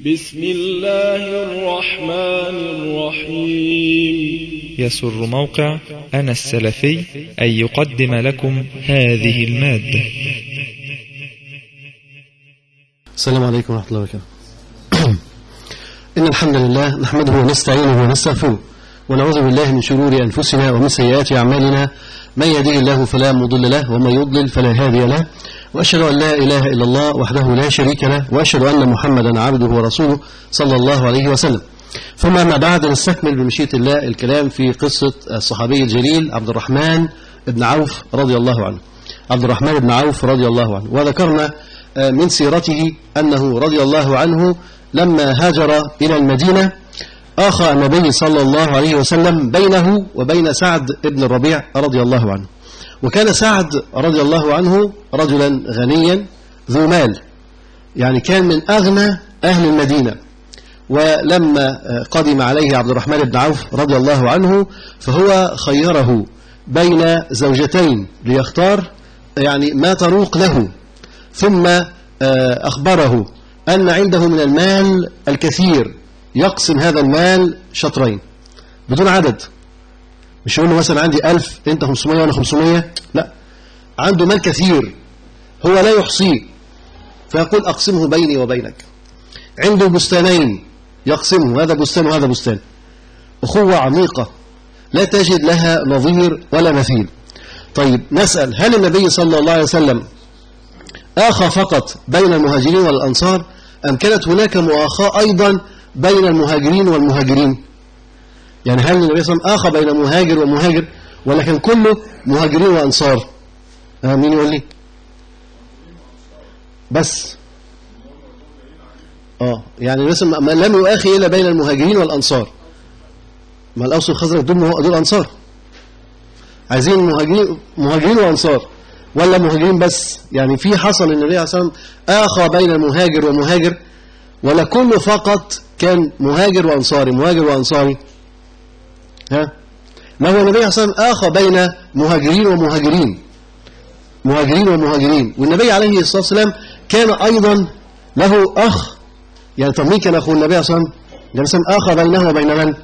بسم الله الرحمن الرحيم يسر موقع أنا السلفي أن يقدم لكم هذه المادة السلام عليكم ورحمة الله وبركاته إن الحمد لله نحمده ونستعينه ونستغفره ونعوذ بالله من شرور أنفسنا ومن سيئات أعمالنا من يهديه الله فلا مضل له ومن يضلل فلا هادي له وأشهد أن لا إله إلا الله وحده لا شريك له وأشهد أن محمدا عبده ورسوله صلى الله عليه وسلم ثم أما بعد نستكمل بمشيئة الله الكلام في قصة الصحابي الجليل عبد الرحمن بن عوف رضي الله عنه عبد الرحمن بن عوف رضي الله عنه وذكرنا من سيرته أنه رضي الله عنه لما هاجر إلى المدينة آخى النبي صلى الله عليه وسلم بينه وبين سعد بن الربيع رضي الله عنه وكان سعد رضي الله عنه رجلا غنيا ذو مال يعني كان من أغنى أهل المدينة ولما قدم عليه عبد الرحمن بن عوف رضي الله عنه فهو خيره بين زوجتين ليختار يعني ما تروق له ثم أخبره أن عنده من المال الكثير يقسم هذا المال شطرين بدون عدد مش يقول له مثلا عندي ألف أنت 500 وأنا 500 لا عنده مال كثير هو لا يحصيه فيقول أقسمه بيني وبينك عنده بستانين يقسمه هذا بستان وهذا بستان أخوة عميقة لا تجد لها نظير ولا مثيل طيب نسأل هل النبي صلى الله عليه وسلم آخى فقط بين المهاجرين والأنصار أم كانت هناك مؤاخاة أيضا بين المهاجرين والمهاجرين يعني هل النبي صلى الله عليه وسلم آخى بين مهاجر ومهاجر ولا كان كله مهاجرين وأنصار آه مين يقول لي بس اه يعني مثلا ما لم يؤاخي إلا بين المهاجرين والأنصار ما الأوس والخزرج دول دول أنصار عايزين مهاجرين مهاجرين وأنصار ولا مهاجرين بس يعني في حصل النبي عليه الصلاة والسلام آخى بين المهاجر ومهاجر ولا كله فقط كان مهاجر وأنصاري مهاجر وأنصاري ها ما هو النبي عليه الصلاة والسلام آخى بين مهاجرين ومهاجرين مهاجرين ومهاجرين والنبي عليه الصلاة والسلام كان أيضا له أخ يعني طب مين كان أخو النبي عليه الصلاة والسلام آخى بينه وبين من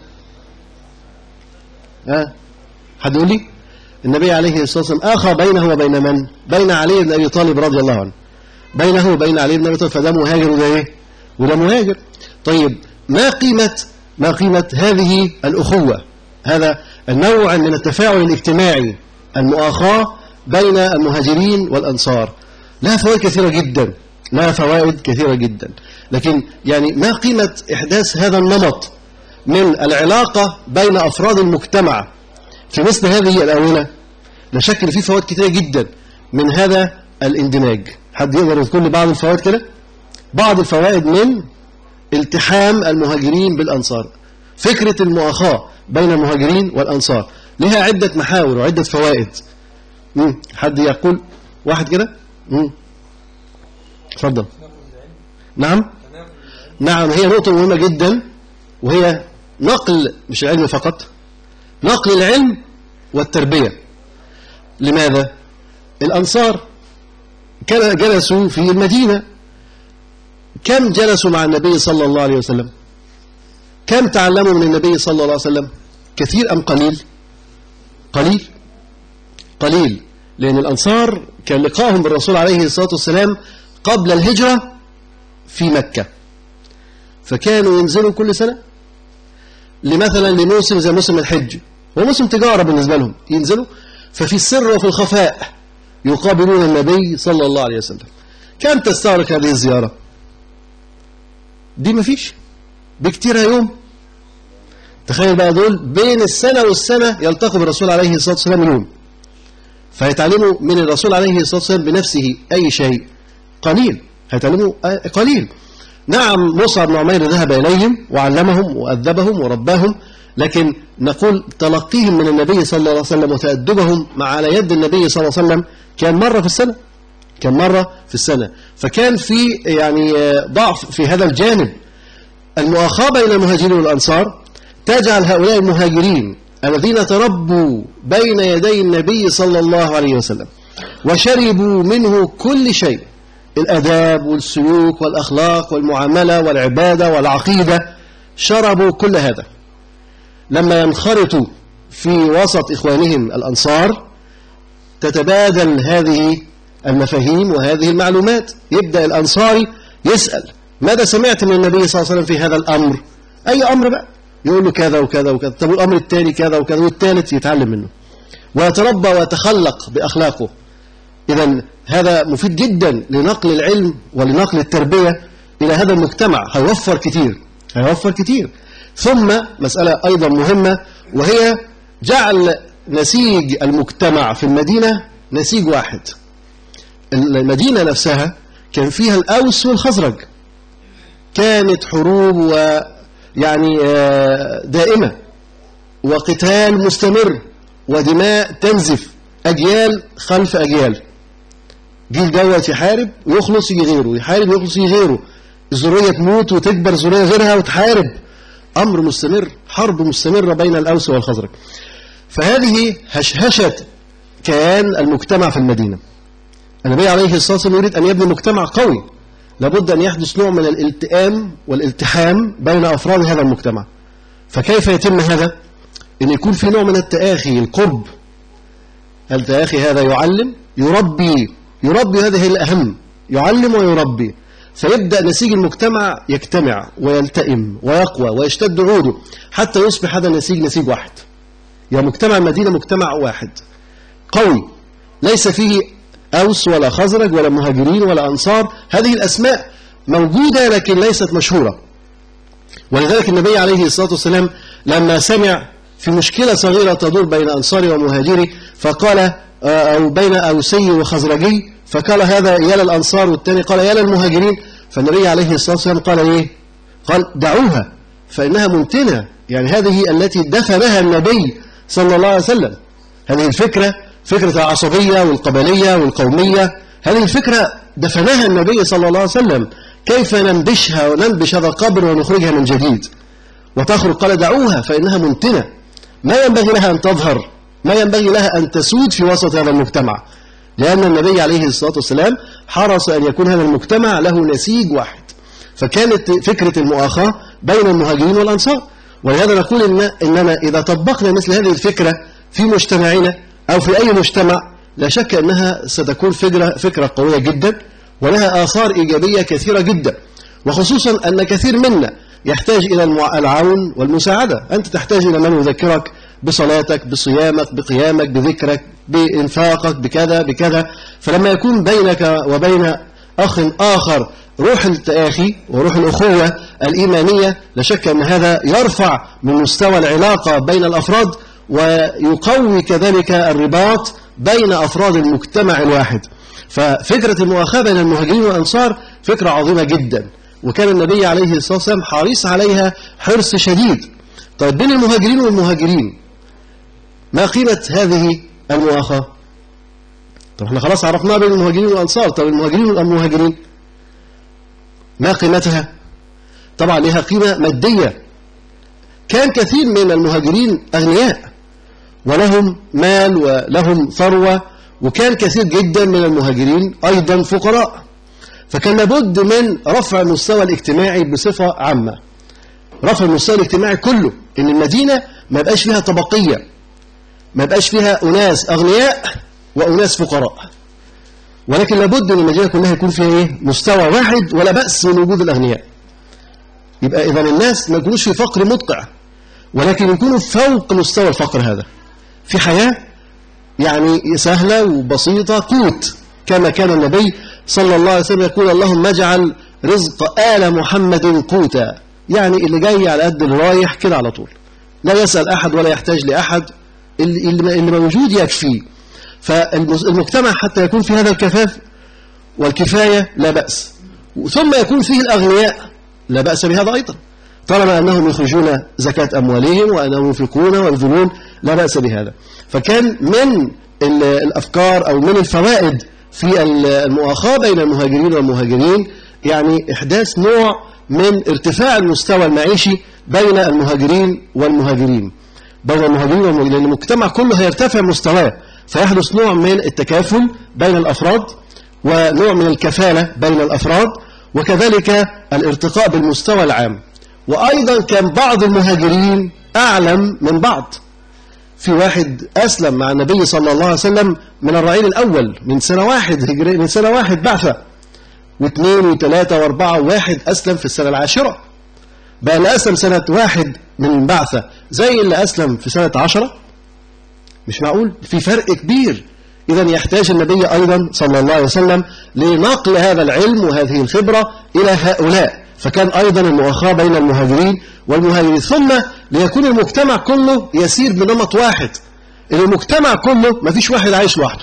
ها حد يقول لي النبي عليه الصلاة والسلام آخى بينه وبين من بين علي بن أبي طالب رضي الله عنه بينه وبين علي بن أبي طالب فده مهاجر وده إيه وده مهاجر طيب ما قيمة ما قيمة هذه الأخوة هذا النوع من التفاعل الاجتماعي المؤاخاة بين المهاجرين والأنصار لها فوائد كثيرة جدا لها فوائد كثيرة جدا لكن يعني ما قيمة إحداث هذا النمط من العلاقة بين أفراد المجتمع في مثل هذه الآونة لا شك ان في فوائد كثيرة جدا من هذا الاندماج حد يقدر يذكر لي بعض الفوائد كده بعض الفوائد من التحام المهاجرين بالأنصار فكرة المؤاخاة بين المهاجرين والأنصار لها عدة محاور وعدة فوائد مم. حد يقول واحد كده اتفضل نعم نعم هي نقطة مهمة جدا وهي نقل مش العلم فقط نقل العلم والتربية لماذا؟ الأنصار كان جلسوا في المدينة كم جلسوا مع النبي صلى الله عليه وسلم كم تعلموا من النبي صلى الله عليه وسلم كثير أم قليل قليل قليل لأن الأنصار كان لقاهم بالرسول عليه الصلاة والسلام قبل الهجرة في مكة فكانوا ينزلوا كل سنة لمثلا لموسم زي موسم الحج هو موسم تجارة بالنسبة لهم ينزلوا ففي السر وفي الخفاء يقابلون النبي صلى الله عليه وسلم كم تستغرق هذه الزيارة دي مفيش بكتيرها يوم تخيل بقى دول بين السنة والسنة يلتقوا بالرسول عليه الصلاة والسلام يوم فيتعلموا من الرسول عليه الصلاة والسلام بنفسه أي شيء قليل هيتعلموا قليل نعم مصعب بن عمير ذهب إليهم وعلمهم وأدبهم ورباهم لكن نقول تلقيهم من النبي صلى الله عليه وسلم وتأدبهم مع على يد النبي صلى الله عليه وسلم كان مرة في السنة كان مرة في السنة فكان في يعني ضعف في هذا الجانب المؤاخاة بين المهاجرين والأنصار تجعل هؤلاء المهاجرين الذين تربوا بين يدي النبي صلى الله عليه وسلم وشربوا منه كل شيء الأداب والسلوك والأخلاق والمعاملة والعبادة والعقيدة شربوا كل هذا لما ينخرطوا في وسط إخوانهم الأنصار تتبادل هذه المفاهيم وهذه المعلومات يبدأ الأنصاري يسأل ماذا سمعت من النبي صلى الله عليه وسلم في هذا الأمر أي أمر بقى يقول له كذا وكذا وكذا طب الأمر الثاني كذا وكذا والثالث يتعلم منه ويتربى ويتخلق بأخلاقه إذا هذا مفيد جدا لنقل العلم ولنقل التربية إلى هذا المجتمع هيوفر كتير هيوفر كتير ثم مسألة أيضا مهمة وهي جعل نسيج المجتمع في المدينة نسيج واحد المدينة نفسها كان فيها الأوس والخزرج كانت حروب ويعني دائمة وقتال مستمر ودماء تنزف أجيال خلف أجيال جيل دوت يحارب ويخلص يجي غيره يحارب ويخلص يجي غيره الذرية تموت وتكبر ذرية غيرها وتحارب أمر مستمر حرب مستمرة بين الأوس والخزرج فهذه هشهشة كيان المجتمع في المدينة النبي عليه الصلاة والسلام يريد أن يبني مجتمع قوي لابد أن يحدث نوع من الالتئام والالتحام بين أفراد هذا المجتمع فكيف يتم هذا؟ أن يكون في نوع من التآخي القرب التآخي هذا يعلم يربي يربي هذه الأهم يعلم ويربي فيبدأ نسيج المجتمع يجتمع ويلتئم ويقوى ويشتد عوده حتى يصبح هذا النسيج نسيج واحد يا مجتمع المدينة مجتمع واحد قوي ليس فيه أوس ولا خزرج ولا مهاجرين ولا أنصار هذه الأسماء موجودة لكن ليست مشهورة ولذلك النبي عليه الصلاة والسلام لما سمع في مشكلة صغيرة تدور بين أنصاري ومهاجري فقال أو بين أوسي وخزرجي فقال هذا يا للأنصار والثاني قال يا للمهاجرين فالنبي عليه الصلاة والسلام قال إيه قال دعوها فإنها منتنة يعني هذه التي دفنها النبي صلى الله عليه وسلم هذه الفكرة فكرة العصبية والقبلية والقومية هذه الفكرة دفنها النبي صلى الله عليه وسلم كيف ننبشها وننبش هذا القبر ونخرجها من جديد وتخرج قال دعوها فإنها منتنة ما ينبغي لها أن تظهر ما ينبغي لها أن تسود في وسط هذا المجتمع لأن النبي عليه الصلاة والسلام حرص أن يكون هذا المجتمع له نسيج واحد فكانت فكرة المؤاخاة بين المهاجرين والأنصار ولهذا نقول إن إننا إذا طبقنا مثل هذه الفكرة في مجتمعنا أو في أي مجتمع لا شك أنها ستكون فكرة, فكرة قوية جدا ولها آثار إيجابية كثيرة جدا وخصوصا أن كثير منا يحتاج إلى العون والمساعدة أنت تحتاج إلى من يذكرك بصلاتك بصيامك بقيامك بذكرك بإنفاقك بكذا بكذا فلما يكون بينك وبين أخ آخر روح التآخي وروح الأخوة الإيمانية لا شك أن هذا يرفع من مستوى العلاقة بين الأفراد ويقوي كذلك الرباط بين أفراد المجتمع الواحد ففكرة المؤاخاة بين المهاجرين والأنصار فكرة عظيمة جدا وكان النبي عليه الصلاة والسلام حريص عليها حرص شديد طيب بين المهاجرين والمهاجرين ما قيمة هذه المؤاخاة طب احنا خلاص عرفناها بين المهاجرين والأنصار طب المهاجرين والمهاجرين ما قيمتها طبعا لها قيمة مادية كان كثير من المهاجرين أغنياء ولهم مال ولهم ثروة وكان كثير جدا من المهاجرين أيضا فقراء فكان لابد من رفع المستوى الاجتماعي بصفة عامة رفع المستوى الاجتماعي كله إن المدينة ما يبقاش فيها طبقية ما يبقاش فيها أناس أغنياء وأناس فقراء ولكن لابد أن المدينة كلها يكون فيها إيه؟ مستوى واحد ولا بأس من وجود الأغنياء يبقى إذا الناس ما يكونوش في فقر مدقع ولكن يكونوا فوق مستوى الفقر هذا في حياة يعني سهلة وبسيطة قوت كما كان النبي صلى الله عليه وسلم يقول اللهم اجعل رزق آل محمد قوتا يعني اللي جاي على قد الرايح كده على طول لا يسأل أحد ولا يحتاج لأحد اللي, اللي موجود يكفيه فالمجتمع حتى يكون في هذا الكفاف والكفاية لا بأس ثم يكون فيه الأغنياء لا بأس بهذا أيضا طالما أنهم يخرجون زكاة أموالهم وأنهم ينفقون ويبذلون لا بأس بهذا فكان من الأفكار أو من الفوائد في المؤاخاة بين المهاجرين والمهاجرين يعني إحداث نوع من ارتفاع المستوى المعيشي بين المهاجرين والمهاجرين بين المهاجرين والمهاجرين لأن المجتمع كله هيرتفع مستواه فيحدث نوع من التكافل بين الأفراد ونوع من الكفالة بين الأفراد وكذلك الارتقاء بالمستوى العام وأيضا كان بعض المهاجرين أعلم من بعض في واحد أسلم مع النبي صلى الله عليه وسلم من الرعيل الأول من سنة واحد هجري من سنة واحد بعثة واثنين وثلاثة واربعة وواحد أسلم في السنة العاشرة بقى اللي أسلم سنة واحد من البعثة زي اللي أسلم في سنة عشرة مش معقول في فرق كبير إذا يحتاج النبي أيضا صلى الله عليه وسلم لنقل هذا العلم وهذه الخبرة إلى هؤلاء فكان أيضا المؤاخاة بين المهاجرين والمهاجرين ثم ليكون المجتمع كله يسير بنمط واحد المجتمع كله ما فيش واحد عايش لوحده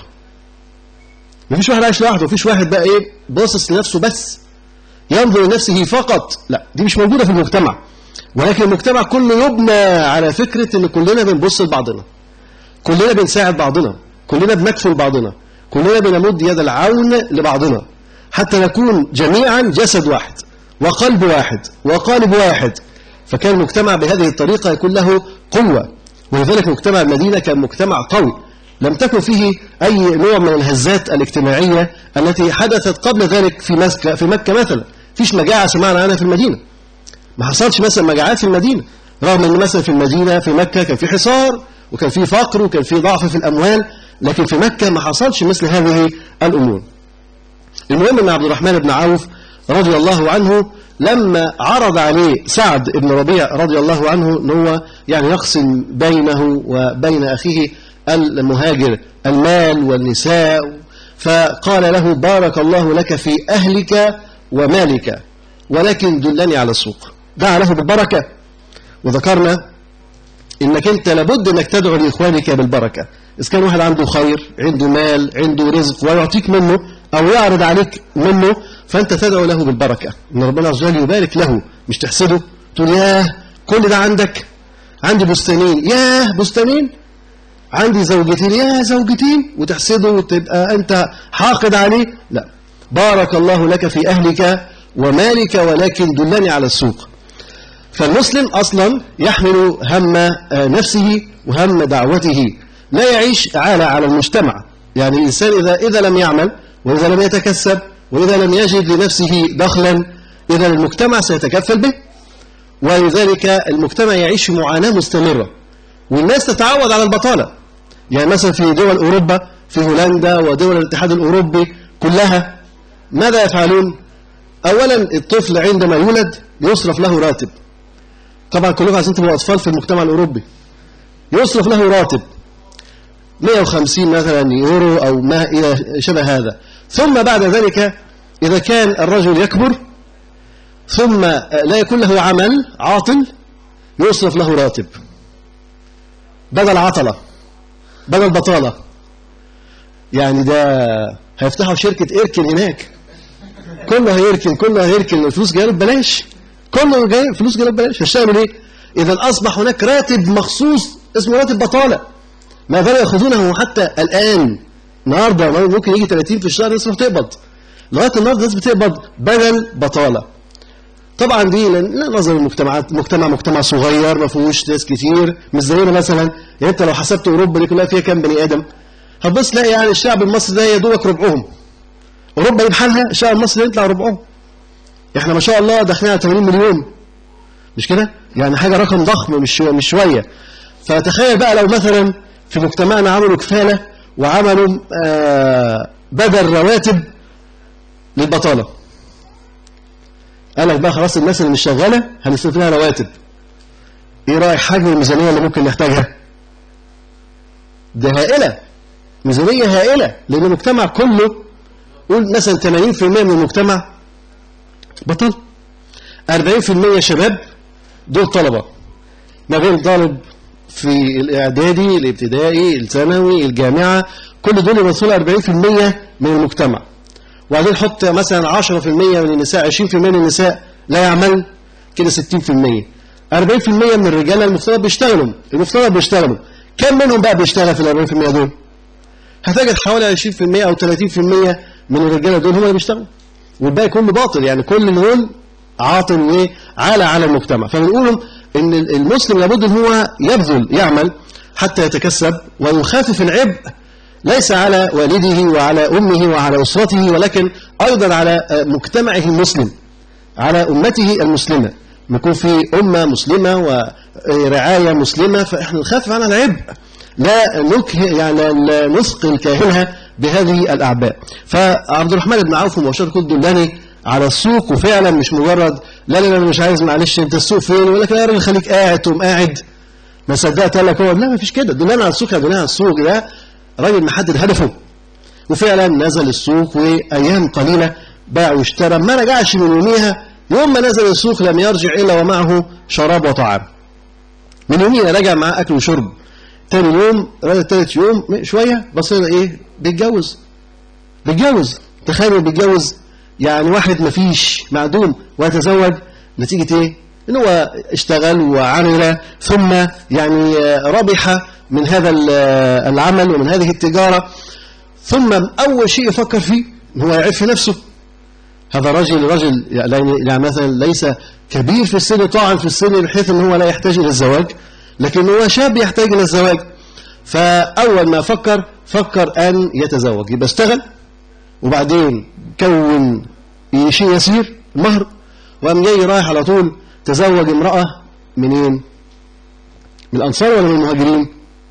ما فيش واحد عايش لوحده ما فيش واحد بقى ايه باصص لنفسه بس ينظر لنفسه فقط لا دي مش موجودة في المجتمع ولكن المجتمع كله يبنى على فكرة ان كلنا بنبص لبعضنا كلنا بنساعد بعضنا كلنا بنكفل بعضنا كلنا بنمد يد العون لبعضنا حتى نكون جميعا جسد واحد وقلب واحد وقالب واحد فكان المجتمع بهذه الطريقة يكون له قوة ولذلك مجتمع المدينة كان مجتمع قوي لم تكن فيه أي نوع من الهزات الاجتماعية التي حدثت قبل ذلك في مكة, في مكة مثلا فيش مجاعة سمعنا عنها في المدينة ما حصلش مثلا مجاعات في المدينة رغم أن مثلا في المدينة في مكة كان في حصار وكان في فقر وكان في ضعف في الأموال لكن في مكة ما حصلش مثل هذه الأمور المهم أن عبد الرحمن بن عوف رضي الله عنه لما عرض عليه سعد بن ربيع رضي الله عنه أنه هو يعني يقسم بينه وبين أخيه المهاجر المال والنساء فقال له بارك الله لك في أهلك ومالك ولكن دلني على السوق دعا له بالبركة وذكرنا إنك أنت لابد أنك تدعو لإخوانك بالبركة إذا كان واحد عنده خير عنده مال عنده رزق ويعطيك منه أو يعرض عليك منه فأنت تدعو له بالبركة إن ربنا عز وجل يبارك له مش تحسده تقول ياه كل ده عندك عندي بستانين ياه بستانين عندي زوجتين يا زوجتين وتحسده وتبقى أنت حاقد عليه لا بارك الله لك في أهلك ومالك ولكن دلني على السوق فالمسلم أصلا يحمل هم نفسه وهم دعوته لا يعيش عالة على المجتمع يعني الإنسان إذا, إذا لم يعمل وإذا لم يتكسب وإذا لم يجد لنفسه دخلا إذا المجتمع سيتكفل به ولذلك المجتمع يعيش معاناة مستمرة والناس تتعود على البطالة يعني مثلا في دول أوروبا في هولندا ودول الاتحاد الأوروبي كلها ماذا يفعلون أولا الطفل عندما يولد يصرف له راتب طبعا كلكم عايزين تبقوا أطفال في المجتمع الأوروبي يصرف له راتب 150 مثلا يورو أو ما إلى شبه هذا ثم بعد ذلك إذا كان الرجل يكبر ثم لا يكون له عمل عاطل يصرف له راتب بدل عطلة بدل بطالة يعني ده هيفتحوا شركة إيركن هناك كله هيركن كله هيركن الفلوس جايه ببلاش كله جاي فلوس جايه ببلاش هيشتغلوا ليه؟ إذا أصبح هناك راتب مخصوص اسمه راتب بطالة ما زالوا يأخذونه حتى الآن النهارده ممكن يجي 30 في الشهر الناس تقبض لغاية النهارده الناس بتقبض بدل بطالة طبعا دي لا نظر المجتمعات مجتمع مجتمع صغير ما فيهوش ناس كتير مش زينا مثلا يعني انت لو حسبت اوروبا دي كلها فيها كام بني ادم هتبص تلاقي يعني الشعب المصري ده يا دوبك ربعهم اوروبا دي بحالها الشعب المصري يطلع ربعهم احنا ما شاء الله داخلين على 80 مليون مش كده يعني حاجه رقم ضخم مش مش شويه فتخيل بقى لو مثلا في مجتمعنا عملوا كفاله وعملوا آه بدل رواتب للبطاله قال لك بقى خلاص الناس اللي مش شغاله هنصرف لها رواتب ايه رايك حجم الميزانيه اللي ممكن نحتاجها ده هائله ميزانيه هائله لان المجتمع كله قول مثلا 80% من المجتمع بطل 40% شباب دول طلبه ما بين طالب في الاعدادي الابتدائي الثانوي الجامعه كل دول يمثلوا 40% من المجتمع وبعدين حط مثلا 10% من النساء 20% من النساء لا يعمل كده 60% 40% من الرجاله المفترض بيشتغلوا المفترض بيشتغلوا كم منهم بقى بيشتغل في ال 40% دول؟ هتجد حوالي 20% او 30% من الرجاله دول هم اللي بيشتغلوا والباقي كله باطل يعني كل دول عاطل وعالى على المجتمع فبنقول ان المسلم لابد ان هو يبذل يعمل حتى يتكسب ويخفف العبء ليس على والده وعلى أمه وعلى أسرته ولكن أيضا على مجتمعه المسلم على أمته المسلمة يكون في أمة مسلمة ورعاية مسلمة فإحنا نخفف عنها العبء لا نكه يعني لا نثقل كاهلها بهذه الأعباء فعبد الرحمن بن عوف مباشرة كنت دلني على السوق وفعلا مش مجرد لا لا لا مش عايز معلش انت السوق فين يقول لك يا راجل خليك قاعد تقوم قاعد ما صدقت قال لك هو لا ما فيش كده دلنا على السوق دلنا على السوق ده راجل محدد هدفه وفعلا نزل السوق وايام قليله باع واشترى ما رجعش من يوميها يوم ما نزل السوق لم يرجع الا ومعه شراب وطعام من يوميها رجع معاه اكل وشرب تاني يوم تالت يوم شويه بصير ايه بيتجوز بيتجوز تخيلوا بيتجوز يعني واحد ما فيش معدوم ويتزوج نتيجة ايه ان هو اشتغل وعمل ثم يعني ربح من هذا العمل ومن هذه التجارة ثم أول شيء يفكر فيه ان هو يعف نفسه هذا رجل رجل يعني مثلا ليس كبير في السن طاعن في السن بحيث ان هو لا يحتاج الى الزواج لكن هو شاب يحتاج الى الزواج فأول ما فكر فكر أن يتزوج يبقى اشتغل وبعدين كون شيء يسير مهر وقام جاي رايح على طول تزوج امرأة منين؟ من الأنصار ولا من المهاجرين؟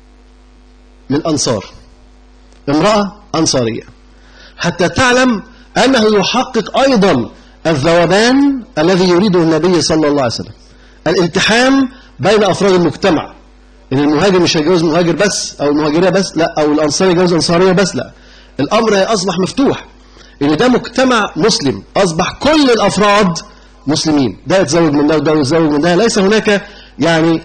من الأنصار امرأة أنصارية حتى تعلم أنه يحقق أيضا الذوبان الذي يريده النبي صلى الله عليه وسلم الالتحام بين أفراد المجتمع إن المهاجر مش هيجوز مهاجر بس أو المهاجرية بس لا أو الأنصاري يجوز أنصارية بس لا الأمر أصبح مفتوح إن ده مجتمع مسلم أصبح كل الأفراد مسلمين ده يتزوج من ده وده يتزوج من ده ليس هناك يعني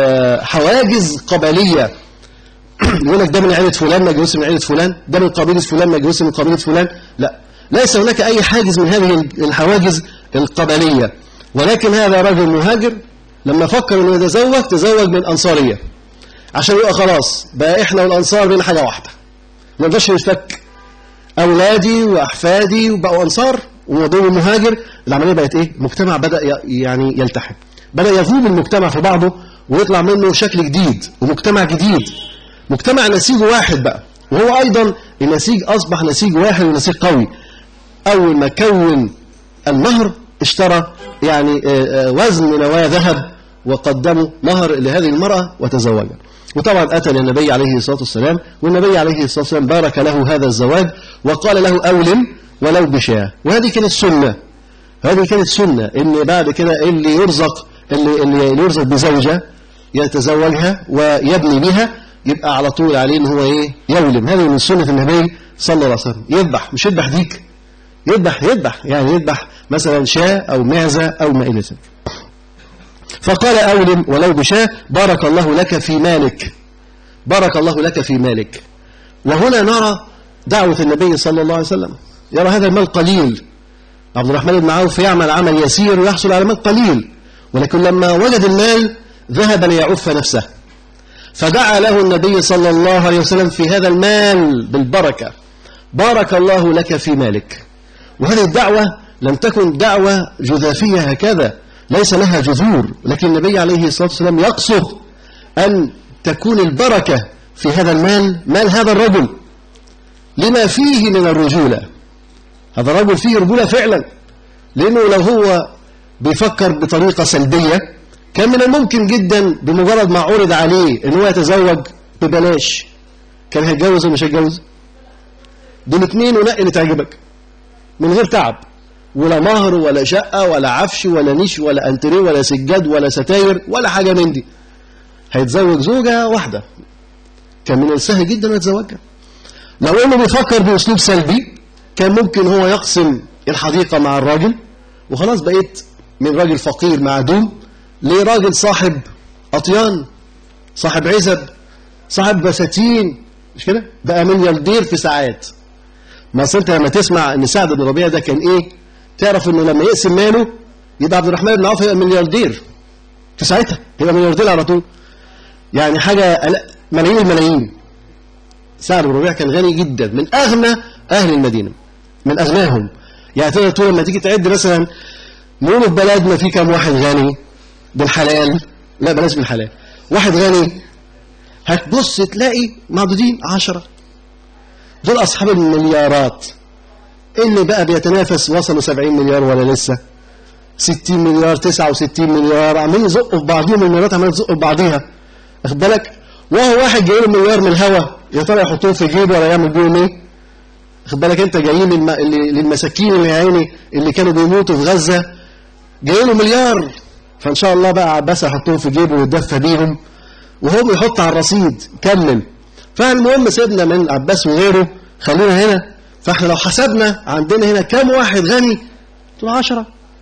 حواجز قبلية يقول لك ده من عيلة فلان ما يجوز من عيلة فلان ده من قبيلة فلان ما يجوز من قبيلة فلان لا ليس هناك أي حاجز من هذه الحواجز القبلية ولكن هذا رجل مهاجر لما فكر انه يتزوج تزوج من أنصارية عشان يبقى خلاص بقى احنا والأنصار بين حاجة واحدة ما نقدرش نتفك أولادي وأحفادي وبقوا أنصار ودول مهاجر العملية بقت إيه مجتمع بدأ يعني يلتحم بدأ يذوب المجتمع في بعضه ويطلع منه شكل جديد ومجتمع جديد مجتمع نسيج واحد بقى وهو أيضا النسيج أصبح نسيج واحد ونسيج قوي أول ما كون المهر اشترى يعني وزن نواة ذهب وقدموا مهر لهذه المرأة وتزوجها وطبعا أتى للنبي عليه الصلاة والسلام والنبي عليه الصلاة والسلام بارك له هذا الزواج وقال له أولم ولو بشاة وهذه كانت سنة هذه كانت سنة إن بعد كده اللي يرزق اللي, اللي يرزق بزوجة يتزوجها ويبني بها يبقى على طول عليه إن هو إيه يولم هذه من سنة النبي صلى الله عليه وسلم يذبح مش يذبح ديك يذبح يذبح يعني يذبح مثلا شاة أو معزة أو ما إلى ذلك فقال أولم ولو بشاة بارك الله لك في مالك بارك الله لك في مالك وهنا نرى دعوة النبي صلى الله عليه وسلم يرى هذا المال قليل عبد الرحمن بن عوف يعمل عمل يسير ويحصل على مال قليل ولكن لما وجد المال ذهب ليعف نفسه فدعا له النبي صلى الله عليه وسلم في هذا المال بالبركة بارك الله لك في مالك وهذه الدعوة لم تكن دعوة جذافية هكذا ليس لها جذور لكن النبي عليه الصلاة والسلام يقصد أن تكون البركة في هذا المال مال هذا الرجل لما فيه من الرجولة هذا الرجل فيه رجولة فعلا لأنه لو هو بيفكر بطريقة سلبية كان من الممكن جدا بمجرد ما عرض عليه ان هو يتزوج ببلاش كان هيتجوز ولا مش هيتجوز دول اتنين ونقي اللي تعجبك من غير تعب ولا مهر ولا شقة ولا عفش ولا نيش ولا انتريه ولا سجاد ولا ستاير ولا حاجة من دي هيتزوج زوجة واحدة كان من السهل جدا يتزوجها لو انه بيفكر باسلوب سلبي كان ممكن هو يقسم الحديقة مع الراجل وخلاص بقيت من راجل فقير معدوم لراجل صاحب أطيان صاحب عزب صاحب بساتين مش كده بقى ملياردير في ساعات ما أصل انت لما تسمع ان سعد بن ربيع ده كان ايه تعرف انه لما يقسم ماله يبقى عبد الرحمن بن عوف يبقى ملياردير في ساعتها يبقى ملياردير على طول يعني حاجة ملايين الملايين سعد بن ربيع كان غني جدا من أغنى أهل المدينة من أغناهم يعني تقدر تقول لما تيجي تعد مثلا نقول في بلدنا في كام واحد غني بالحلال لا بلاش بالحلال واحد غني هتبص تلاقي معدودين عشرة دول أصحاب المليارات اللي بقى بيتنافس وصلوا 70 مليار ولا لسه 60 مليار 69 مليار عمالين يزقوا في بعضهم المليارات عمالين تزق في بعضيها واخد بالك وهو واحد جاي له مليار من الهوا يا ترى يحطوه في جيبه ولا يعمل بيهم ايه واخد بالك انت جايين للم... للمساكين اللي عيني اللي كانوا بيموتوا في غزه جاي له مليار فان شاء الله بقى عباس هيحطهم في جيبه ويتدفى بيهم وهو بيحط على الرصيد كمل فالمهم سيبنا من عباس وغيره خلينا هنا فاحنا لو حسبنا عندنا هنا كام واحد غني تقول 10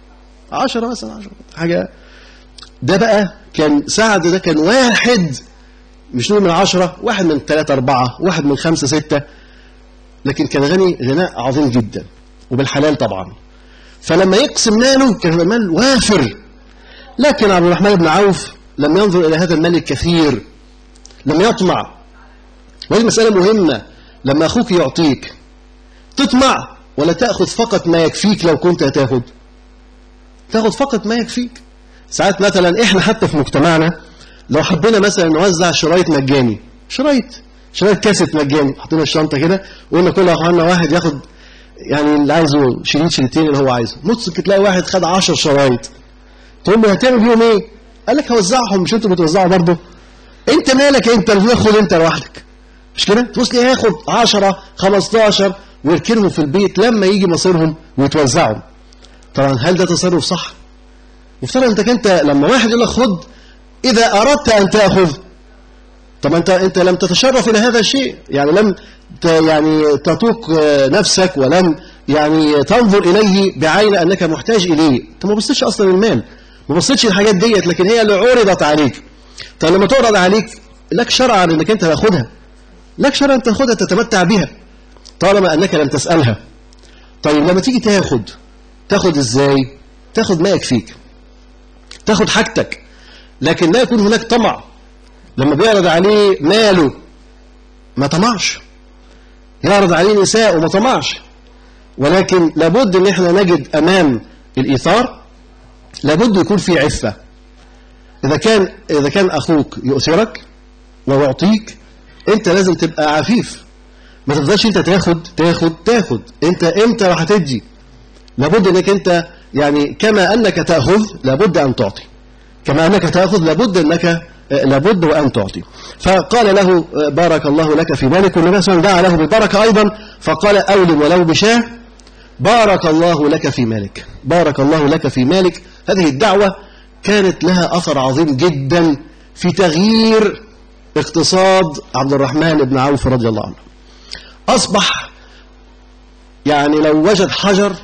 10 مثلا 10 حاجه ده بقى كان سعد ده كان واحد مش نقول من عشرة واحد من ثلاثة أربعة واحد من خمسة ستة لكن كان غني غناء عظيم جدا وبالحلال طبعا فلما يقسم ماله كان المال وافر لكن عبد الرحمن بن عوف لم ينظر إلى هذا المال الكثير لم يطمع وهذه مسألة مهمة لما أخوك يعطيك تطمع ولا تأخذ فقط ما يكفيك لو كنت هتاخد تاخذ فقط ما يكفيك ساعات مثلا احنا حتى في مجتمعنا لو حبينا مثلا نوزع شرايط مجاني شرايط شرايط كاسيت مجاني حطينا الشنطه كده وقلنا كل اخواننا واحد ياخد يعني اللي عايزه شريط شريطين اللي هو عايزه ممكن تلاقي واحد خد 10 شرايط تقول له هتعمل بيهم ايه؟ قال لك هوزعهم مش انتوا بتوزعوا برضه انت مالك انت اللي خد انت لوحدك مش كده؟ تبص لي هياخد 10 15 ويركنهم في البيت لما يجي مصيرهم ويتوزعوا طبعا هل ده تصرف صح؟ يفترض انك انت لما واحد يقول لك خد اذا اردت ان تاخذ طب انت انت لم تتشرف الى هذا الشيء يعني لم ت يعني تتوق نفسك ولم يعني تنظر اليه بعين انك محتاج اليه انت ما بصيتش اصلا المال ما بصيتش الحاجات ديت لكن هي اللي عرضت عليك طب لما تعرض عليك لك شرعا انك انت تاخذها لك شرعا تاخذها تتمتع بها طالما انك لم تسالها طيب لما تيجي تاخد تاخد ازاي تاخد ما يكفيك تاخد حاجتك لكن لا يكون هناك طمع لما بيعرض عليه ماله ما طمعش يعرض عليه نساء وما طمعش ولكن لابد ان احنا نجد امام الايثار لابد يكون في عفه اذا كان اذا كان اخوك يؤثرك ويعطيك انت لازم تبقى عفيف ما تفضلش انت تاخد تاخد تاخد انت امتى راح تدي لابد انك انت يعني كما انك تاخذ لابد ان تعطي كما انك تاخذ لابد انك لابد وان تعطي فقال له بارك الله لك في مالك والنبي صلى الله عليه وسلم دعا له بالبركه ايضا فقال اولم ولو بشاه بارك الله لك في مالك بارك الله لك في مالك هذه الدعوه كانت لها اثر عظيم جدا في تغيير اقتصاد عبد الرحمن بن عوف رضي الله عنه اصبح يعني لو وجد حجر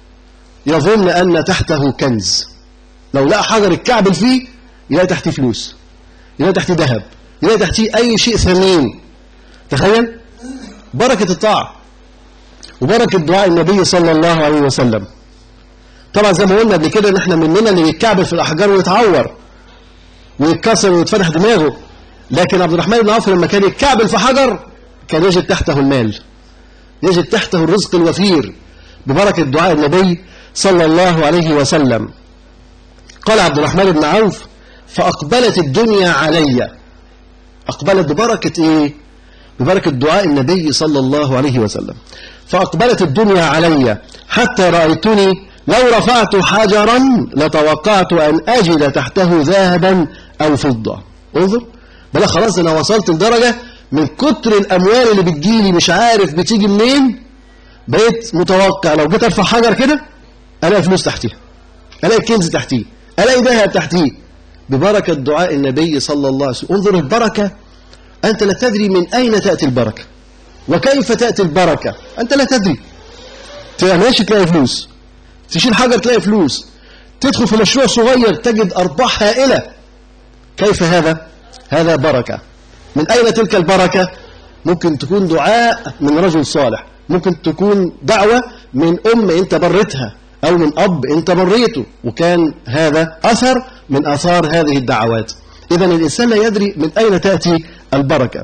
يظن أن تحته كنز لو لقى حجر الكعبل فيه يلاقي تحتيه فلوس يلاقي تحتيه ذهب يلاقي تحتيه أي شيء ثمين تخيل بركة الطاعة وبركة دعاء النبي صلى الله عليه وسلم طبعا زي ما قلنا قبل كده ان احنا مننا اللي يتكعبل في الاحجار ويتعور ويتكسر ويتفتح دماغه لكن عبد الرحمن بن عوف لما كان يتكعبل في حجر كان يجد تحته المال يجد تحته الرزق الوفير ببركة دعاء النبي صلى الله عليه وسلم قال عبد الرحمن بن عوف فأقبلت الدنيا علي أقبلت ببركة إيه ببركة دعاء النبي صلى الله عليه وسلم فأقبلت الدنيا علي حتى رأيتني لو رفعت حجرا لتوقعت أن أجد تحته ذهبا أو فضة انظر بلا خلاص أنا وصلت لدرجة من كتر الأموال اللي بتجيلي مش عارف بتيجي منين بقيت متوقع لو جيت ارفع حجر كده الاقي فلوس تحتيها الاقي كنز تحتيه الاقي ذهب تحتيه ببركه دعاء النبي صلى الله عليه وسلم انظر البركه انت لا تدري من اين تاتي البركه وكيف تاتي البركه انت لا تدري تبقى ماشي تلاقي فلوس تشيل حجر تلاقي فلوس تدخل في مشروع صغير تجد ارباح هائله كيف هذا هذا بركه من اين تلك البركه ممكن تكون دعاء من رجل صالح ممكن تكون دعوة من أم أنت بريتها أو من أب أنت بريته وكان هذا أثر من أثار هذه الدعوات إذا الإنسان لا يدري من أين تأتي البركة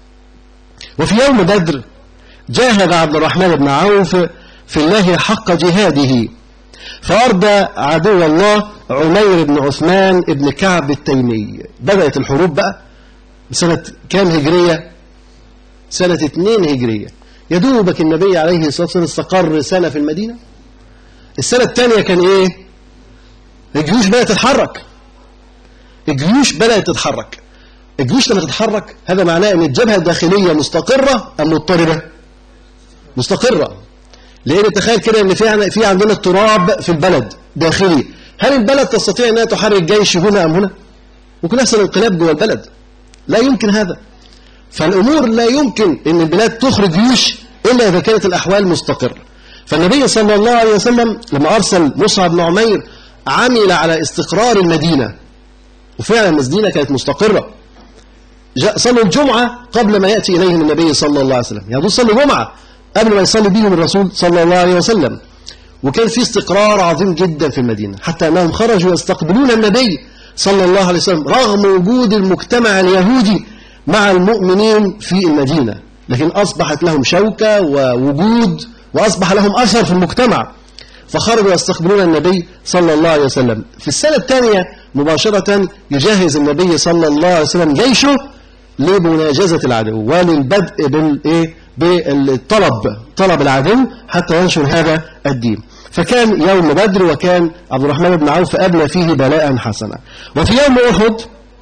وفي يوم بدر جاهد عبد الرحمن بن عوف في الله حق جهاده فأرضى عدو الله عمير بن عثمان بن كعب التيمي بدأت الحروب بقى سنة كام هجرية سنة 2 هجرية يدوبك النبي عليه الصلاة والسلام استقر سنة في المدينة السنة الثانية كان إيه الجيوش بدأت تتحرك الجيوش بدأت تتحرك الجيوش لما تتحرك هذا معناه أن الجبهة الداخلية مستقرة أم مضطربة مستقرة لأن تخيل كده أن في في عندنا اضطراب في البلد داخلي هل البلد تستطيع أنها تحرك جيش هنا أم هنا ممكن يحصل انقلاب جوه البلد لا يمكن هذا فالأمور لا يمكن أن البلاد تخرج جيوش إلا إذا كانت الأحوال مستقرة فالنبي صلى الله عليه وسلم لما أرسل مصعب بن عمير عمل على استقرار المدينة وفعلا المدينة كانت مستقرة صلوا الجمعة قبل ما يأتي إليهم النبي صلى الله عليه وسلم يعني دول صلوا جمعة قبل ما يصلي بهم الرسول صلى الله عليه وسلم وكان في استقرار عظيم جدا في المدينة حتى أنهم خرجوا يستقبلون النبي صلى الله عليه وسلم رغم وجود المجتمع اليهودي مع المؤمنين في المدينة لكن أصبحت لهم شوكة ووجود وأصبح لهم أثر في المجتمع فخرجوا يستقبلون النبي صلى الله عليه وسلم في السنة الثانية مباشرة يجهز النبي صلى الله عليه وسلم جيشه لمناجزة العدو وللبدء بالإيه بالطلب طلب العدو حتى ينشر هذا الدين فكان يوم بدر وكان عبد الرحمن بن عوف أبنى فيه بلاء حسنا وفي يوم أحد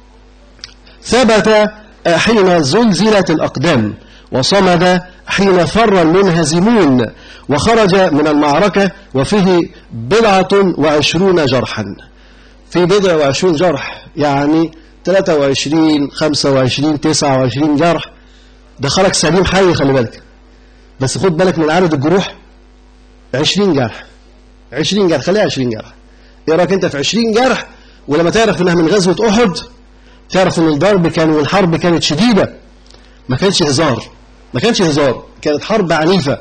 ثبت حين زلزلت الأقدام وصمد حين فر المنهزمون وخرج من المعركة وفيه بضعة وعشرون جرحا في بضع وعشرون جرح يعني 23 25 29 جرح دخلك سليم حي خلي بالك بس خد بالك من عدد الجروح 20 جرح 20 جرح خليها 20 جرح ايه رايك انت في 20 جرح ولما تعرف انها من غزوه احد تعرف ان الضرب كان والحرب كانت شديده ما كانش هزار ما كانش هزار كانت حرب عنيفه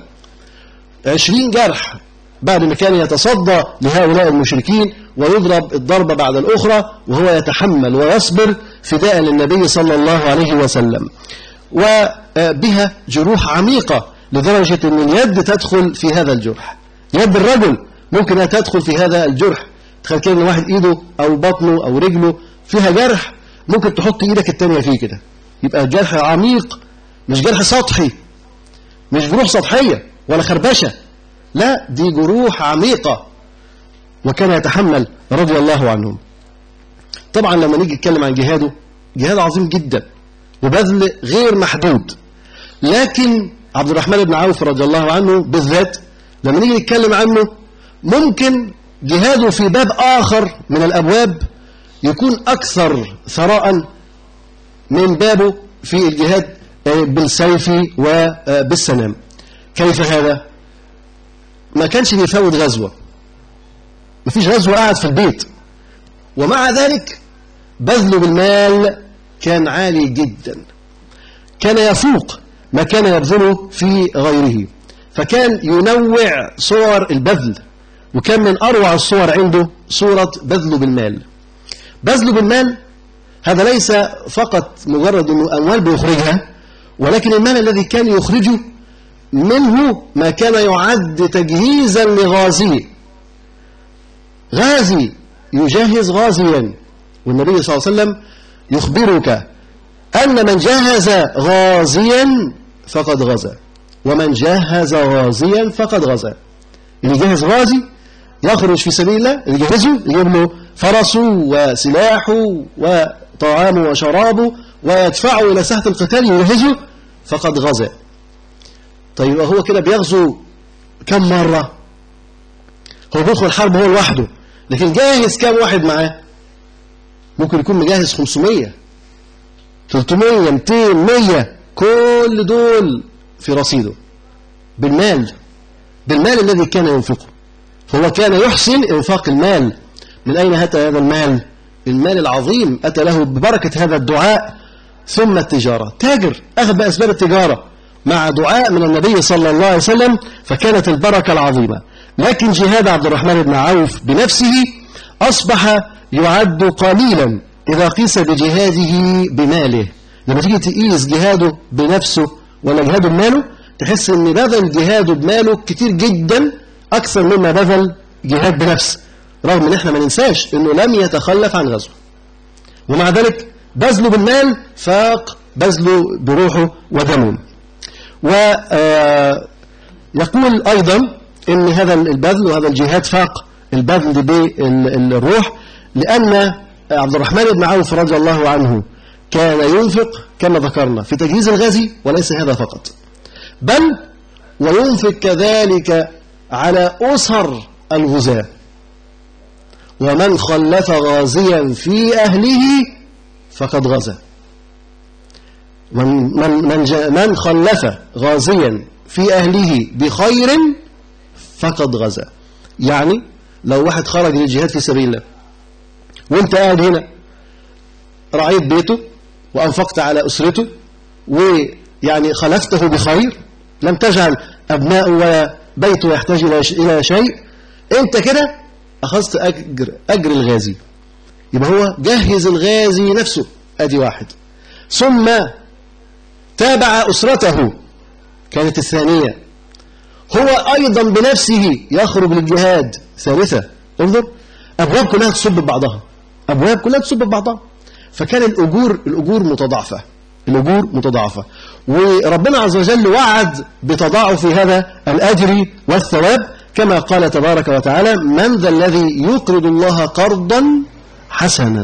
20 جرح بعد ما كان يتصدى لهؤلاء المشركين ويضرب الضربة بعد الأخرى وهو يتحمل ويصبر فداء للنبي صلى الله عليه وسلم وبها جروح عميقة لدرجة أن اليد تدخل في هذا الجرح يد الرجل ممكن أن تدخل في هذا الجرح تخيل كده ان واحد ايده او بطنه او رجله فيها جرح ممكن تحط ايدك التانية فيه كده يبقى جرح عميق مش جرح سطحي مش جروح سطحية ولا خربشة لا دي جروح عميقة وكان يتحمل رضي الله عنهم طبعا لما نيجي نتكلم عن جهاده جهاد عظيم جدا وبذل غير محدود لكن عبد الرحمن بن عوف رضي الله عنه بالذات لما نيجي نتكلم عنه ممكن جهاده في باب آخر من الأبواب يكون أكثر ثراء من بابه في الجهاد بالسيف وبالسنام كيف هذا؟ ما كانش بيفوت غزوة ما فيش غزوة قاعد في البيت ومع ذلك بذله بالمال كان عالي جدا كان يفوق ما كان يبذله في غيره فكان ينوع صور البذل وكان من أروع الصور عنده صورة بذله بالمال بذله بالمال هذا ليس فقط مجرد أنه أموال بيخرجها ولكن المال الذي كان يخرجه منه ما كان يعد تجهيزا لغازيه غازي يجهز غازيا والنبي صلى الله عليه وسلم يخبرك أن من جهز غازيا فقد غزا ومن جهز غازيا فقد غزا اللي جهز غازي يخرج في سبيل الله اللي يجهزه يجيب له فرسه وسلاحه وطعامه وشرابه ويدفعه إلى ساحة القتال يجهزه فقد غزا طيب هو كده بيغزو كم مرة هو بيدخل الحرب هو لوحده لكن جاهز كام واحد معاه ممكن يكون مجهز 500 300 200 100 كل دول في رصيده بالمال بالمال الذي كان ينفقه فهو كان يحسن إنفاق المال من أين أتى هذا المال المال العظيم أتى له ببركة هذا الدعاء ثم التجارة تاجر أخذ بأسباب التجارة مع دعاء من النبي صلى الله عليه وسلم فكانت البركة العظيمة لكن جهاد عبد الرحمن بن عوف بنفسه أصبح يعد قليلا إذا قيس بجهاده بماله لما تيجي تقيس جهاده بنفسه ولا جهاده بماله تحس ان بذل جهاده بماله كتير جدا أكثر مما بذل جهاد بنفسه رغم ان احنا ما ننساش انه لم يتخلف عن غزوه ومع ذلك بذله بالمال فاق بذله بروحه ودمه ويقول أيضا إن هذا البذل وهذا الجهاد فاق البذل بالروح لأن عبد الرحمن بن عوف رضي الله عنه كان ينفق كما ذكرنا في تجهيز الغازي وليس هذا فقط بل وينفق كذلك على أسر الغزاة ومن خلف غازيا في أهله فقد غزا من, من, من, من خلف غازيا في أهله بخير فقد غزا يعني لو واحد خرج للجهاد في سبيل الله وانت قاعد هنا رعيت بيته وأنفقت على أسرته ويعني خلفته بخير لم تجعل أبناءه ولا بيته يحتاج إلى شيء أنت كده أخذت أجر, أجر الغازي يبقى هو جهز الغازي نفسه أدي واحد ثم تابع أسرته كانت الثانية هو أيضا بنفسه يخرج للجهاد ثالثة انظر أبواب كلها تصب ببعضها أبواب كلها تصب ببعضها فكان الأجور الأجور متضاعفة الأجور متضاعفة وربنا عز وجل وعد بتضاعف هذا الأجر والثواب كما قال تبارك وتعالى من ذا الذي يقرض الله قرضا حسنا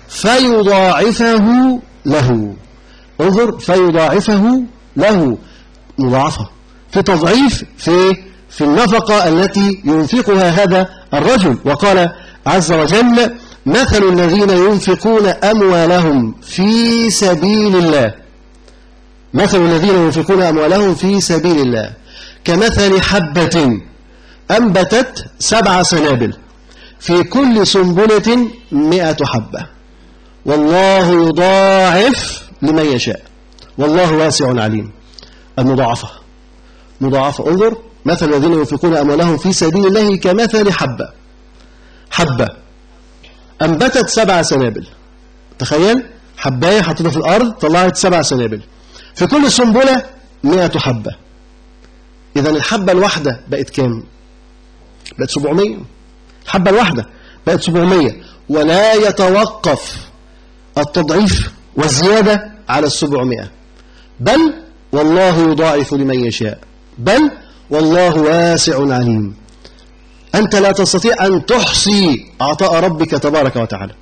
فيضاعفه له انظر فيضاعفه له مضاعفة في تضعيف في في النفقة التي ينفقها هذا الرجل وقال عز وجل مثل الذين ينفقون أموالهم في سبيل الله مثل الذين ينفقون أموالهم في سبيل الله كمثل حبة أنبتت سبع سنابل في كل سنبلة مئة حبة والله يضاعف لمن يشاء والله واسع عليم المضاعفة مضاعفة انظر مثل الذين ينفقون أموالهم في سبيل الله كمثل حبة حبة أنبتت سبع سنابل تخيل حباية حطيتها في الأرض طلعت سبع سنابل في كل سنبلة مئة حبة إذا الحبة الواحدة بقت كام بقت 700 الحبة الواحدة بقت 700 ولا يتوقف التضعيف والزيادة على السبعمائة بل والله يضاعف لمن يشاء بل والله واسع عليم أنت لا تستطيع أن تحصي عطاء ربك تبارك وتعالى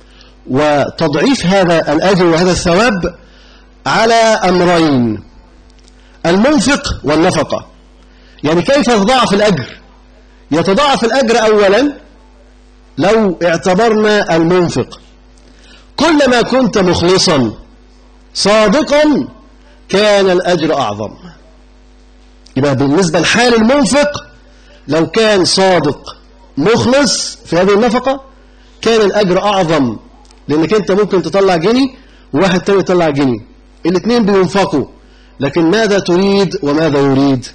وتضعيف هذا الأجر وهذا الثواب على أمرين المنفق والنفقة يعني كيف يتضاعف الأجر يتضاعف الأجر أولا لو اعتبرنا المنفق كلما كنت مخلصا صادقا كان الأجر أعظم يبقى بالنسبة لحال المنفق لو كان صادق مخلص في هذه النفقة كان الأجر أعظم لأنك أنت ممكن تطلع جني وواحد تاني يطلع جني الاثنين بينفقوا لكن ماذا تريد وماذا يريد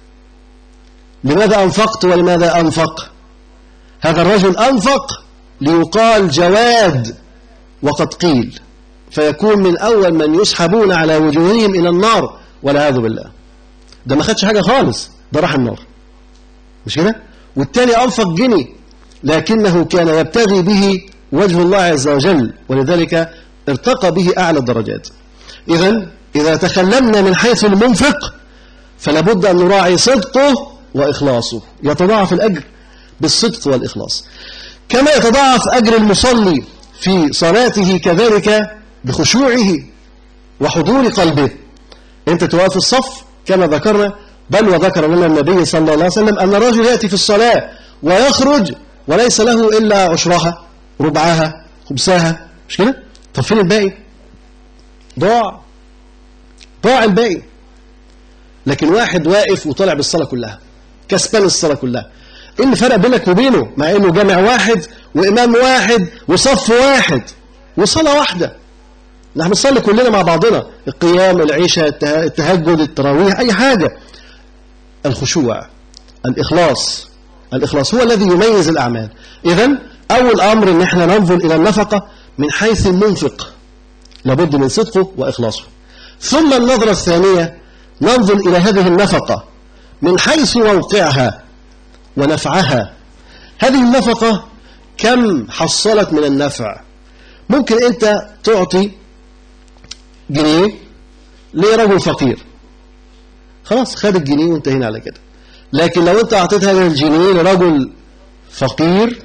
لماذا أنفقت ولماذا أنفق هذا الرجل أنفق ليقال جواد وقد قيل فيكون من أول من يسحبون على وجوههم إلى النار والعياذ بالله ده ما خدش حاجة خالص ده راح النار مش كده والتاني أنفق جني لكنه كان يبتغي به وجه الله عز وجل ولذلك ارتقى به أعلى الدرجات إذا إذا تكلمنا من حيث المنفق فلابد أن نراعي صدقه وإخلاصه يتضاعف الأجر بالصدق والإخلاص كما يتضاعف أجر المصلي في صلاته كذلك بخشوعه وحضور قلبه أنت توقف الصف كما ذكرنا بل وذكر لنا النبي صلى الله عليه وسلم أن الرجل يأتي في الصلاة ويخرج وليس له إلا عشرها ربعها خمسها مش كده طب فين الباقي ضاع ضاع الباقي لكن واحد واقف وطلع بالصلاة كلها كسبان الصلاة كلها ايه اللي فرق بينك وبينه مع انه جامع واحد وامام واحد وصف واحد وصلاة واحدة نحن بنصلي كلنا مع بعضنا القيام العيشة التهجد التراويح اي حاجة الخشوع الإخلاص الإخلاص هو الذي يميز الأعمال إذا أول أمر أن احنا ننظر إلى النفقة من حيث المنفق لابد من صدقه وإخلاصه ثم النظرة الثانية ننظر إلى هذه النفقة من حيث موقعها ونفعها هذه النفقة كم حصلت من النفع ممكن أنت تعطي جنيه لرجل فقير خلاص خد الجنيه وانتهينا على كده لكن لو انت اعطيت هذا الجنيه لرجل فقير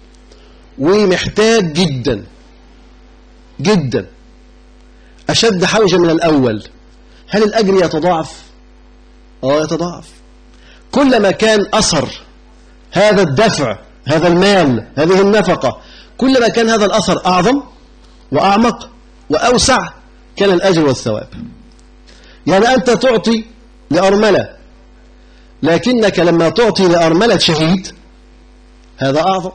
ومحتاج جدا جدا أشد حوجة من الأول هل الأجر يتضاعف؟ آه يتضاعف كلما كان أثر هذا الدفع هذا المال هذه النفقة كلما كان هذا الأثر أعظم وأعمق وأوسع كان الأجر والثواب يعني أنت تعطي لأرملة لكنك لما تعطي لأرملة شهيد هذا أعظم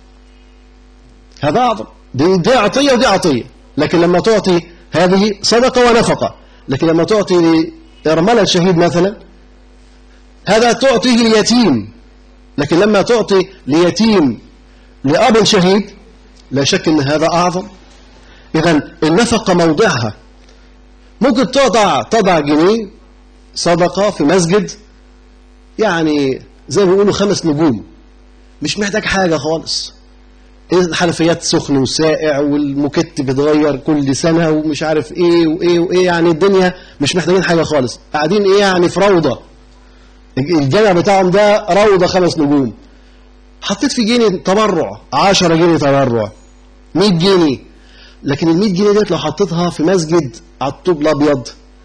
هذا أعظم دي, دي عطية ودي عطية لكن لما تعطي هذه صدقة ونفقة لكن لما تعطي لأرملة شهيد مثلا هذا تعطيه اليتيم لكن لما تعطي ليتيم لأب شهيد لا شك أن هذا أعظم إذا النفقة موضعها ممكن تضع تضع جنيه صدقة في مسجد يعني زي ما بيقولوا خمس نجوم مش محتاج حاجة خالص الحنفيات سخن وسائع والمكت بيتغير كل سنة ومش عارف ايه وايه وايه يعني الدنيا مش محتاجين حاجة خالص قاعدين ايه يعني في روضة الجامع بتاعهم ده روضة خمس نجوم حطيت في جنيه تبرع 10 جنيه تبرع 100 جنيه لكن ال 100 جنيه ديت لو حطيتها في مسجد على الطوب الابيض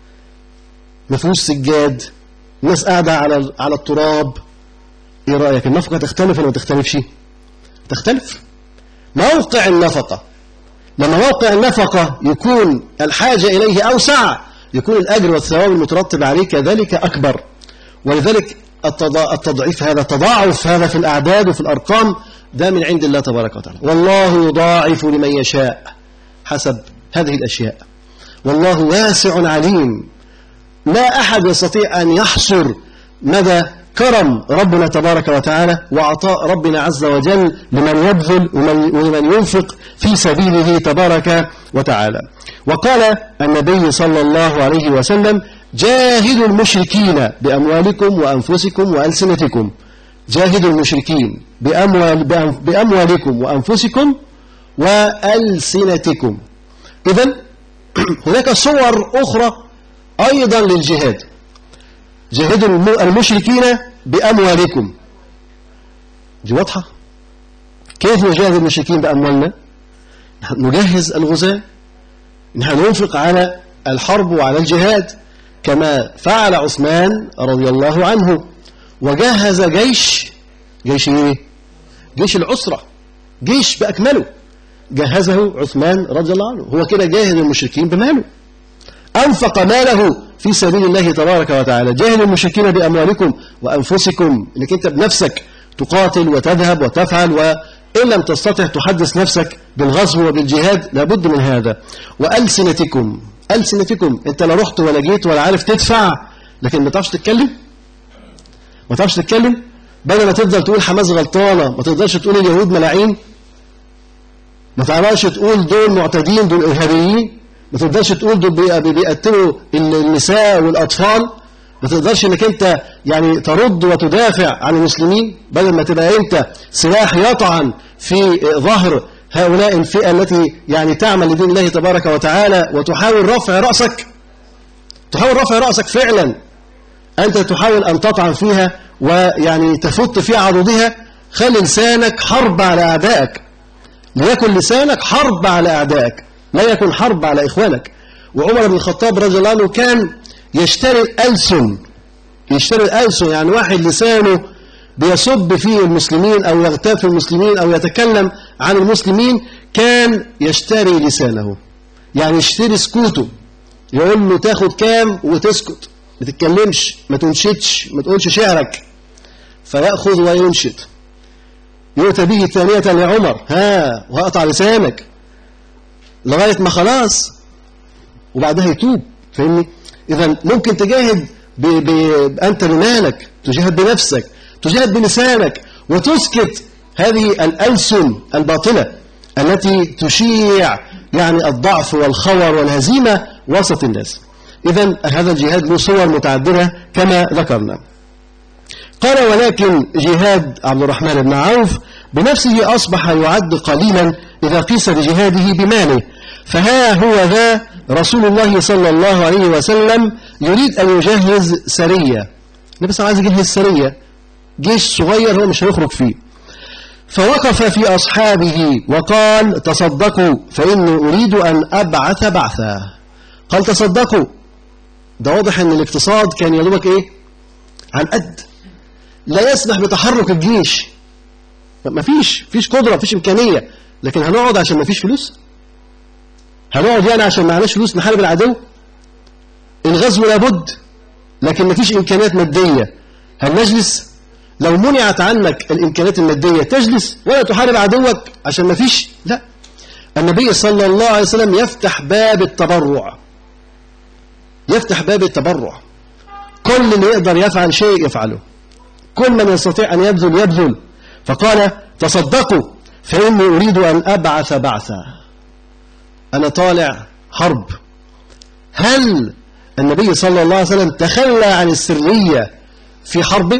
ما فيهوش سجاد الناس قاعده على على التراب ايه رايك النفقه تختلف ولا ما تختلفش تختلف موقع النفقه لما موقع النفقه يكون الحاجه اليه اوسع يكون الاجر والثواب المترتب عليه كذلك اكبر ولذلك التضعيف هذا تضاعف هذا في الأعداد وفي الأرقام ده من عند الله تبارك وتعالى والله يضاعف لمن يشاء حسب هذه الأشياء والله واسع عليم لا أحد يستطيع أن يحصر مدى كرم ربنا تبارك وتعالى وعطاء ربنا عز وجل لمن يبذل ومن ينفق في سبيله تبارك وتعالى وقال النبي صلى الله عليه وسلم جاهدوا المشركين بأموالكم وأنفسكم وألسنتكم جاهدوا المشركين بأموال بأموالكم وأنفسكم وألسنتكم إذا هناك صور أخرى أيضا للجهاد جاهدوا المشركين بأموالكم دي واضحة كيف نجاهد المشركين بأموالنا نجهز الغزاة نحن ننفق على الحرب وعلى الجهاد كما فعل عثمان رضي الله عنه وجهز جيش جيش ايه جيش العسرة جيش بأكمله جهزه عثمان رضي الله عنه هو كده جاهد المشركين بماله أنفق ماله في سبيل الله تبارك وتعالى جاهد المشركين بأموالكم وأنفسكم إنك أنت بنفسك تقاتل وتذهب وتفعل وإن لم تستطع تحدث نفسك بالغزو وبالجهاد لابد من هذا وألسنتكم ألسنتكم أنت لا رحت ولا جيت ولا عارف تدفع لكن ما تعرفش تتكلم ما تعرفش تتكلم بدل ما تفضل تقول حماس غلطانة ما تقدرش تقول اليهود ملاعين ما تعرفش تقول دول معتدين دول إرهابيين ما تقدرش تقول دول بيقتلوا النساء والأطفال ما تقدرش انك انت يعني ترد وتدافع عن المسلمين بدل ما تبقى انت سلاح يطعن في ظهر هؤلاء الفئة التي يعني تعمل لدين الله تبارك وتعالى وتحاول رفع رأسك تحاول رفع رأسك فعلا أنت تحاول أن تطعن فيها ويعني تفت في عضدها خلي لسانك حرب على أعدائك ليكن لسانك حرب على أعدائك لا يكن حرب على إخوانك وعمر بن الخطاب رضي الله عنه كان يشتري الألسن يشتري الألسن يعني واحد لسانه بيصب في المسلمين أو يغتاب في المسلمين أو يتكلم عن المسلمين كان يشتري لسانه يعني يشتري سكوته يقول له تاخد كام وتسكت ما تتكلمش ما تنشدش ما تقولش شعرك فيأخذ وينشد يؤتى به ثانية لعمر ها وهقطع لسانك لغاية ما خلاص وبعدها يتوب فاهمني إذا ممكن تجاهد ب... ب... أنت بمالك تجاهد بنفسك تجاهد بلسانك وتسكت هذه الألسن الباطلة التي تشيع يعني الضعف والخور والهزيمة وسط الناس إذا هذا الجهاد له صور متعددة كما ذكرنا قال ولكن جهاد عبد الرحمن بن عوف بنفسه أصبح يعد قليلا إذا قيس بجهاده بماله فها هو ذا رسول الله صلى الله عليه وسلم يريد أن يجهز سرية النبي صلى الله عليه وسلم عايز يجهز سرية جيش صغير هو مش هيخرج فيه فوقف في أصحابه وقال تصدقوا فإني أريد أن أبعث بعثا قال تصدقوا ده واضح أن الاقتصاد كان يدوبك إيه عن قد لا يسمح بتحرك الجيش ما فيش فيش قدرة فيش إمكانية لكن هنقعد عشان ما فيش فلوس هنقعد يعني عشان ما عناش فلوس نحارب العدو الغزو لابد لكن ما فيش إمكانيات مادية هل نجلس لو منعت عنك الإمكانيات المادية تجلس ولا تحارب عدوك عشان ما فيش لا النبي صلى الله عليه وسلم يفتح باب التبرع يفتح باب التبرع كل اللي يقدر يفعل شيء يفعله كل من يستطيع أن يبذل يبذل فقال تصدقوا فإني أريد أن أبعث بعثا أنا طالع حرب هل النبي صلى الله عليه وسلم تخلى عن السرية في حربه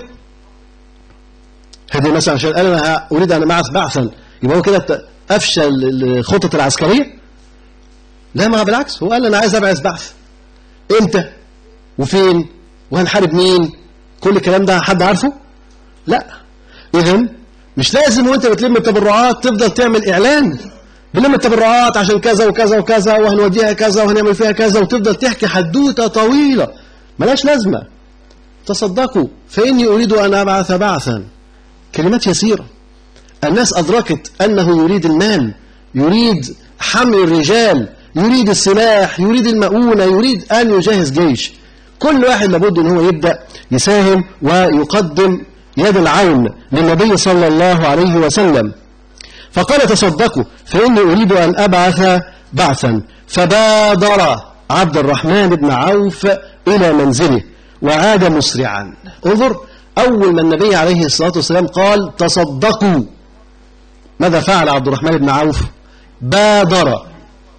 هذه مثلا عشان قال أنا أريد أن أبعث بعثا يبقى هو كده أفشل الخطط العسكرية لا ما بالعكس هو قال أنا عايز أبعث بعث إمتى وفين وهنحارب مين كل الكلام ده حد عارفه لا إذن مش لازم وانت بتلم التبرعات تفضل تعمل إعلان بنلم التبرعات عشان كذا وكذا وكذا وهنوديها كذا وهنعمل فيها كذا وتفضل تحكي حدوتة طويلة ملاش لازمة تصدقوا فإني أريد أن أبعث بعثا كلمات يسيرة الناس أدركت أنه يريد المال يريد حمل الرجال يريد السلاح يريد المؤونة يريد أن يجهز جيش كل واحد لابد أن هو يبدأ يساهم ويقدم يد العون للنبي صلى الله عليه وسلم فقال تصدقوا فإني أريد أن أبعث بعثا فبادر عبد الرحمن بن عوف إلى منزله وعاد مسرعا انظر أول ما النبي عليه الصلاة والسلام قال تصدقوا ماذا فعل عبد الرحمن بن عوف بادر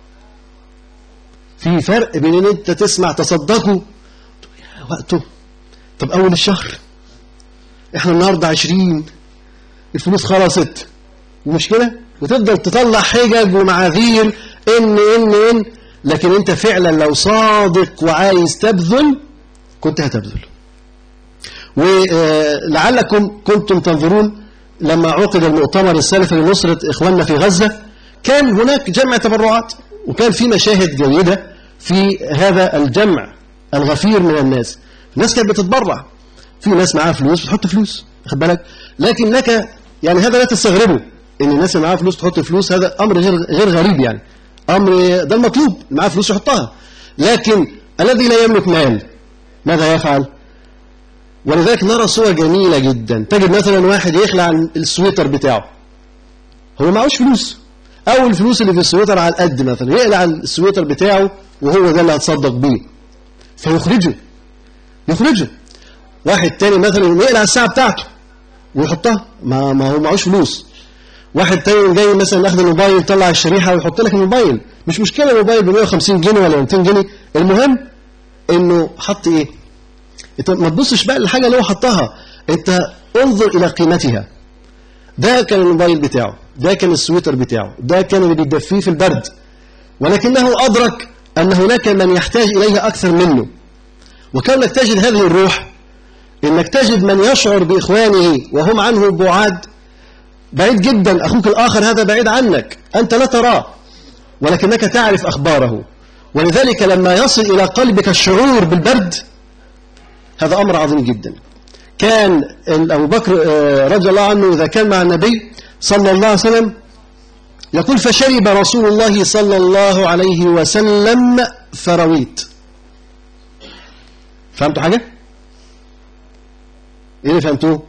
في فرق بين ان انت تسمع تصدقوا وقته طب اول الشهر احنا النهارده 20 الفلوس خلصت ومش كده وتفضل تطلع حجج ومعاذير ان ان ان لكن انت فعلا لو صادق وعايز تبذل كنت هتبذل ولعلكم كنتم تنظرون لما عقد المؤتمر السلفي لنصرة إخواننا في غزة كان هناك جمع تبرعات وكان في مشاهد جيدة في هذا الجمع الغفير من الناس الناس كانت بتتبرع في ناس معاها فلوس بتحط فلوس خد بالك لكن لك يعني هذا لا تستغربه ان الناس اللي معاها فلوس تحط فلوس هذا امر غير غير غريب يعني امر ده المطلوب اللي معاه فلوس يحطها لكن الذي لا يملك مال ماذا يفعل ولذلك نرى صور جميلة جدا تجد مثلا واحد يخلع السويتر بتاعه هو معهوش فلوس أو الفلوس اللي في السويتر على القد مثلا يقلع السويتر بتاعه وهو ده اللي هتصدق بيه فيخرجه يخرجه واحد تاني مثلا يقلع الساعة بتاعته ويحطها ما, ما هو معهوش فلوس واحد تاني جاي مثلا ياخد الموبايل يطلع الشريحة ويحط لك الموبايل مش مشكلة الموبايل ب 150 جنيه ولا 200 جنيه المهم انه حط ايه انت ما تبصش بقى للحاجة اللي هو حطها انت انظر الى قيمتها ده كان الموبايل بتاعه ده كان السويتر بتاعه ده كان اللي بيدفيه في البرد ولكنه أدرك أن هناك من يحتاج إليه أكثر منه وكونك تجد هذه الروح إنك تجد من يشعر بإخوانه وهم عنه بعاد بعيد جدا أخوك الآخر هذا بعيد عنك أنت لا تراه ولكنك تعرف أخباره ولذلك لما يصل إلى قلبك الشعور بالبرد هذا أمر عظيم جدا كان أبو بكر رضي الله عنه إذا كان مع النبي صلى الله عليه وسلم يقول فشرب رسول الله صلى الله عليه وسلم فرويت فهمتوا حاجة؟ ايه اللي فهمتوه؟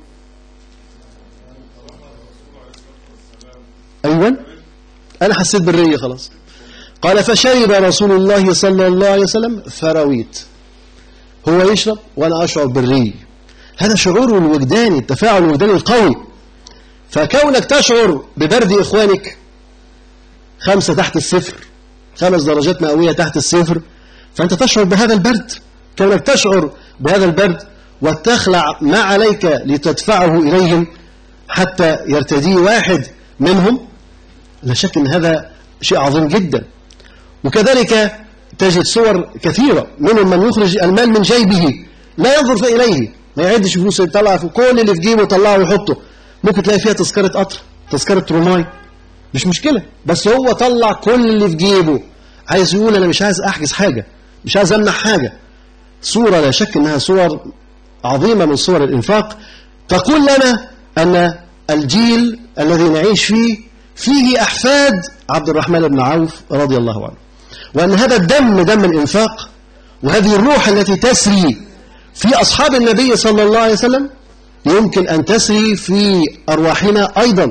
ايوه انا حسيت بالرية خلاص قال فشرب رسول الله صلى الله عليه وسلم فرويت هو يشرب وانا اشعر بالري هذا شعور الوجداني التفاعل الوجداني القوي فكونك تشعر ببرد إخوانك خمسة تحت الصفر خمس درجات مئوية تحت الصفر فأنت تشعر بهذا البرد كونك تشعر بهذا البرد وتخلع ما عليك لتدفعه إليهم حتى يرتدي واحد منهم لا شك أن هذا شيء عظيم جدا وكذلك تجد صور كثيرة منهم من يخرج المال من جيبه لا ينظر إليه ما يعدش فلوس يطلع في كل اللي في جيبه يطلعه ويحطه ممكن تلاقي فيها تذكرة قطر تذكرة روماي مش مشكلة بس هو طلع كل اللي في جيبه عايز يقول أنا مش عايز أحجز حاجة مش عايز أمنع حاجة صورة لا شك أنها صور عظيمة من صور الإنفاق تقول لنا أن الجيل الذي نعيش فيه فيه أحفاد عبد الرحمن بن عوف رضي الله عنه وأن هذا الدم دم الإنفاق وهذه الروح التي تسري في أصحاب النبي صلى الله عليه وسلم يمكن أن تسري في أرواحنا أيضا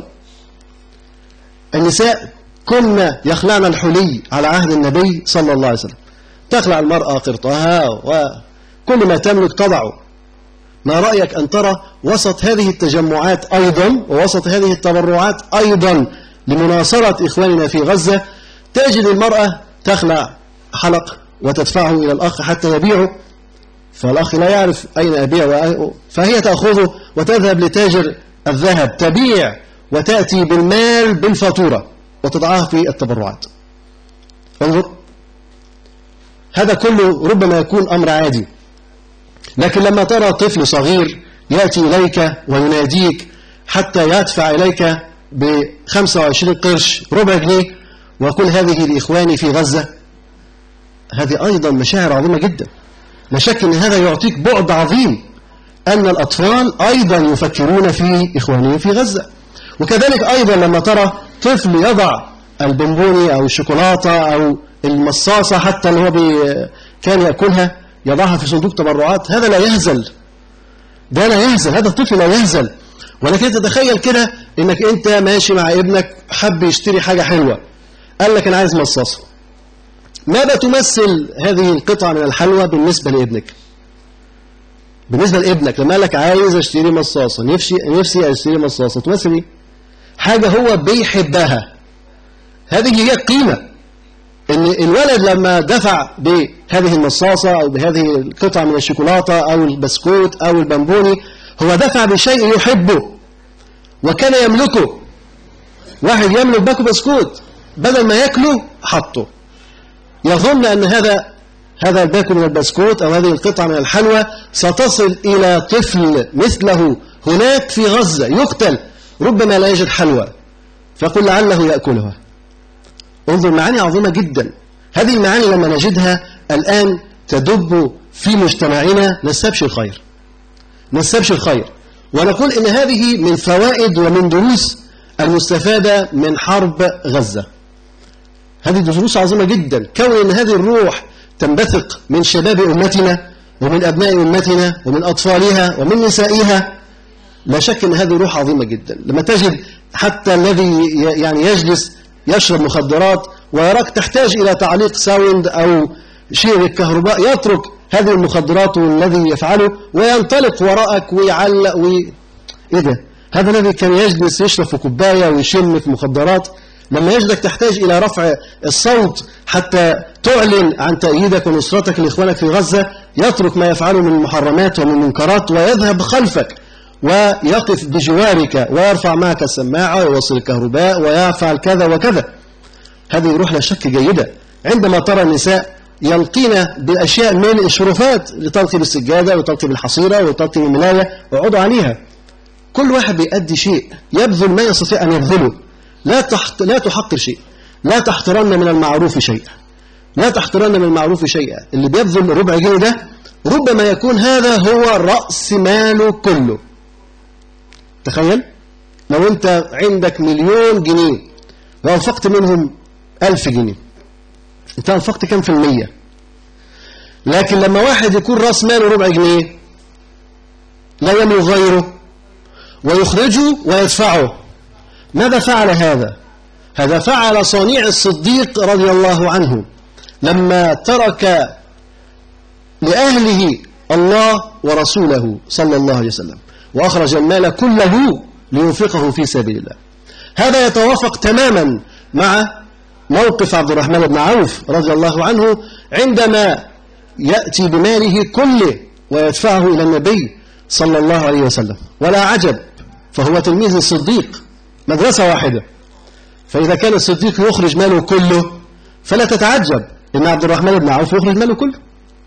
النساء كنا يخلعن الحلي على عهد النبي صلى الله عليه وسلم تخلع المرأة قرطها وكل ما تملك تضعه ما رأيك أن ترى وسط هذه التجمعات أيضا ووسط هذه التبرعات أيضا لمناصرة إخواننا في غزة تجد المرأة تخلع حلق وتدفعه إلى الأخ حتى يبيعه فالأخ لا يعرف أين أبيع فهي تأخذه وتذهب لتاجر الذهب تبيع وتأتي بالمال بالفاتورة وتضعها في التبرعات انظر هذا كله ربما يكون أمر عادي لكن لما ترى طفل صغير يأتي إليك ويناديك حتى يدفع إليك ب 25 قرش ربع جنيه ويقول هذه لإخواني في غزة هذه أيضا مشاعر عظيمة جدا لا شك أن هذا يعطيك بعد عظيم أن الأطفال أيضا يفكرون في إخوانهم في غزة وكذلك أيضا لما ترى طفل يضع البونبوني أو الشوكولاتة أو المصاصة حتى اللي هو كان يأكلها يضعها في صندوق تبرعات هذا لا يهزل ده لا يهزل هذا الطفل لا يهزل ولكن تتخيل كده انك انت ماشي مع ابنك حب يشتري حاجة حلوة قال لك انا عايز مصاصة ماذا تمثل هذه القطعة من الحلوى بالنسبة لابنك بالنسبة لابنك لما قال لك عايز اشتري مصاصة نفسي نفسي اشتري مصاصة تمثل ايه حاجة هو بيحبها هذه هي القيمة ان الولد لما دفع بهذه المصاصة او بهذه القطعة من الشوكولاتة او البسكوت او البنبوني هو دفع بشيء يحبه وكان يملكه واحد يملك باكو بسكوت بدل ما ياكله حطه يظن أن هذا هذا الباكو من البسكوت أو هذه القطعة من الحلوى ستصل إلى طفل مثله هناك في غزة يقتل ربما لا يجد حلوى فقل لعله يأكلها انظر معاني عظيمة جدا هذه المعاني لما نجدها الآن تدب في مجتمعنا نستبشر خير نستبشر خير ونقول إن هذه من فوائد ومن دروس المستفادة من حرب غزة هذه دروس عظيمة جدا كون أن هذه الروح تنبثق من شباب أمتنا ومن أبناء أمتنا ومن أطفالها ومن نسائها لا شك أن هذه روح عظيمة جدا لما تجد حتى الذي يعني يجلس يشرب مخدرات ويراك تحتاج إلى تعليق ساوند أو شيء بالكهرباء يترك هذه المخدرات والذي يفعله وينطلق وراءك ويعلق وي... إيه ده هذا الذي كان يجلس يشرب في كوباية ويشم في مخدرات لما يجدك تحتاج إلى رفع الصوت حتى تعلن عن تأييدك ونصرتك لإخوانك في غزة يترك ما يفعله من محرمات ومن منكرات ويذهب خلفك ويقف بجوارك ويرفع معك السماعة ويوصل الكهرباء ويفعل كذا وكذا هذه روح لا شك جيدة عندما ترى النساء يلقين بأشياء من الشرفات لتلقي بالسجادة وتلقي بالحصيرة وتلقي بالملاية ويقعدوا عليها كل واحد بيأدي شيء يبذل ما يستطيع أن يبذله لا تحت لا تحقر شيء لا تحترن من المعروف شيئا لا تحترن من المعروف شيئا اللي بيبذل ربع جنيه ده ربما يكون هذا هو رأس ماله كله تخيل لو انت عندك مليون جنيه وانفقت منهم ألف جنيه انت انفقت كم في المية لكن لما واحد يكون رأس ماله ربع جنيه لا يملك غيره ويخرجه ويدفعه ماذا فعل هذا هذا فعل صنيع الصديق رضي الله عنه لما ترك لأهله الله ورسوله صلى الله عليه وسلم وأخرج المال كله لينفقه في سبيل الله هذا يتوافق تماما مع موقف عبد الرحمن بن عوف رضي الله عنه عندما يأتي بماله كله ويدفعه إلى النبي صلى الله عليه وسلم ولا عجب فهو تلميذ الصديق مدرسة واحدة فإذا كان الصديق يخرج ماله كله فلا تتعجب ان عبد الرحمن بن عوف يخرج ماله كله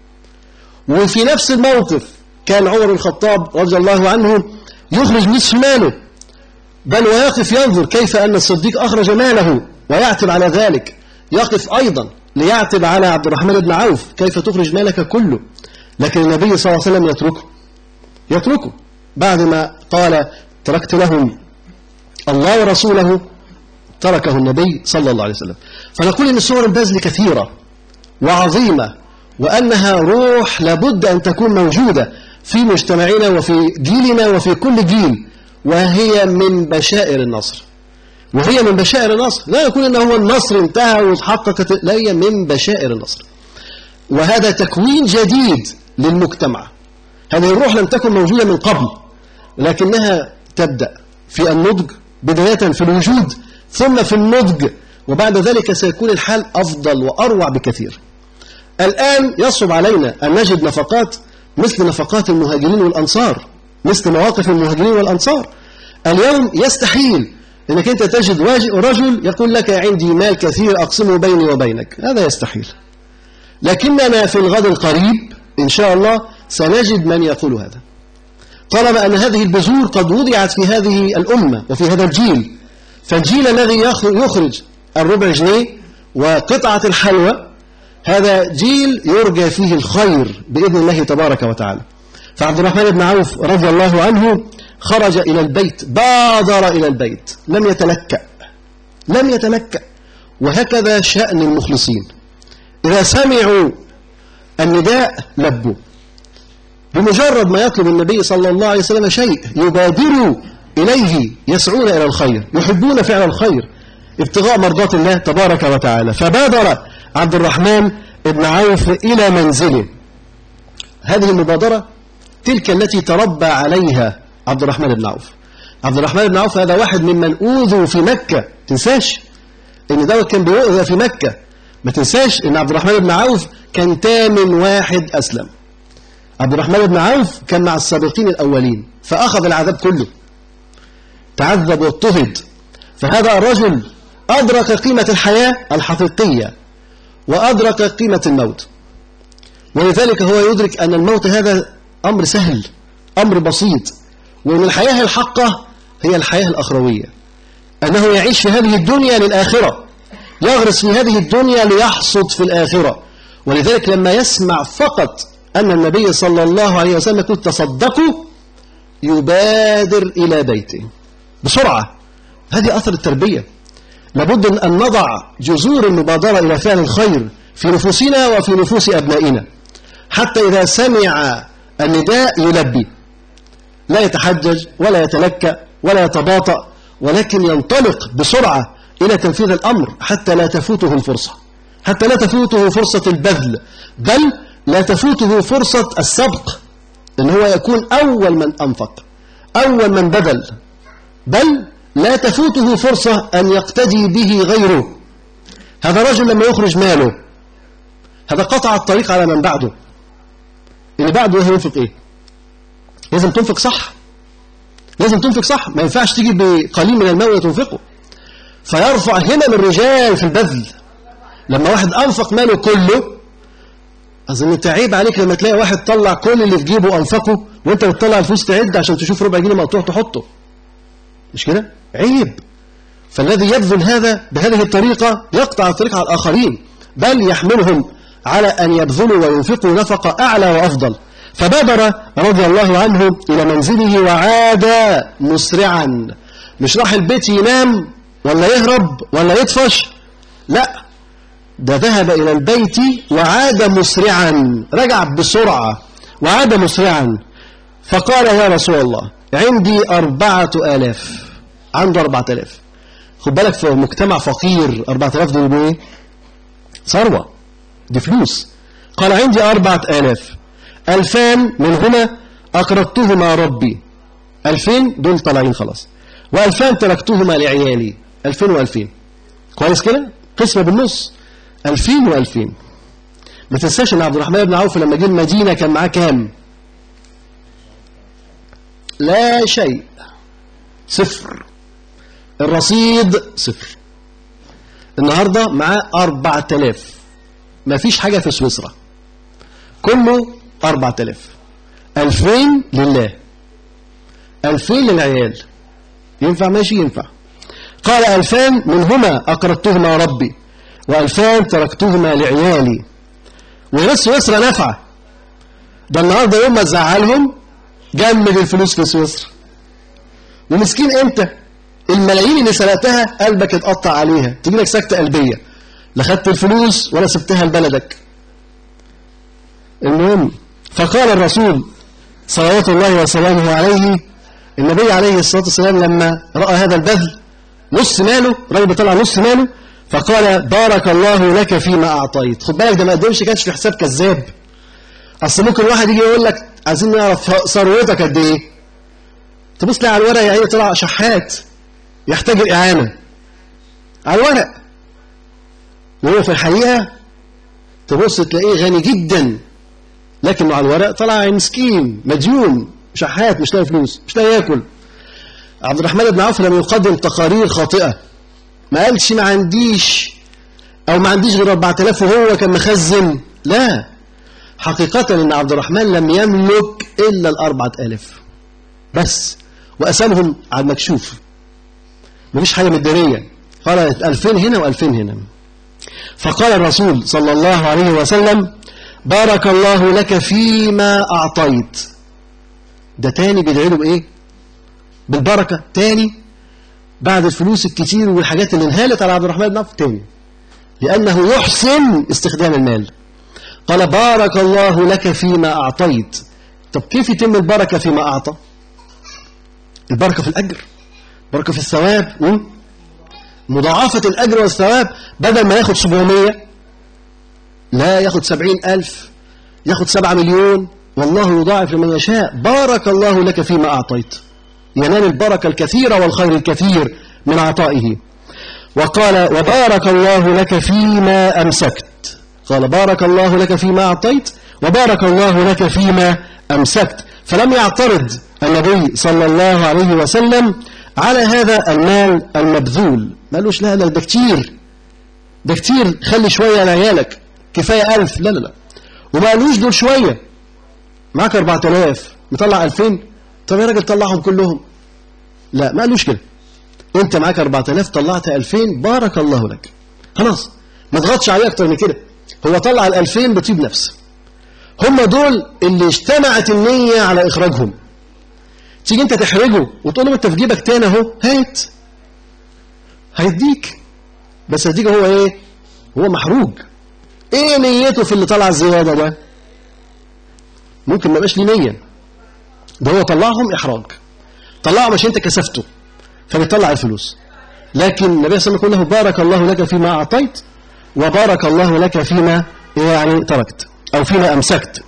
وفي نفس الموقف كان عمر الخطاب رضي الله عنه يخرج نصف ماله بل ويقف ينظر كيف أن الصديق أخرج ماله ويعتب على ذلك يقف أيضا ليعتب على عبد الرحمن بن عوف كيف تخرج مالك كله لكن النبي صلى الله عليه وسلم يتركه يتركه بعد ما قال تركت لهم الله ورسوله تركه النبي صلى الله عليه وسلم فنقول إن صور البذل كثيرة وعظيمة وأنها روح لابد أن تكون موجودة في مجتمعنا وفي جيلنا وفي كل جيل وهي من بشائر النصر وهي من بشائر النصر لا يكون أنه هو النصر انتهى وتحققت لا هي من بشائر النصر وهذا تكوين جديد للمجتمع هذه الروح لم تكن موجودة من قبل لكنها تبدأ في النضج بداية في الوجود ثم في النضج وبعد ذلك سيكون الحال أفضل وأروع بكثير الآن يصعب علينا أن نجد نفقات مثل نفقات المهاجرين والأنصار مثل مواقف المهاجرين والأنصار اليوم يستحيل أنك أنت تجد رجل يقول لك عندي مال كثير أقسمه بيني وبينك هذا يستحيل لكننا في الغد القريب إن شاء الله سنجد من يقول هذا طالما أن هذه البذور قد وضعت في هذه الأمة وفي هذا الجيل فالجيل الذي يخرج الربع جنيه وقطعة الحلوى هذا جيل يرجى فيه الخير بإذن الله تبارك وتعالى فعبد الرحمن بن عوف رضي الله عنه خرج إلى البيت بادر إلى البيت لم يتلكأ لم يتلكأ وهكذا شأن المخلصين إذا سمعوا النداء لبوا بمجرد ما يطلب النبي صلى الله عليه وسلم شيء يبادروا إليه يسعون إلى الخير يحبون فعل الخير ابتغاء مرضات الله تبارك وتعالى فبادر عبد الرحمن بن عوف إلى منزله هذه المبادرة تلك التي تربى عليها عبد الرحمن بن عوف عبد الرحمن بن عوف هذا واحد ممن أوذوا في مكة تنساش إن دوت كان بيؤذى في مكة ما تنساش إن عبد الرحمن بن عوف كان تامن واحد أسلم عبد الرحمن بن عوف كان مع السابقين الأولين فأخذ العذاب كله تعذب واضطهد فهذا الرجل أدرك قيمة الحياة الحقيقية وأدرك قيمة الموت ولذلك هو يدرك أن الموت هذا أمر سهل أمر بسيط وأن الحياة الحقة هي الحياة الأخروية أنه يعيش في هذه الدنيا للآخرة يغرس في هذه الدنيا ليحصد في الآخرة ولذلك لما يسمع فقط أن النبي صلى الله عليه وسلم يقول تصدقوا يبادر إلى بيته بسرعة هذه أثر التربية لابد أن نضع جذور المبادرة إلى فعل الخير في نفوسنا وفي نفوس أبنائنا حتى إذا سمع النداء يلبي لا يتحجج ولا يتلكأ ولا يتباطأ ولكن ينطلق بسرعة إلى تنفيذ الأمر حتى لا تفوته الفرصة حتى لا تفوته فرصة البذل بل لا تفوته فرصة السبق إن هو يكون أول من أنفق أول من بذل بل لا تفوته فرصة أن يقتدي به غيره هذا رجل لما يخرج ماله هذا قطع الطريق على من بعده اللي بعده ينفق ايه لازم تنفق صح لازم تنفق صح ما ينفعش تيجي بقليل من المال وتنفقه فيرفع همم الرجال في البذل لما واحد أنفق ماله كله أظن أنت عيب عليك لما تلاقي واحد طلع كل اللي في جيبه أنفقه وأنت بتطلع الفلوس تعد عشان تشوف ربع جنيه مقطوع تحطه مش كده؟ عيب فالذي يبذل هذا بهذه الطريقة يقطع الطريق على الآخرين بل يحملهم على أن يبذلوا وينفقوا نفقة أعلى وأفضل فبادر رضي الله عنه إلى منزله وعاد مسرعا مش راح البيت ينام ولا يهرب ولا يطفش لا ده ذهب إلى البيت وعاد مسرعا رجع بسرعة وعاد مسرعا فقال يا رسول الله عندي أربعة آلاف عنده أربعة آلاف خد بالك في مجتمع فقير أربعة آلاف دول ايه ثروة دي فلوس قال عندي أربعة آلاف ألفان منهما أقرضتهما ربي ألفين دول طالعين خلاص وألفان تركتهما لعيالي ألفين وألفين كويس كده قسمة بالنص ألفين وألفين ما تنساش ان عبد الرحمن بن عوف لما جه المدينة كان معاه كام لا شيء صفر الرصيد صفر النهاردة معاه أربعة آلاف ما فيش حاجة في سويسرا كله 4000 2000 لله 2000 للعيال ينفع ماشي ينفع قال ألفان منهما أقرضتهما ربي وألفان تركتهما لعيالي وهنا سويسرا نافعة ده النهارده يوم ما تزعلهم جمد الفلوس في سويسرا ومسكين انت الملايين اللي سرقتها قلبك اتقطع عليها تجي لك سكته قلبيه لا خدت الفلوس ولا سبتها لبلدك المهم فقال الرسول صلوات الله وسلامه عليه النبي عليه الصلاه والسلام لما راى هذا البذل نص ماله راجل بيطلع نص ماله فقال بارك الله لك فيما اعطيت خد بالك ده ما قدمش كانش في حساب كذاب اصل ممكن واحد يجي يقول لك عايزين نعرف ثروتك قد ايه تبص لي على الورق يا عيني طلع شحات يحتاج الاعانه على الورق وهو في الحقيقه تبص تلاقيه غني جدا لكنه على الورق طلع مسكين مديون شحات مش لاقي فلوس مش لاقي ياكل عبد الرحمن بن عوف لم يقدم تقارير خاطئه ما قالش ما عنديش او ما عنديش غير 4000 وهو كان مخزن لا حقيقة ان عبد الرحمن لم يملك الا الاربعة الاف بس وقسمهم على المكشوف مفيش حاجة مدارية قال 2000 هنا و2000 هنا فقال الرسول صلى الله عليه وسلم بارك الله لك فيما اعطيت ده تاني بيدعي له بايه بالبركة تاني بعد الفلوس الكتير والحاجات اللي انهالت على عبد الرحمن بن عوف تاني لأنه يحسن استخدام المال قال بارك الله لك فيما أعطيت طب كيف يتم البركة فيما أعطى البركة في الأجر بركة في الثواب م? مضاعفة الأجر والثواب بدل ما ياخد 700 لا ياخد 70 ألف ياخد 7 مليون والله يضاعف لمن يشاء بارك الله لك فيما أعطيت ينال البركة الكثيرة والخير الكثير من عطائه وقال وبارك الله لك فيما أمسكت قال بارك الله لك فيما أعطيت وبارك الله لك فيما أمسكت فلم يعترض النبي صلى الله عليه وسلم على هذا المال المبذول ما قالوش لا لا ده كتير ده كتير خلي شوية لعيالك كفاية ألف لا لا لا وما قالوش دول شوية معاك 4000 مطلع 2000 طب يا راجل طلعهم كلهم لا ما قالوش كده انت معاك 4000 طلعت 2000 بارك الله لك خلاص ما تضغطش عليه اكتر من كده هو طلع ال 2000 بطيب نفس هم دول اللي اجتمعت النية على إخراجهم تيجي أنت تحرجه وتقول له أنت في جيبك تاني أهو هات هيديك بس هيديك هو إيه؟ هو محروج إيه نيته في اللي طلع الزيادة ده؟ ممكن ما يبقاش ليه نية ده هو طلعهم إحراج طلعهم عشان أنت كسفته فبيطلع الفلوس لكن النبي صلى الله عليه وسلم يقول له بارك الله لك فيما أعطيت وبارك الله لك فيما يعني تركت أو فيما أمسكت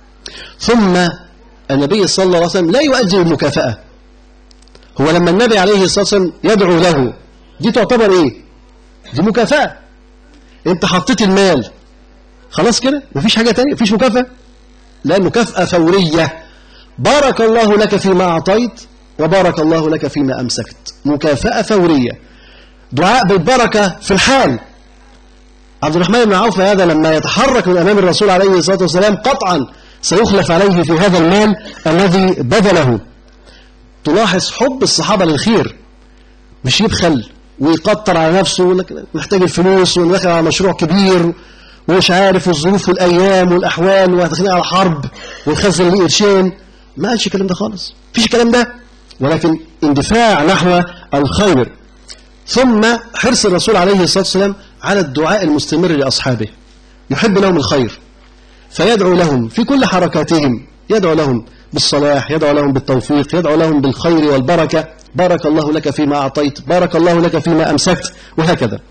ثم النبي صلى الله عليه وسلم لا يؤدي المكافأة هو لما النبي عليه الصلاة والسلام يدعو له دي تعتبر إيه دي مكافأة أنت حطيت المال خلاص كده مفيش حاجة تانية مفيش مكافأة لا مكافأة فورية بارك الله لك فيما أعطيت وبارك الله لك فيما أمسكت مكافأة فورية دعاء بالبركة في الحال عبد الرحمن بن عوف هذا لما يتحرك من أمام الرسول عليه الصلاة والسلام قطعا سيخلف عليه في هذا المال الذي بذله تلاحظ حب الصحابة للخير مش يبخل ويقطر على نفسه ويقول لك محتاج الفلوس وداخل على مشروع كبير ومش عارف الظروف والأيام والأحوال وداخلين على حرب ونخزن ليه قرشين ما قالش الكلام ده خالص مفيش الكلام ده ولكن اندفاع نحو الخير ثم حرص الرسول عليه الصلاة والسلام على الدعاء المستمر لأصحابه يحب لهم الخير فيدعو لهم في كل حركاتهم يدعو لهم بالصلاح يدعو لهم بالتوفيق يدعو لهم بالخير والبركة بارك الله لك فيما أعطيت بارك الله لك فيما أمسكت وهكذا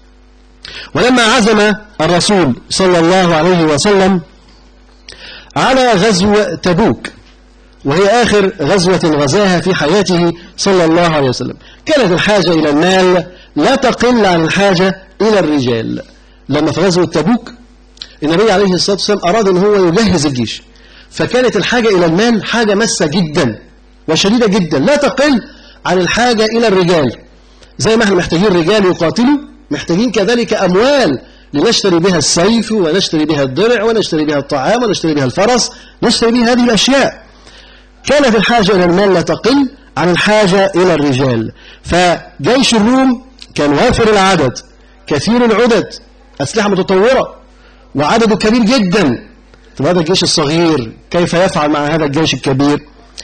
ولما عزم الرسول صلى الله عليه وسلم على غزو تبوك وهي آخر غزوة غزاها في حياته صلى الله عليه وسلم كانت الحاجة إلى المال لا تقل عن الحاجة إلى الرجال لما في غزوة تبوك النبي عليه الصلاة والسلام أراد أن هو يجهز الجيش فكانت الحاجة إلى المال حاجة مسة جدا وشديدة جدا لا تقل عن الحاجة إلى الرجال زي ما احنا محتاجين رجال يقاتلوا محتاجين كذلك أموال لنشتري بها السيف ونشتري بها الضرع ونشتري بها الطعام ونشتري بها الفرس نشتري بها هذه الأشياء كانت الحاجة إلى المال لا تقل عن الحاجة إلى الرجال فجيش الروم كان وافر العدد كثير العدد أسلحة متطورة وعدده كبير جدا طب هذا الجيش الصغير كيف يفعل مع هذا الجيش الكبير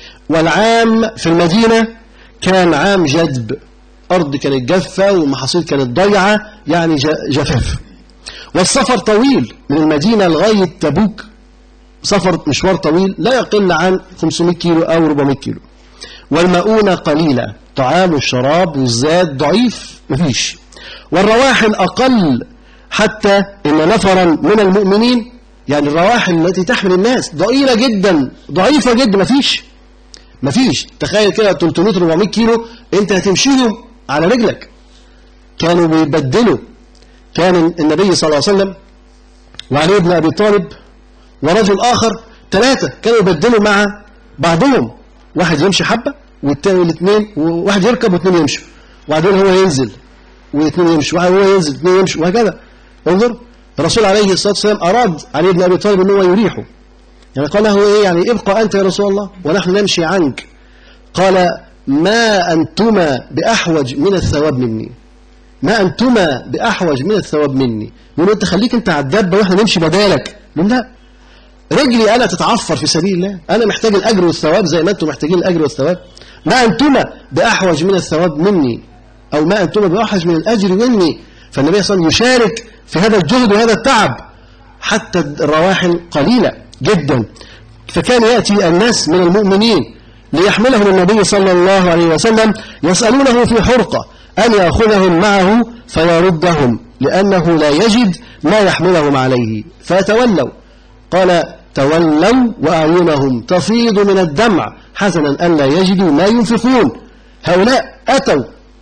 والعام في المدينة كان عام جدب أرض كانت جافة والمحاصيل كانت ضيعة يعني جفاف والسفر طويل من المدينة لغاية تبوك سفر مشوار طويل لا يقل عن 500 كيلو أو 400 كيلو والمؤونة قليلة طعام والشراب والزاد ضعيف مفيش والرواحل أقل حتى إن نفرا من المؤمنين يعني الرواحل التي تحمل الناس ضئيلة جدا ضعيفة جدا مفيش مفيش تخيل كده 300 400 كيلو انت هتمشيهم على رجلك كانوا بيبدلوا كان النبي صلى الله عليه وسلم وعلي بن ابي طالب ورجل اخر ثلاثه كانوا يبدلوا مع بعضهم واحد يمشي حبه والتاني الاثنين وواحد يركب واثنين يمشوا وبعدين هو ينزل واثنين يمشوا واحد هو ينزل اثنين يمشوا وهكذا انظر الرسول عليه الصلاه والسلام اراد علي بن ابي طالب ان هو يريحه يعني قال له ايه يعني ابقى انت يا رسول الله ونحن نمشي عنك قال ما أنتما بأحوج من الثواب مني ما أنتما بأحوج من الثواب مني يقول أنت خليك أنت على الدبة وإحنا نمشي بدالك يقول لا رجلي أنا تتعفر في سبيل الله أنا محتاج الأجر والثواب زي ما أنتم محتاجين الأجر والثواب ما أنتما بأحوج من الثواب مني أو ما أنتما بأحوج من الأجر مني فالنبي صلى الله عليه وسلم يشارك في هذا الجهد وهذا التعب حتى الرواحل قليلة جدا فكان يأتي الناس من المؤمنين ليحملهم النبي صلى الله عليه وسلم يسألونه في حرقة أن يأخذهم معه فيردهم لأنه لا يجد ما يحملهم عليه فيتولوا قال تولوا وأعينهم تفيض من الدمع حزنا أن لا يجدوا ما ينفقون هؤلاء أتوا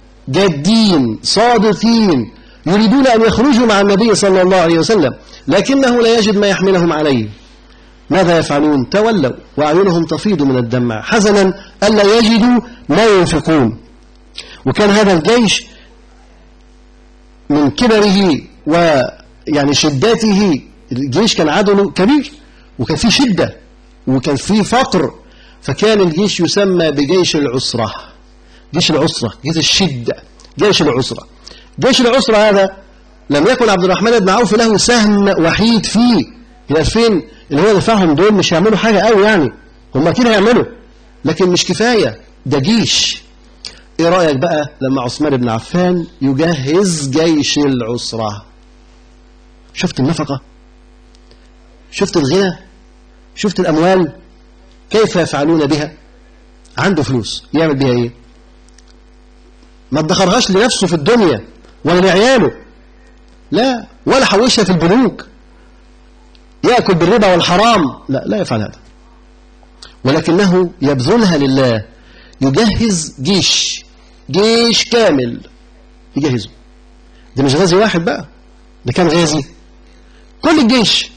جادين صادقين يريدون أن يخرجوا مع النبي صلى الله عليه وسلم لكنه لا يجد ما يحملهم عليه ماذا يفعلون تولوا وأعينهم تفيض من الدمع حزنا ألا يجدوا ما ينفقون وكان هذا الجيش من كبره ويعني شداته الجيش كان عدده كبير وكان فيه شدة وكان فيه فقر فكان الجيش يسمى بجيش العسرة جيش العسرة جيش الشدة جيش العسرة جيش العسرة هذا لم يكن عبد الرحمن بن عوف له سهم وحيد فيه إلى فين اللي هو دفعهم دول مش هيعملوا حاجة قوي يعني هم أكيد هيعملوا لكن مش كفاية ده جيش ايه رأيك بقى لما عثمان بن عفان يجهز جيش العسرة شفت النفقة شفت الغنى شفت الأموال كيف يفعلون بها عنده فلوس يعمل بها ايه ما ادخرهاش لنفسه في الدنيا ولا لعياله لا ولا حوشها في البنوك يأكل بالربا والحرام لا لا يفعل هذا ولكنه يبذلها لله يجهز جيش جيش كامل يجهزه ده مش غازي واحد بقى ده كان غازي كل الجيش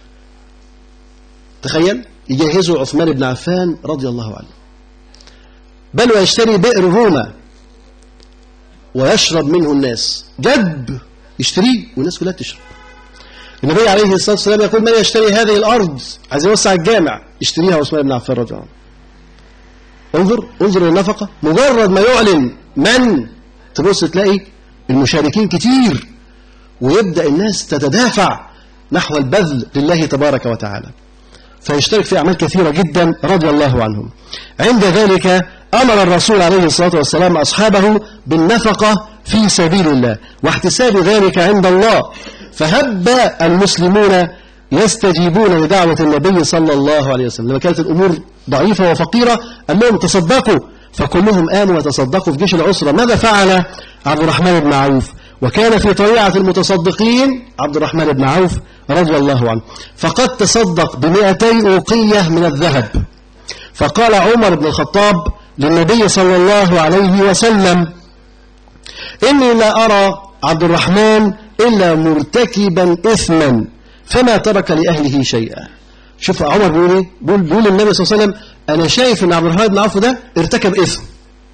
تخيل يجهزه عثمان بن عفان رضي الله عنه بل ويشتري بئر روما ويشرب منه الناس جد يشتريه والناس كلها تشرب النبي عليه الصلاة والسلام يقول من يشتري هذه الأرض عايز يوسع الجامع يشتريها عثمان بن عفان رضي الله عنه انظر انظر للنفقة مجرد ما يعلن من تبص تلاقي المشاركين كتير ويبدأ الناس تتدافع نحو البذل لله تبارك وتعالى فيشترك في أعمال كثيرة جدا رضي الله عنهم عند ذلك أمر الرسول عليه الصلاة والسلام أصحابه بالنفقة في سبيل الله واحتساب ذلك عند الله فهب المسلمون يستجيبون لدعوة النبي صلى الله عليه وسلم لما كانت الأمور ضعيفة وفقيرة قال لهم تصدقوا فكلهم آمنوا وتصدقوا في جيش العسرة ماذا فعل عبد الرحمن بن عوف وكان في طريعة المتصدقين عبد الرحمن بن عوف رضي الله عنه فقد تصدق بمئتي أوقية من الذهب فقال عمر بن الخطاب للنبي صلى الله عليه وسلم إني لا أرى عبد الرحمن إلا مرتكبا إثما فما ترك لأهله شيئا شوف عمر بيقول ايه بيقول, بيقول النبي صلى الله عليه وسلم أنا شايف أن عبد الرحمن بن عوف ده ارتكب إثم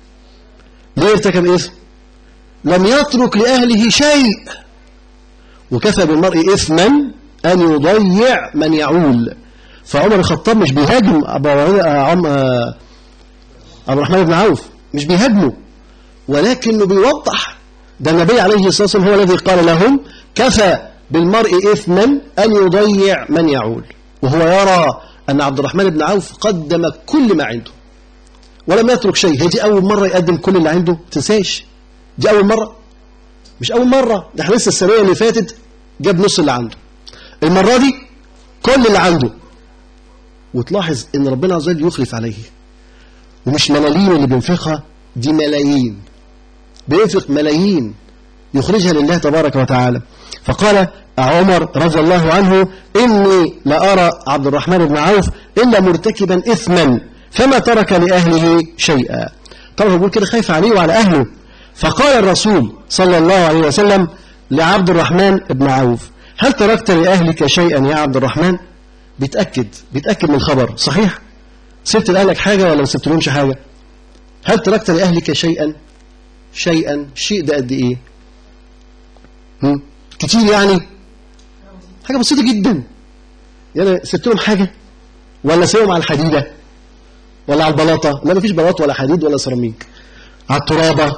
ليه ارتكب إثم لم يترك لأهله شيء وكفى بالمرء إثما أن يضيع من يعول فعمر الخطاب مش بيهاجم أبو عم عبد الرحمن بن عوف مش بيهاجمه ولكنه بيوضح ده النبي عليه الصلاة والسلام هو الذي قال لهم كفى بالمرء إثما أن يضيع من يعول وهو يرى أن عبد الرحمن بن عوف قدم كل ما عنده ولم يترك شيء هي دي أول مرة يقدم كل اللي عنده تنساش دي أول مرة مش أول مرة ده احنا لسه السنة اللي فاتت جاب نص اللي عنده المرة دي كل اللي عنده وتلاحظ ان ربنا عز وجل يخلف عليه ومش ملايين اللي بينفقها دي ملايين بينفق ملايين يخرجها لله تبارك وتعالى فقال عمر رضي الله عنه إني لأرى عبد الرحمن بن عوف إلا مرتكبا إثما فما ترك لأهله شيئا طبعا بيقول كده خايف عليه وعلى أهله فقال الرسول صلى الله عليه وسلم لعبد الرحمن بن عوف هل تركت لأهلك شيئا يا عبد الرحمن بيتأكد بيتأكد من الخبر صحيح سبت لأهلك حاجة ولا ما سبت لهمش حاجة هل تركت لأهلك شيئا شيئا شيء ده قد إيه هم؟ كتير يعني حاجة بسيطة جدا يعني سبت لهم حاجة ولا سيبهم على الحديدة ولا على البلاطة لا مفيش بلاط ولا حديد ولا سيراميك على الترابة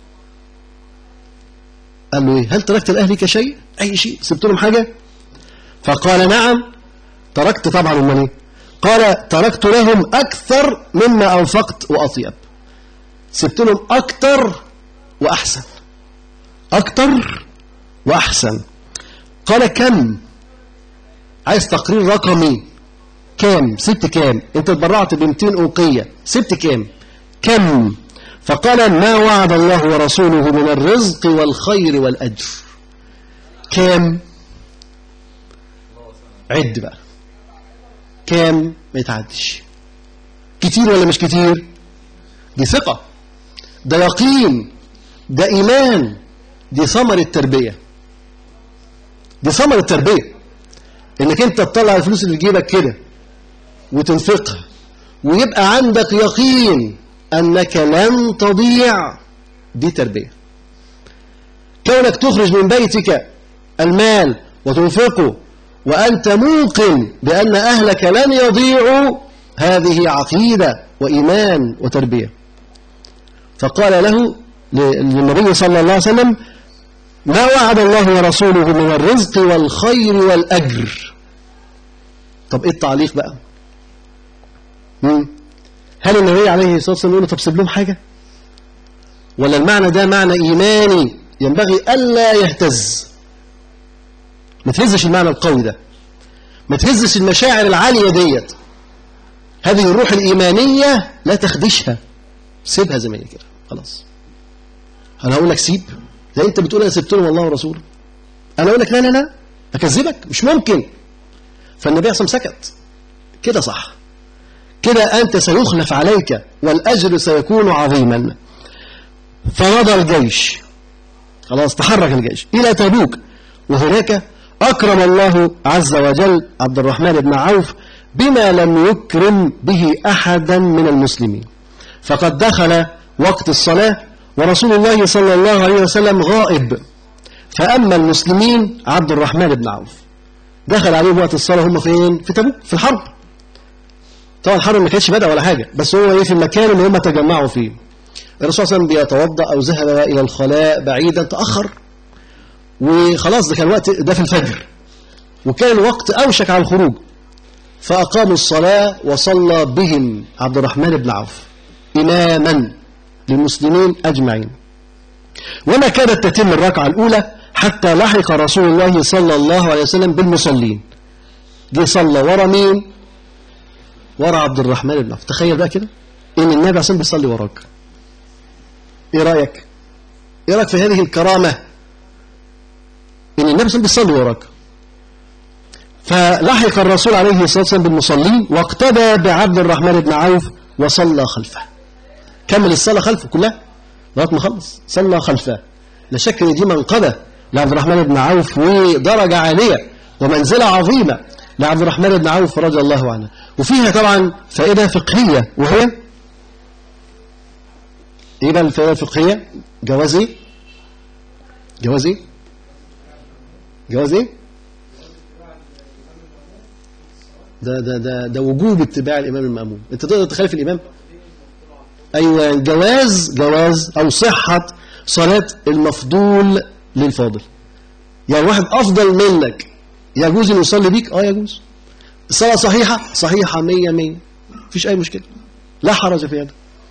قال له ايه هل تركت لأهلك شيء أي شيء سبت لهم حاجة فقال نعم تركت طبعا امال ايه قال تركت لهم أكثر مما أنفقت وأطيب سبت لهم أكثر وأحسن أكثر وأحسن قال كم عايز تقرير رقمي كام سبت كام انت اتبرعت ب 200 أوقية سبت كام كم فقال ما وعد الله ورسوله من الرزق والخير والأجر كام عد بقى كام ما يتعدش كتير ولا مش كتير دي ثقة ده يقين ده إيمان دي ثمر التربية دي ثمر التربية انك انت تطلع الفلوس اللي في جيبك كده وتنفقها ويبقى عندك يقين انك لن تضيع دي تربية كونك تخرج من بيتك المال وتنفقه وأنت موقن بأن أهلك لن يضيعوا هذه عقيدة وإيمان وتربية فقال له للنبي صلى الله عليه وسلم ما وعد الله ورسوله من الرزق والخير والأجر طب إيه التعليق بقى مم. هل النبي عليه الصلاة والسلام يقول طب سيب لهم حاجة ولا المعنى ده معنى إيماني ينبغي ألا يهتز ما تهزش المعنى القوي ده ما تهزش المشاعر العالية ديت هذه الروح الإيمانية لا تخدشها سيبها زي ما هي كده خلاص أنا هقول لك سيب لا أنت بتقول أنا سبت لهم الله ورسوله أنا أقول لك لا لا لا أكذبك مش ممكن فالنبي صلى سكت كده صح كده أنت سيخلف عليك والأجر سيكون عظيما فمضى الجيش خلاص تحرك الجيش إلى تبوك وهناك أكرم الله عز وجل عبد الرحمن بن عوف بما لم يكرم به أحدا من المسلمين فقد دخل وقت الصلاة ورسول الله صلى الله عليه وسلم غائب فأما المسلمين عبد الرحمن بن عوف دخل عليهم وقت الصلاة هم فين؟ في تبوك في الحرب طبعا الحرب ما كانتش بدأ ولا حاجة بس هو ايه في المكان اللي هم تجمعوا فيه الرسول صلى الله عليه وسلم بيتوضأ أو ذهب إلى الخلاء بعيدا تأخر وخلاص ده كان وقت ده في الفجر وكان الوقت أوشك على الخروج فأقاموا الصلاة وصلى بهم عبد الرحمن بن عوف إماما للمسلمين أجمعين وما كانت تتم الركعة الأولى حتى لحق رسول الله صلى الله عليه وسلم بالمصلين جه صلى ورا مين ورا عبد الرحمن بن عوف تخيل بقى كده ان النبي عشان بيصلي وراك ايه رايك ايه رايك في هذه الكرامه ان النبي صلى بيصلي وراك فلحق الرسول عليه الصلاه والسلام بالمصلين واقتدى بعبد الرحمن بن عوف وصلى خلفه كمل الصلاه خلفه كلها لغايه ما خلص صلى خلفه لا شك ان دي منقبه لعبد الرحمن بن عوف ودرجه عاليه ومنزله عظيمه لعبد الرحمن بن عوف رضي الله عنه وفيها طبعا فائدة فقهية وهي ايه بقى الفائدة الفقهية جواز ايه جواز ايه جواز ايه ده ده ده ده وجوب اتباع الامام الماموم انت تقدر تخالف الامام ايوه جواز جواز او صحه صلاه المفضول للفاضل يعني واحد افضل منك يجوز ان يصلي بيك اه يجوز الصلاه صحيحه صحيحه 100 100 مفيش اي مشكله لا حرج في هذا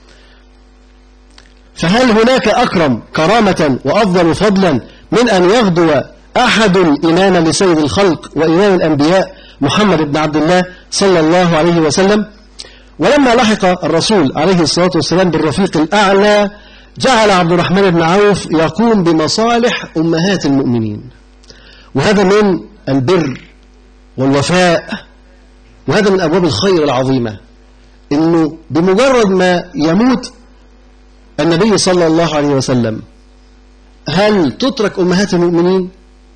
فهل هناك أكرم كرامة وأفضل فضلا من أن يغدو أحد إماما لسيد الخلق وإمام الأنبياء محمد بن عبد الله صلى الله عليه وسلم ولما لحق الرسول عليه الصلاة والسلام بالرفيق الأعلى جعل عبد الرحمن بن عوف يقوم بمصالح أمهات المؤمنين وهذا من البر والوفاء وهذا من أبواب الخير العظيمة إنه بمجرد ما يموت النبي صلى الله عليه وسلم هل تترك أمهات المؤمنين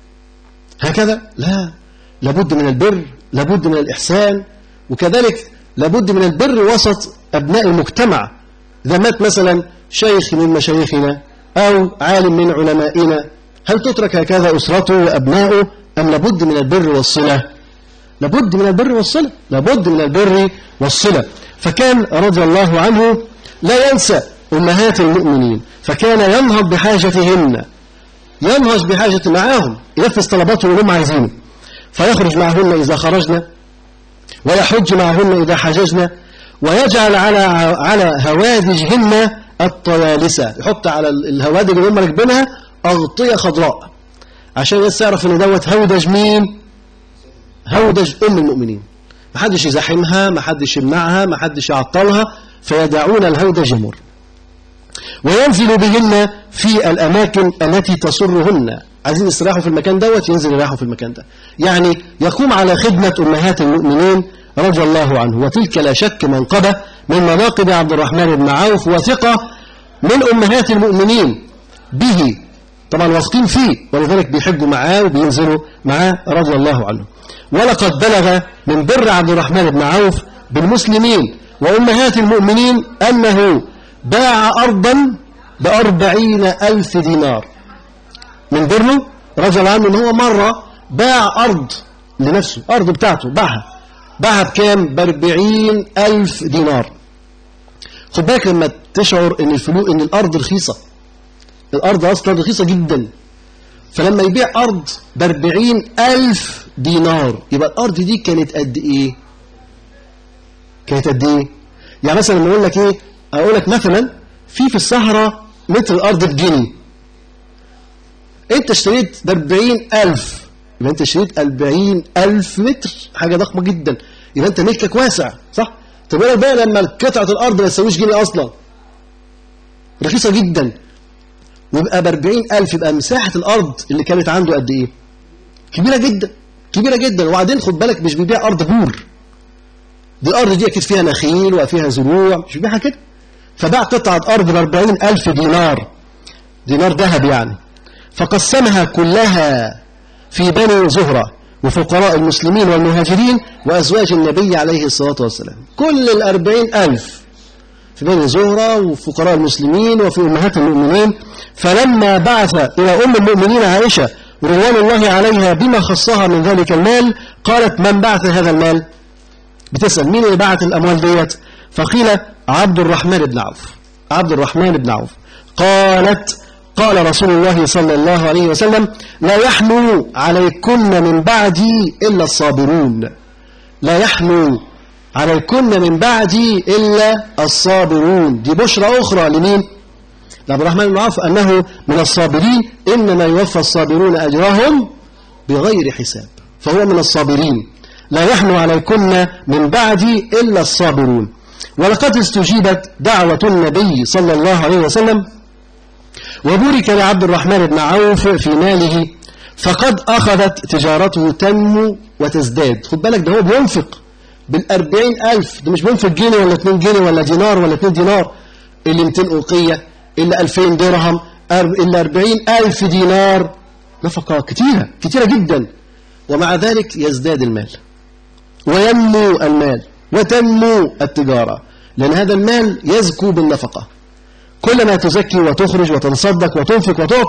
هكذا لا لابد من البر لابد من الإحسان وكذلك لابد من البر وسط أبناء المجتمع إذا مات مثلا شيخ من مشايخنا أو عالم من علمائنا هل تترك هكذا أسرته وأبناؤه أم لابد من البر والصلة لابد من البر والصلة لابد من البر والصلة فكان رضي الله عنه لا ينسى أمهات المؤمنين فكان ينهض بحاجتهن ينهج بحاجة معاهم ينفذ طلباتهم اللي هم عايزينه فيخرج معهن إذا خرجنا ويحج معهن إذا حججنا ويجعل على على هوادجهن الطيالسة يحط على الهوادج اللي هم راكبينها أغطية خضراء عشان الناس تعرف إن دوت هودج مين؟ هودج أم المؤمنين محدش يزاحمها محدش يمنعها محدش يعطلها فيدعون الهودج يمر وينزل بهن في الأماكن التي تسرهن عايزين يستراحوا في المكان دوت ينزل يراحوا في المكان ده يعني يقوم على خدمة أمهات المؤمنين رضي الله عنه وتلك لا شك منقبة من مناقب عبد الرحمن بن عوف وثقة من أمهات المؤمنين به طبعا واثقين فيه ولذلك بيحجوا معاه وبينزلوا معاه رضي الله عنه ولقد بلغ من بر عبد الرحمن بن عوف بالمسلمين وأمهات المؤمنين أنه باع أرضا بأربعين ألف دينار من بره رجل عنه ان هو مرة باع أرض لنفسه أرض بتاعته باعها باعها بكام بأربعين ألف دينار خد بالك لما تشعر ان الفلوس ان الأرض رخيصة الأرض أصلا رخيصة جدا فلما يبيع أرض بأربعين ألف دينار يبقى الأرض دي كانت قد إيه كانت قد إيه يعني مثلا لما أقول لك إيه أقول لك مثلا في في الصحراء متر الأرض بجنيه أنت اشتريت ب 40000 يبقى أنت اشتريت 40000 متر حاجة ضخمة جدا يبقى أنت ملكك واسع صح؟ طب ايه بقى لما قطعة الأرض ما تساويش جنيه أصلا رخيصة جدا ويبقى ب 40000 يبقى مساحة الأرض اللي كانت عنده قد إيه؟ كبيرة جدا كبيرة جدا وبعدين خد بالك مش بيبيع أرض بور دي الأرض دي أكيد فيها نخيل وفيها زروع مش بيبيعها كده فباع قطعة أرض ب 40000 دينار دينار ذهب يعني فقسمها كلها في بني زهرة وفقراء المسلمين والمهاجرين وأزواج النبي عليه الصلاة والسلام كل الأربعين ألف في بني زهرة وفقراء المسلمين وفي أمهات المؤمنين فلما بعث إلى أم المؤمنين عائشة رضوان الله عليها بما خصها من ذلك المال قالت من بعث هذا المال بتسأل مين اللي بعث الأموال ديت فقيل عبد الرحمن بن عوف عبد الرحمن بن عوف قالت قال رسول الله صلى الله عليه وسلم لا يحنو عليكن من بعدي إلا الصابرون لا يحنو عليكن من بعدي إلا الصابرون دي بشرى أخرى لمين لعبد الرحمن بن عوف أنه من الصابرين إنما يوفى الصابرون أجرهم بغير حساب فهو من الصابرين لا يحنو عليكن من بعدي إلا الصابرون ولقد استجيبت دعوة النبي صلى الله عليه وسلم وبورك لعبد الرحمن بن عوف في ماله فقد أخذت تجارته تنمو وتزداد خد بالك ده هو بينفق بالأربعين ألف ده مش بينفق جنيه ولا اتنين جنيه ولا دينار ولا اتنين دينار اللي 200 أوقية إلا 2000 درهم إلا 40 ألف دينار نفقة كتيرة كتيرة جدا ومع ذلك يزداد المال وينمو المال وتنمو التجارة لأن هذا المال يزكو بالنفقة كلما تزكي وتخرج وتصدق وتنفق وتعطي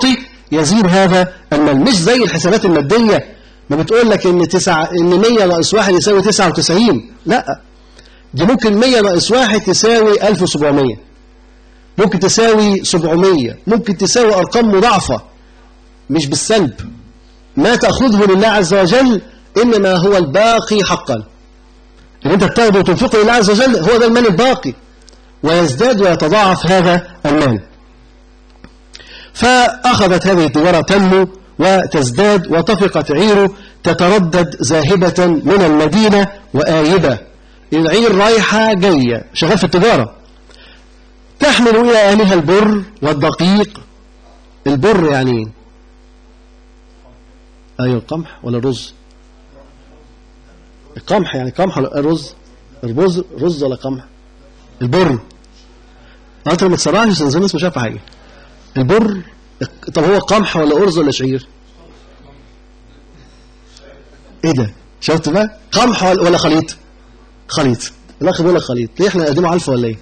يزيد هذا المال مش زي الحسابات المادية ما بتقول لك ان تسعة ان 100 ناقص 1 يساوي 99 لا دي ممكن 100 ناقص 1 تساوي 1700 ممكن تساوي 700 ممكن تساوي ارقام مضاعفة مش بالسلب ما تأخذه لله عز وجل إنما هو الباقي حقا اللي انت بتاخده وتنفقه لله عز وجل هو ده المال الباقي ويزداد ويتضاعف هذا المال فأخذت هذه التجارة تنمو وتزداد وطفقت عيره تتردد ذاهبة من المدينة وآيبة العير رايحة جاية شغال في التجارة تحمل إلى أهلها البر والدقيق البر يعني أيوة القمح ولا الرز القمح يعني قمح ولا الرز الرز رز ولا قمح البر انت ما تسرعش عشان الناس مش عارفه حاجه البر طب هو قمح ولا ارز ولا شعير ايه ده شفت بقى قمح ولا ولا خليط خليط الاخ بيقول لك خليط ليه احنا قديمه الف ولا ايه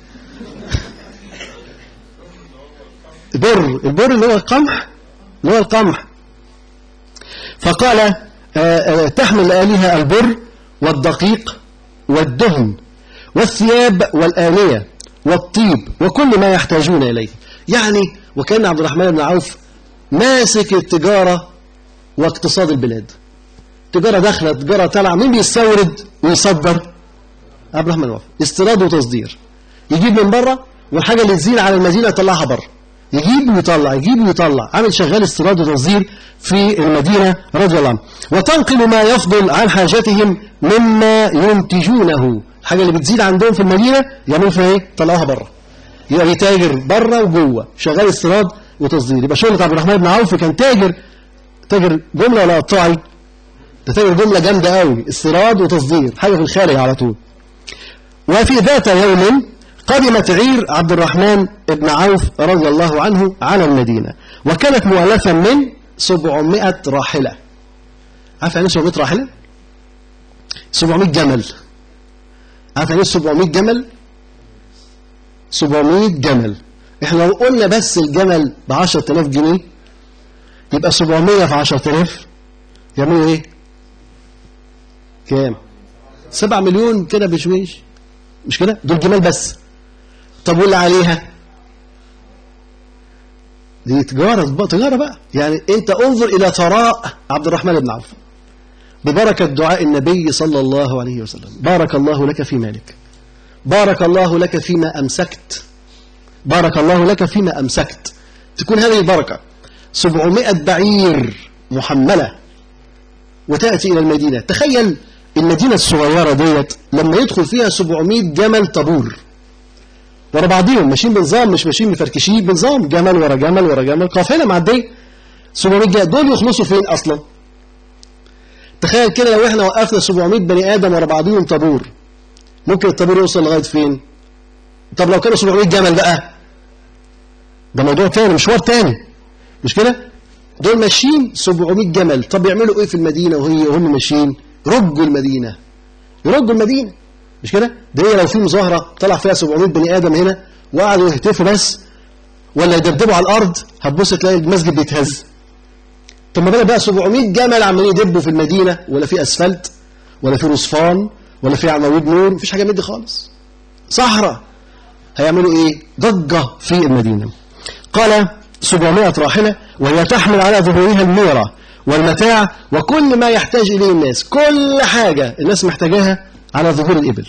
البر البر اللي هو القمح اللي هو القمح فقال آه، آه، تحمل آلهة البر والدقيق والدهن والثياب والآنية والطيب وكل ما يحتاجون إليه يعني وكان عبد الرحمن بن عوف ماسك التجارة واقتصاد البلاد تجارة داخلة تجارة طالعة مين بيستورد ويصدر عبد الرحمن بن عوف استيراد وتصدير يجيب من بره والحاجة اللي تزيد على المدينة يطلعها بره يجيب ويطلع يجيب ويطلع عامل شغال استيراد وتصدير في المدينة رضي الله عنه وتنقل ما يفضل عن حاجتهم مما ينتجونه الحاجة اللي بتزيد عندهم في المدينة يعملوا فيها ايه طلعوها بره يبقى بيتاجر بره وجوه شغال استيراد وتصدير يبقى شغلة عبد الرحمن بن عوف كان تاجر تاجر جملة ولا قطاعي ده تاجر جملة جامدة قوي استيراد وتصدير حاجة في الخارج على طول وفي ذات يوم قدمت عير عبد الرحمن بن عوف رضي الله عنه على المدينة وكانت مؤلفة من 700 راحلة عارف يعني 700 راحلة 700 جمل عارف يعني 700 جمل 700 جمل احنا لو قلنا بس الجمل ب 10000 جنيه يبقى 700 في 10000 يعملوا ايه كام 7 مليون كده بشويش مش كده دول جمال بس طب واللي عليها دي تجارة تجارة بقى يعني انت انظر الى ثراء عبد الرحمن بن عوف ببركة دعاء النبي صلى الله عليه وسلم بارك الله لك في مالك بارك الله لك فيما أمسكت بارك الله لك فيما أمسكت تكون هذه البركة 700 بعير محملة وتأتي إلى المدينة تخيل المدينة الصغيرة ديت لما يدخل فيها 700 جمل طابور ورا بعضيهم ماشيين بنظام مش ماشيين مفركشين بنظام جمل ورا جمل ورا جمل قافله معديه 700 جمل دول يخلصوا فين اصلا تخيل كده لو احنا وقفنا 700 بني ادم ورا بعضيهم طابور ممكن الطابور يوصل لغايه فين طب لو كانوا 700 جمل بقى ده موضوع تاني مشوار تاني مش كده دول ماشيين 700 جمل طب يعملوا ايه في المدينه وهي وهم ماشيين رجوا المدينه يرجوا المدينه مش كده ده هي لو في مظاهرة طلع فيها 700 بني آدم هنا وقعدوا يهتفوا بس ولا يدبدبوا على الأرض هتبص تلاقي المسجد بيتهز طب ما بالك بقى 700 جمل عمالين يدبوا في المدينة ولا في أسفلت ولا في رصفان ولا في عواميد نور مفيش حاجة من دي خالص صحراء هيعملوا ايه ضجة في المدينة قال 700 راحلة وهي تحمل على ظهورها الميرة والمتاع وكل ما يحتاج إليه الناس كل حاجة الناس محتاجاها على ظهور الإبل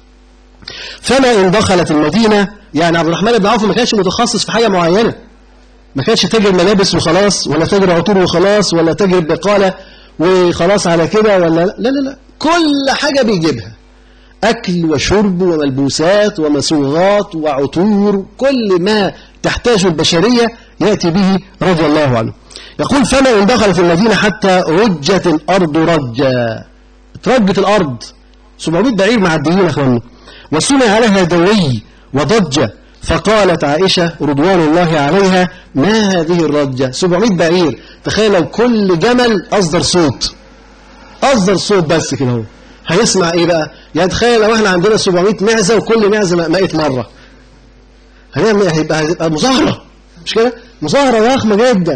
فما إن دخلت المدينة يعني عبد الرحمن بن عوف ما كانش متخصص في حاجة معينة ما كانش تاجر ملابس وخلاص ولا تاجر عطور وخلاص ولا تاجر بقالة وخلاص على كده ولا لا لا لا كل حاجة بيجيبها أكل وشرب وملبوسات ومسوغات وعطور كل ما تحتاج البشرية يأتي به رضي الله عنه يقول فما إن دخل في المدينة حتى رجت الأرض رجا ترجت الأرض 700 بعير معديين يا اخوانا وسمع لها دوي وضجة فقالت عائشة رضوان الله عليها ما هذه الرجة 700 بعير تخيل لو كل جمل أصدر صوت أصدر صوت بس كده هو هيسمع إيه بقى يعني تخيل لو احنا عندنا 700 معزة وكل معزة مائت مرة هنعمل هيبقى هيبقى مظاهرة مش كده مظاهرة ضخمة جدا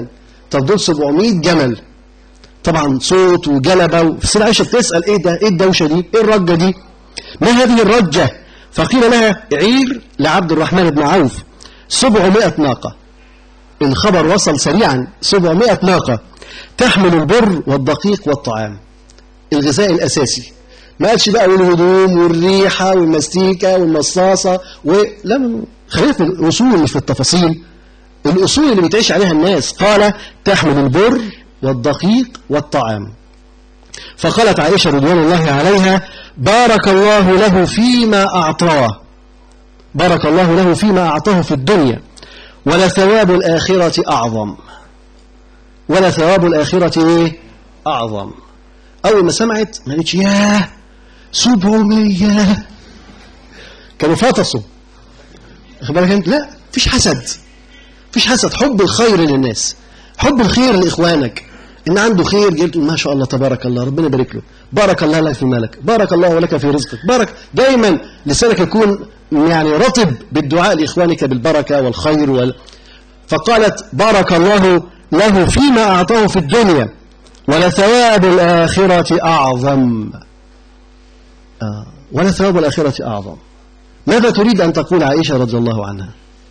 طب دول 700 جمل طبعا صوت وجلبة والسيدة عائشة بتسأل ايه ده ايه الدوشة دي ايه الرجة دي ما هذه الرجة فقيل لها عير لعبد الرحمن بن عوف 700 ناقة الخبر وصل سريعا 700 ناقة تحمل البر والدقيق والطعام الغذاء الأساسي ما قالش بقى والهدوم والريحة والمستيكة والمصاصة و... لا خلينا في الأصول مش في التفاصيل الأصول اللي بتعيش عليها الناس قال تحمل البر والدقيق والطعام فقالت عائشة رضوان الله عليها بارك الله له فيما أعطاه بارك الله له فيما أعطاه في الدنيا ولثواب الآخرة أعظم ولثواب الآخرة إيه؟ أعظم أول ما سمعت ما قالتش ياه سبعمية كانوا فطسوا أخبارك أنت لا فيش حسد فيش حسد حب الخير للناس حب الخير لإخوانك إن عنده خير قلت ما شاء الله تبارك الله ربنا يبارك له بارك الله لك في مالك بارك الله لك في رزقك بارك دايما لسانك يكون يعني رطب بالدعاء لإخوانك بالبركة والخير وال... فقالت بارك الله له فيما أعطاه في الدنيا ولثواب الآخرة أعظم آه. ولثواب الآخرة أعظم ماذا تريد أن تقول عائشة رضي الله عنها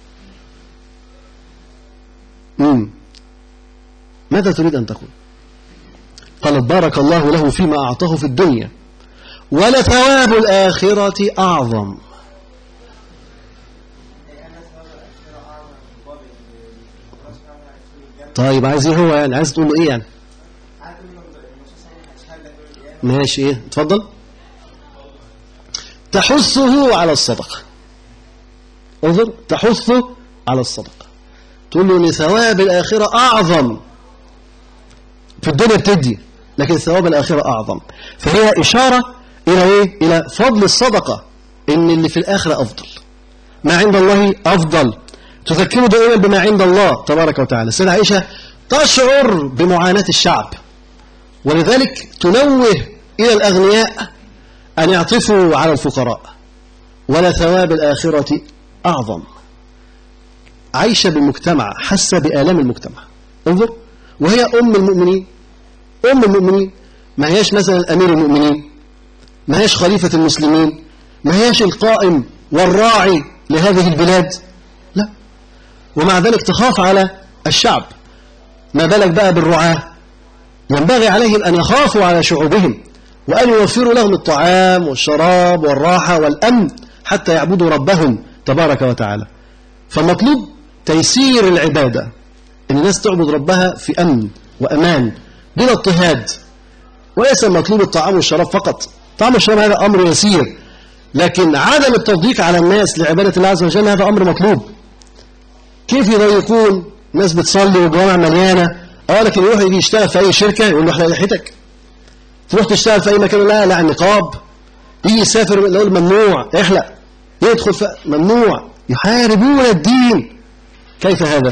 مم. ماذا تريد أن تقول قالت بارك الله له فيما أعطاه في الدنيا ولثواب الآخرة أعظم طيب عايز ايه هو يعني عايز تقول له ايه يعني ماشي ايه اتفضل تحثه على الصدقة انظر تحثه على الصدقة تقول له ان ثواب الآخرة أعظم في الدنيا بتدي لكن ثواب الآخرة أعظم فهي إشارة إلى إيه؟ إلى فضل الصدقة إن اللي في الآخرة أفضل ما عند الله أفضل تذكره دائما بما عند الله تبارك وتعالى السيدة عائشة تشعر بمعاناة الشعب ولذلك تنوه إلى الأغنياء أن يعطفوا على الفقراء ولا ثواب الآخرة أعظم عايشة بالمجتمع حاسة بآلام المجتمع انظر وهي أم المؤمنين أم المؤمنين ما هياش مثلا أمير المؤمنين ما هياش خليفة المسلمين ما هياش القائم والراعي لهذه البلاد لا ومع ذلك تخاف على الشعب ما بالك بقى بالرعاة ينبغي عليهم أن يخافوا على شعوبهم وأن يوفروا لهم الطعام والشراب والراحة والأمن حتى يعبدوا ربهم تبارك وتعالى فالمطلوب تيسير العبادة أن الناس تعبد ربها في أمن وأمان بلا اضطهاد وليس مطلوب الطعام والشراب فقط الطعام والشراب هذا أمر يسير لكن عدم التضييق على الناس لعبادة الله عز وجل هذا أمر مطلوب كيف يضيقون ناس بتصلي والجوامع مليانة اه لكن يروح يجي يشتغل في أي شركة يقول له احنا لحيتك تروح تشتغل في أي مكان لا لا النقاب يجي يسافر يقول ممنوع احلق يدخل في ممنوع يحاربون الدين كيف هذا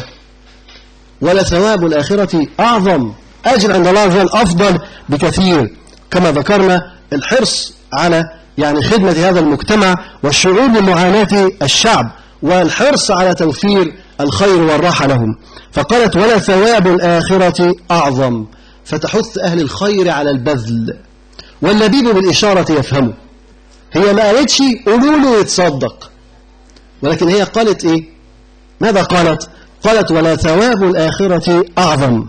ولا ثواب الآخرة أعظم أجر عند الله عز وجل أفضل بكثير كما ذكرنا الحرص على يعني خدمة هذا المجتمع والشعور بمعاناة الشعب والحرص على توفير الخير والراحة لهم فقالت ولا ثواب الآخرة أعظم فتحث أهل الخير على البذل واللبيب بالإشارة يفهمه هي ما قالتش قولوا له يتصدق ولكن هي قالت إيه ماذا قالت قالت ولا ثواب الآخرة أعظم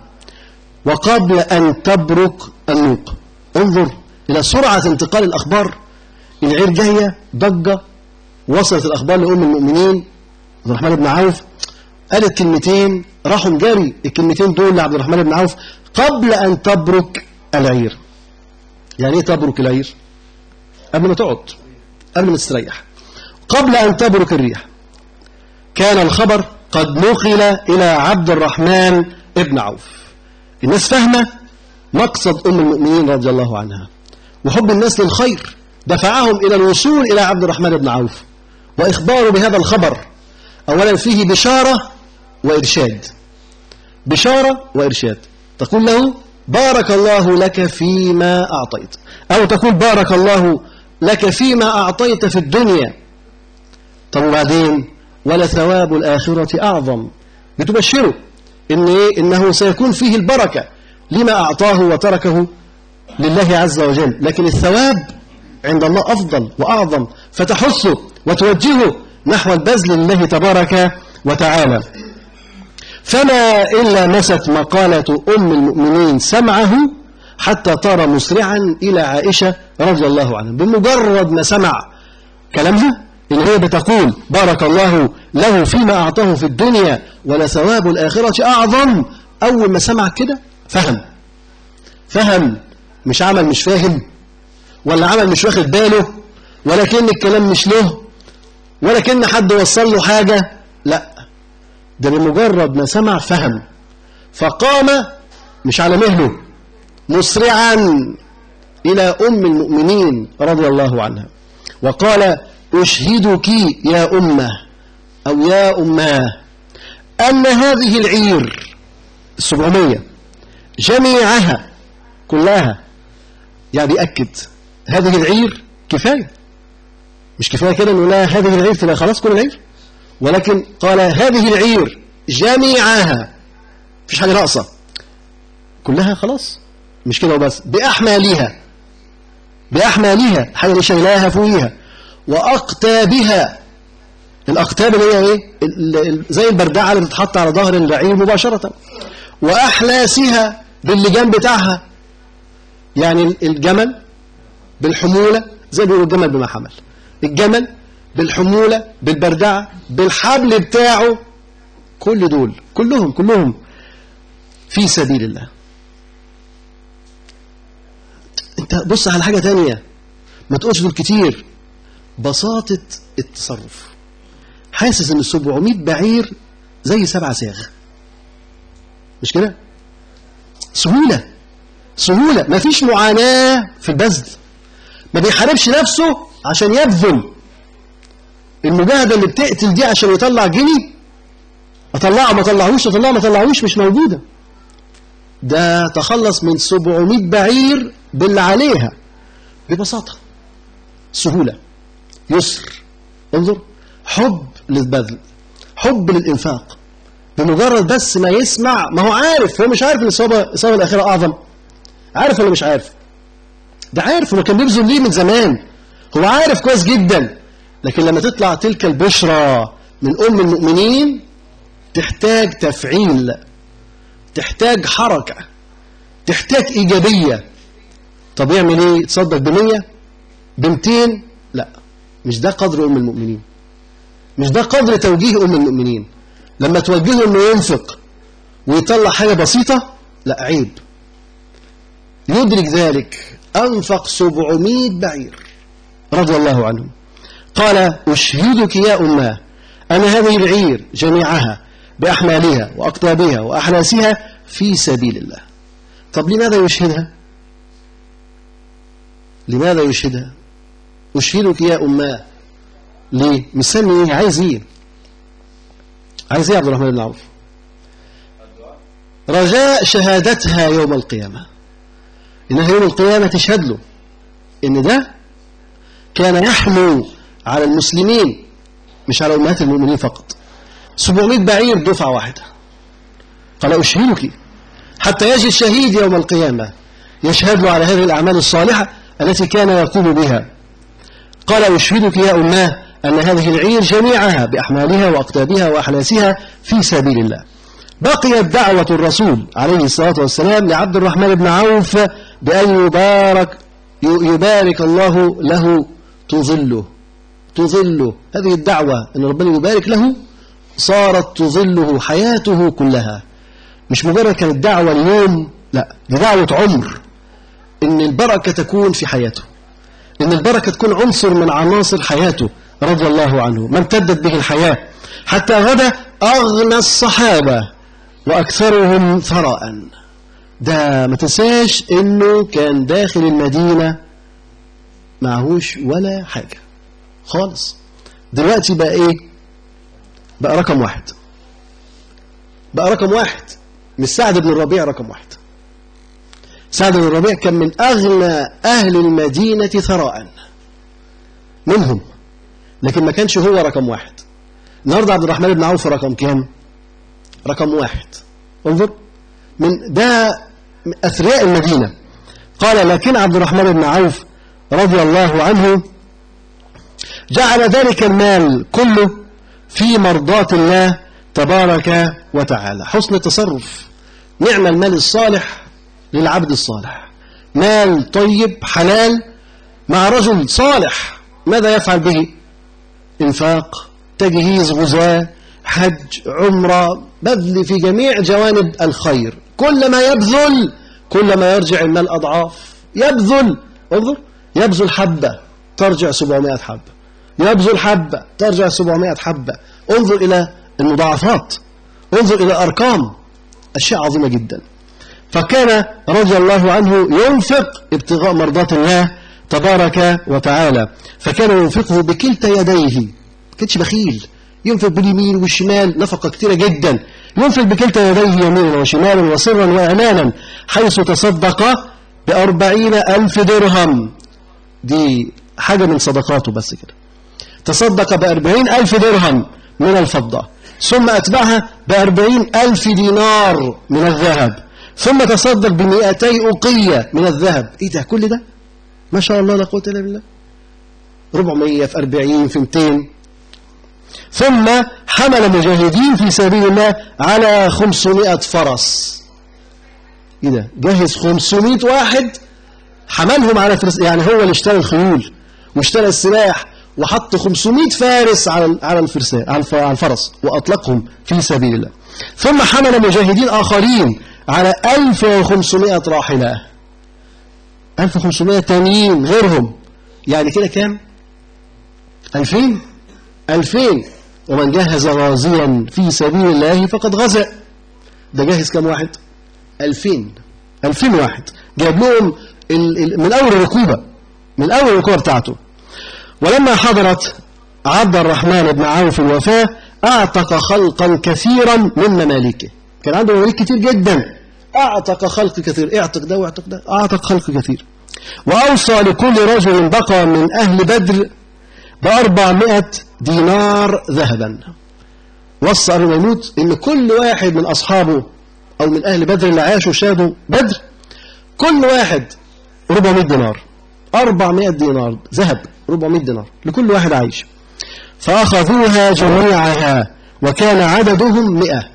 وقبل أن تبرك النوق انظر إلى سرعة انتقال الأخبار العير جاية ضجة وصلت الأخبار لأم المؤمنين عبد الرحمن بن عوف قالت كلمتين راحوا مجاري الكلمتين دول لعبد الرحمن بن عوف قبل أن تبرك العير يعني ايه تبرك العير قبل ما تقعد قبل ما تستريح قبل أن تبرك الريح كان الخبر قد نقل إلى عبد الرحمن ابن عوف الناس فاهمة مقصد أم المؤمنين رضي الله عنها وحب الناس للخير دفعهم إلى الوصول إلى عبد الرحمن بن عوف وإخباره بهذا الخبر أولا فيه بشارة وإرشاد بشارة وإرشاد تقول له بارك الله لك فيما أعطيت أو تقول بارك الله لك فيما أعطيت في الدنيا طب وبعدين ولثواب الآخرة أعظم بتبشره إن إيه؟ إنه سيكون فيه البركة لما أعطاه وتركه لله عز وجل لكن الثواب عند الله أفضل وأعظم فتحثه وتوجهه نحو البذل لله تبارك وتعالى فما إلا مست مقالة أم المؤمنين سمعه حتى طار مسرعا إلى عائشة رضي الله عنها بمجرد ما سمع كلامها إن هي بتقول بارك الله له فيما أعطاه في الدنيا ولثواب الآخرة أعظم أول ما سمع كده فهم فهم مش عمل مش فاهم ولا عمل مش واخد باله ولكن الكلام مش له ولكن حد وصل له حاجة لا ده بمجرد ما سمع فهم فقام مش على مهله مسرعا إلى أم المؤمنين رضي الله عنها وقال أشهدك يا أمة أو يا أماه أن هذه العير السبعمية جميعها كلها يعني أكد هذه العير كفاية مش كفاية كده نقول لها هذه العير تبقى خلاص كل العير ولكن قال هذه العير جميعها مفيش حاجة ناقصة كلها خلاص مش كده وبس بأحمالها بأحمالها حاجة اللي شايلاها فوقيها وأقتابها الأقتاب اللي هي إيه زي البردعة اللي بتتحط على ظهر البعير مباشرة وأحلاسها باللجام بتاعها يعني الجمل بالحمولة زي ما بيقولوا الجمل بما حمل الجمل بالحمولة بالبردعة بالحبل بتاعه كل دول كلهم كلهم في سبيل الله انت بص على حاجة تانية ما تقولش دول كتير بساطة التصرف حاسس ان 700 بعير زي سبعة ساغ مش كده سهولة سهولة ما فيش معاناة في البذل ما بيحاربش نفسه عشان يبذل المجاهدة اللي بتقتل دي عشان يطلع جنيه أطلعه ما طلعهوش أطلعه ما طلعهوش مش موجودة ده تخلص من 700 بعير باللي عليها ببساطة سهولة يسر انظر حب للبذل حب للإنفاق بمجرد بس ما يسمع ما هو عارف هو مش عارف ان الصواب الصواب الأخيرة أعظم عارف ولا مش عارف ده عارف هو كان بيبذل ليه من زمان هو عارف كويس جدا لكن لما تطلع تلك البشرى من أم المؤمنين تحتاج تفعيل تحتاج حركة تحتاج إيجابية طب يعمل إيه يتصدق بمية بمتين لا مش ده قدر أم المؤمنين مش ده قدر توجيه أم المؤمنين لما توجهه أنه ينفق ويطلع حاجة بسيطة لا عيب يدرك ذلك أنفق سبعمائة بعير رضي الله عنهم قال أشهدك يا أماه أن هذه العير جميعها بأحمالها وأقطابها وأحلاسها في سبيل الله طب لماذا يشهدها لماذا يشهدها أشهدك يا أماه ليه مستني ايه عايز ايه عايز ايه عبد الرحمن بن عوف رجاء شهادتها يوم القيامة إنها يوم القيامة تشهد له إن ده كان يحمو على المسلمين مش على أمهات المؤمنين فقط 700 بعير دفعة واحدة قال أشهدك حتى يجي الشهيد يوم القيامة يشهد له على هذه الأعمال الصالحة التي كان يقوم بها قال أشهدك يا أماه أن هذه العير جميعها بأحمالها وأقتابها وأحلاسها في سبيل الله بقيت دعوة الرسول عليه الصلاة والسلام لعبد الرحمن بن عوف بأن يبارك يبارك الله له تظله تظله هذه الدعوة أن ربنا يبارك له صارت تظله حياته كلها مش مجرد كانت دعوة اليوم لا دي دعوة عمر إن البركة تكون في حياته إن البركة تكون عنصر من عناصر حياته رضي الله عنه ما امتدت به الحياة حتى غدا أغنى الصحابة وأكثرهم ثراء ده ما تنساش إنه كان داخل المدينة معهوش ولا حاجة خالص دلوقتي بقى إيه بقى رقم واحد بقى رقم واحد مش سعد بن الربيع رقم واحد سعد بن الربيع كان من أغنى أهل المدينة ثراء منهم لكن ما كانش هو رقم واحد النهاردة عبد الرحمن بن عوف رقم كام رقم واحد انظر من ده أثرياء المدينة قال لكن عبد الرحمن بن عوف رضي الله عنه جعل ذلك المال كله في مرضاة الله تبارك وتعالى حسن التصرف نعم المال الصالح للعبد الصالح مال طيب حلال مع رجل صالح ماذا يفعل به انفاق تجهيز غزاة حج عمرة بذل في جميع جوانب الخير كلما يبذل كلما يرجع المال أضعاف يبذل انظر يبذل حبة ترجع 700 حبة يبذل حبة ترجع 700 حبة انظر إلى المضاعفات انظر إلى أرقام أشياء عظيمة جدا فكان رضي الله عنه ينفق ابتغاء مرضات الله تبارك وتعالى فكان ينفقه بكلتا يديه كانش بخيل ينفق باليمين والشمال نفقة كثيرة جدا ينفق بكلتا يديه يمينا وشمالا وسرا وإعلانا حيث تصدق بأربعين ألف درهم دي حاجة من صدقاته بس كده تصدق بأربعين ألف درهم من الفضة ثم أتبعها بأربعين ألف دينار من الذهب ثم تصدق بمئتي أقية من الذهب إيه ده كل ده ما شاء الله لا قوة إلا بالله 400 في 40 في 200 ثم حمل مجاهدين في سبيل الله على 500 فرس إيه ده جهز 500 واحد حملهم على فرس يعني هو اللي اشترى الخيول واشترى السلاح وحط 500 فارس على على الفرسان على الفرس واطلقهم في سبيل الله ثم حمل مجاهدين اخرين على 1500 راحله 1500 تانيين غيرهم يعني كده كام 2000 2000 ومن جهز غازيا في سبيل الله فقد غزا ده جهز كام واحد 2000 2000 واحد جاب لهم من اول الركوبه من اول الركوبه بتاعته ولما حضرت عبد الرحمن بن عوف الوفاة أعتق خلقا كثيرا من مماليكه كان عنده مماليك كثير جدا أعتق خلق كثير اعتق ده واعتق ده أعتق خلق كثير وأوصى لكل رجل بقى من أهل بدر بأربعمائة دينار ذهبا وصى قبل ما يموت إن كل واحد من أصحابه أو من أهل بدر اللي عاشوا شهدوا بدر كل واحد 400 دينار 400 دينار ذهب 400 دينار لكل واحد عايش فأخذوها جميعها وكان عددهم 100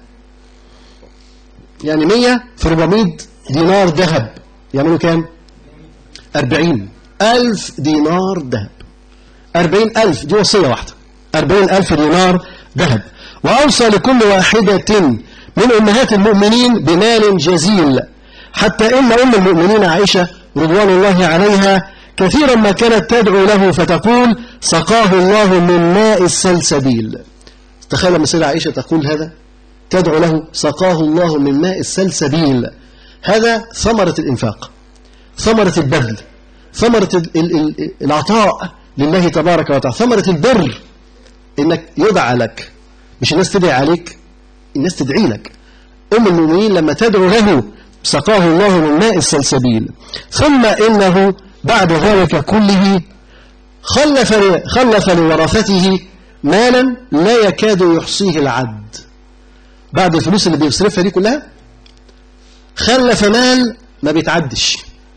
يعني 100 في 400 دينار ذهب يعملوا كام 40 ألف دينار ذهب 40 ألف دي وصية واحدة 40 ألف دينار ذهب وأوصى لكل واحدة من أمهات المؤمنين بمال جزيل حتى إن أم المؤمنين عائشة رضوان الله عليها كثيرا ما كانت تدعو له فتقول سقاه الله من ماء السلسبيل تخيل لما سيدة عائشة تقول هذا تدعو له سقاه الله من ماء السلسبيل هذا ثمرة الإنفاق ثمرة البذل ثمرة العطاء لله تبارك وتعالى ثمرة البر إنك يدعى لك مش الناس تدعي عليك الناس تدعي لك أم المؤمنين لما تدعو له سقاه الله من ماء السلسبيل ثم إنه بعد ذلك كله خلف خلف لورثته مالا لا يكاد يحصيه العد بعد الفلوس اللي بيصرفها دي كلها خلف مال ما بيتعدش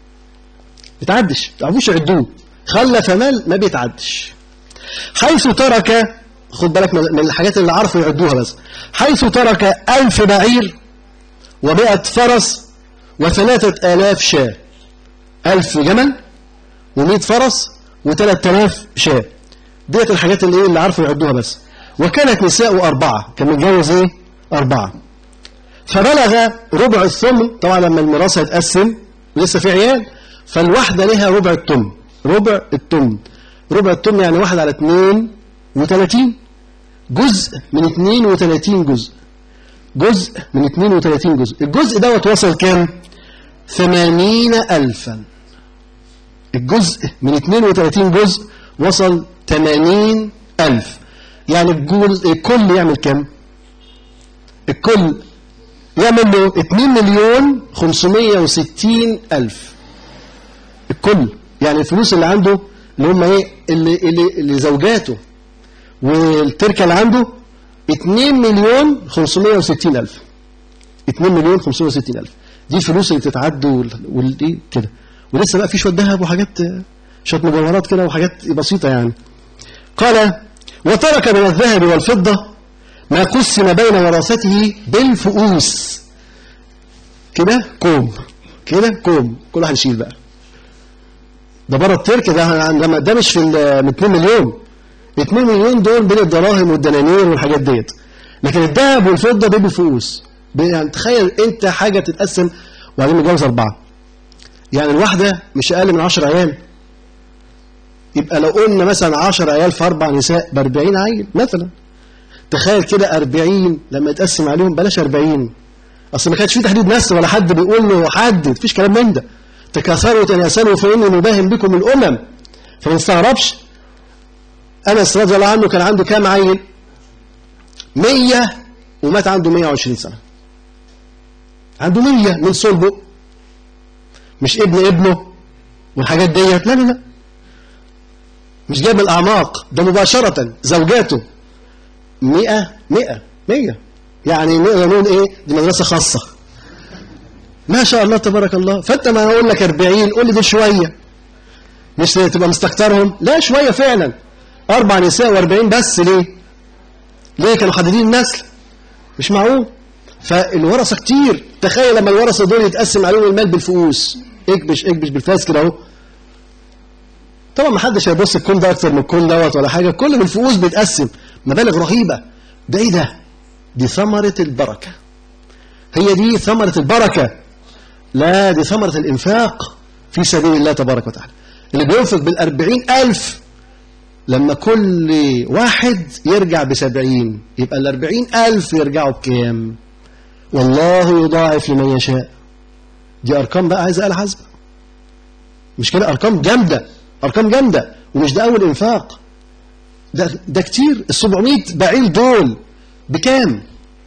بيتعدش ما تعرفوش يعدوه خلف مال ما بيتعدش حيث ترك خد بالك من الحاجات اللي عرفوا يعدوها بس حيث ترك ألف بعير ومائة فرس وثلاثة آلاف شاة ألف جمل و100 فرس و3000 شاة ديت الحاجات اللي ايه اللي عارفوا يعدوها بس وكانت نساء أربعة كان متجوز ايه أربعة فبلغ ربع الثمن طبعا لما الميراث هيتقسم لسه في عيال فالواحدة لها ربع الثمن ربع الثمن ربع الثمن يعني واحد على 32 جزء من 32 جزء جزء من 32 جزء الجزء دوت وصل كام 80 ألفا الجزء من 32 جزء وصل 80 ألف يعني الجزء الكل يعمل كم الكل يعمل له 2 مليون 560 ألف الكل يعني الفلوس اللي عنده اللي هم ايه اللي, اللي, اللي زوجاته والتركة اللي عنده 2 مليون 560 ألف 2 مليون 560 ألف دي الفلوس اللي تتعد وال- والإيه كده ولسه بقى في شوية ذهب وحاجات آه، شوية مجوهرات كده وحاجات بسيطة يعني قال وترك من الذهب والفضة ما قسم بين ورثته بالفؤوس كده كوم كده كوم كل واحد يشيل بقى ده بره الترك ده لما ده مش في ال 2 مليون 2 مليون دول بين الدراهم والدنانير والحاجات ديت لكن الذهب والفضه دول بالفؤوس يعني تخيل انت حاجه بتتقسم وبعدين متجوز اربعه يعني الواحده مش اقل من 10 عيال يبقى لو قلنا مثلا 10 عيال في اربع نساء ب 40 عيل مثلا تخيل كده 40 لما يتقسم عليهم بلاش 40 اصل ما كانش في تحديد نسل ولا حد بيقول له حدد مفيش كلام من ده تكاثروا تناسلوا فاني مباهم بكم الامم فما نستغربش انس رضي الله عنه كان عنده كام عيل 100 ومات عنده 120 سنه عنده 100 من صلبه مش ابن ابنه والحاجات ديت لا لا لا مش جايب الاعماق ده مباشره زوجاته 100 100 100 يعني نقدر نقول ايه دي مدرسه خاصه ما شاء الله تبارك الله فانت ما اقول لك 40 قول لي دول شويه مش تبقى مستكترهم لا شويه فعلا اربع نساء و40 بس ليه ليه كانوا حددين النسل مش معقول فالورثه كتير تخيل لما الورثه دول يتقسم عليهم المال بالفؤوس اكبش اكبش بالفاس كده اهو طبعا ما حدش هيبص الكون ده اكتر من الكون دوت ولا حاجه كل بالفؤوس بيتقسم مبالغ رهيبه ده ايه ده دي ثمره البركه هي دي ثمره البركه لا دي ثمره الانفاق في سبيل الله تبارك وتعالى اللي بينفق بالأربعين ألف لما كل واحد يرجع بسبعين يبقى الأربعين ألف يرجعوا بكام والله يضاعف لمن يشاء دي أرقام بقى عايزة آلة حاسبة مش كده أرقام جامدة أرقام جامدة ومش ده أول إنفاق ده, ده كتير ال 700 بعير دول بكام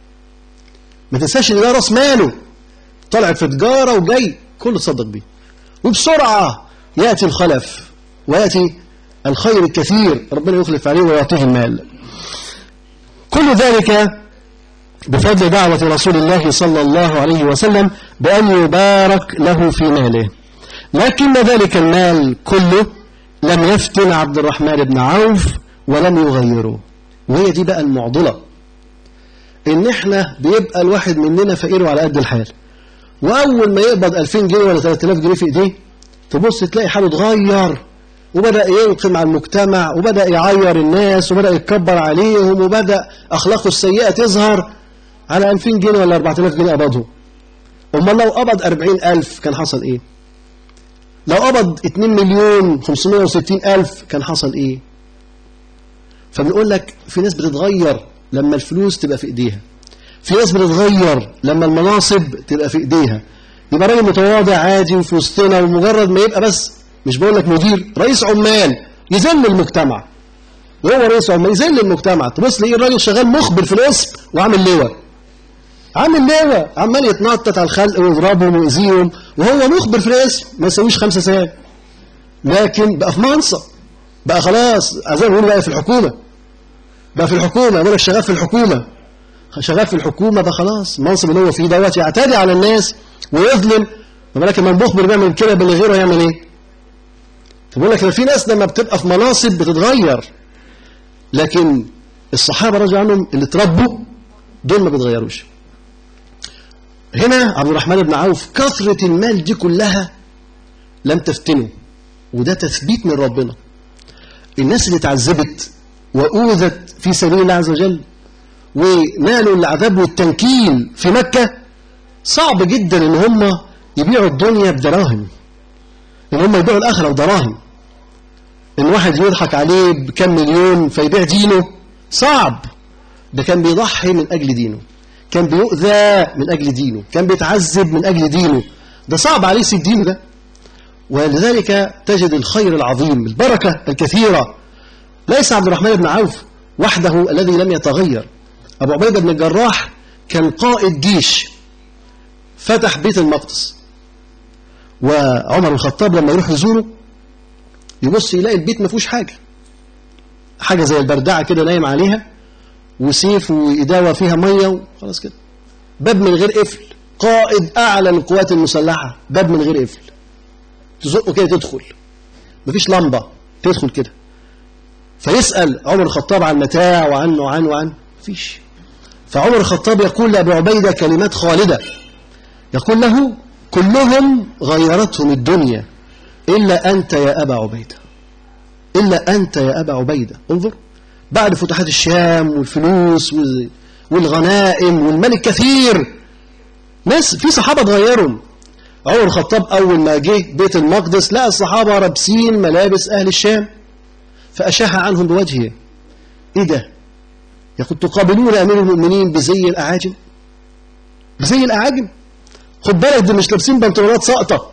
ما تنساش ان ده راس ماله طلع في تجاره وجاي كله تصدق بيه وبسرعه ياتي الخلف وياتي الخير الكثير ربنا يخلف عليه ويعطيه المال كل ذلك بفضل دعوة رسول الله صلى الله عليه وسلم بأن يبارك له في ماله لكن ذلك المال كله لم يفتن عبد الرحمن بن عوف ولم يغيره وهي دي بقى المعضلة ان احنا بيبقى الواحد مننا فقير وعلى قد الحال واول ما يقبض 2000 جنيه ولا 3000 جنيه في ايديه تبص تلاقي حاله اتغير وبدأ ينقم على المجتمع وبدأ يعير الناس وبدأ يتكبر عليهم وبدأ أخلاقه السيئة تظهر على 2000 جنيه ولا 4000 جنيه قبضهم أمال لو قبض 40000 كان حصل إيه لو قبض 2 مليون 560 ألف كان حصل إيه فبنقول لك في ناس بتتغير لما الفلوس تبقى في إيديها في ناس بتتغير لما المناصب تبقى في إيديها يبقى راجل متواضع عادي وفي وسطنا ومجرد ما يبقى بس مش بقول لك مدير رئيس عمال يذل المجتمع وهو رئيس عمال يذل المجتمع تبص ليه الراجل شغال مخبر في الاسم وعامل لواء عامل لواء عمال يتنطط على الخلق ويضربهم ويأذيهم وهو مخبر في الاسم ما يسويش خمسة سنة لكن بقى في منصب بقى خلاص زي ما بيقولوا بقى في الحكومة بقى في الحكومة يقول لك شغال في الحكومة شغال في الحكومة بقى خلاص المنصب اللي هو فيه دوت يعتدي على الناس ويظلم ولكن من مخبر بيعمل كده باللي غيره يعمل ايه؟ فبقول لك في ناس لما بتبقى في مناصب بتتغير لكن الصحابة رضي عنهم اللي اتربوا دول ما بيتغيروش هنا عبد الرحمن بن عوف كثرة المال دي كلها لم تفتنه وده تثبيت من ربنا الناس اللي تعذبت وأوذت في سبيل الله عز وجل ونالوا العذاب والتنكيل في مكة صعب جدا ان هم يبيعوا الدنيا بدراهم ان هم يبيعوا الاخره بدراهم ان واحد يضحك عليه بكم مليون فيبيع دينه صعب ده كان بيضحي من اجل دينه كان بيؤذى من اجل دينه كان بيتعذب من اجل دينه ده صعب عليه يسيب دينه ده ولذلك تجد الخير العظيم البركه الكثيره ليس عبد الرحمن بن عوف وحده الذي لم يتغير ابو عبيده بن الجراح كان قائد جيش فتح بيت المقدس وعمر الخطاب لما يروح يزوره يبص يلاقي البيت ما فيهوش حاجه حاجه زي البردعه كده نايم عليها وسيف وإداوة فيها ميه وخلاص كده باب من غير قفل قائد أعلى القوات المسلحة باب من غير قفل تزقه كده تدخل مفيش لمبة تدخل كده فيسأل عمر الخطاب عن متاع وعن وعن وعن مفيش فعمر الخطاب يقول لأبي عبيدة كلمات خالدة يقول له كلهم غيرتهم الدنيا إلا أنت يا أبا عبيدة إلا أنت يا أبا عبيدة انظر بعد فتوحات الشام والفلوس والغنائم والمال الكثير ناس في صحابة اتغيروا عمر الخطاب أول ما جه بيت المقدس لقى الصحابة لابسين ملابس أهل الشام فأشاح عنهم بوجهه إيه ده يقول تقابلون أمير المؤمنين بزي الأعاجم بزي الأعاجم خد بالك دول مش لابسين بنطلونات ساقطة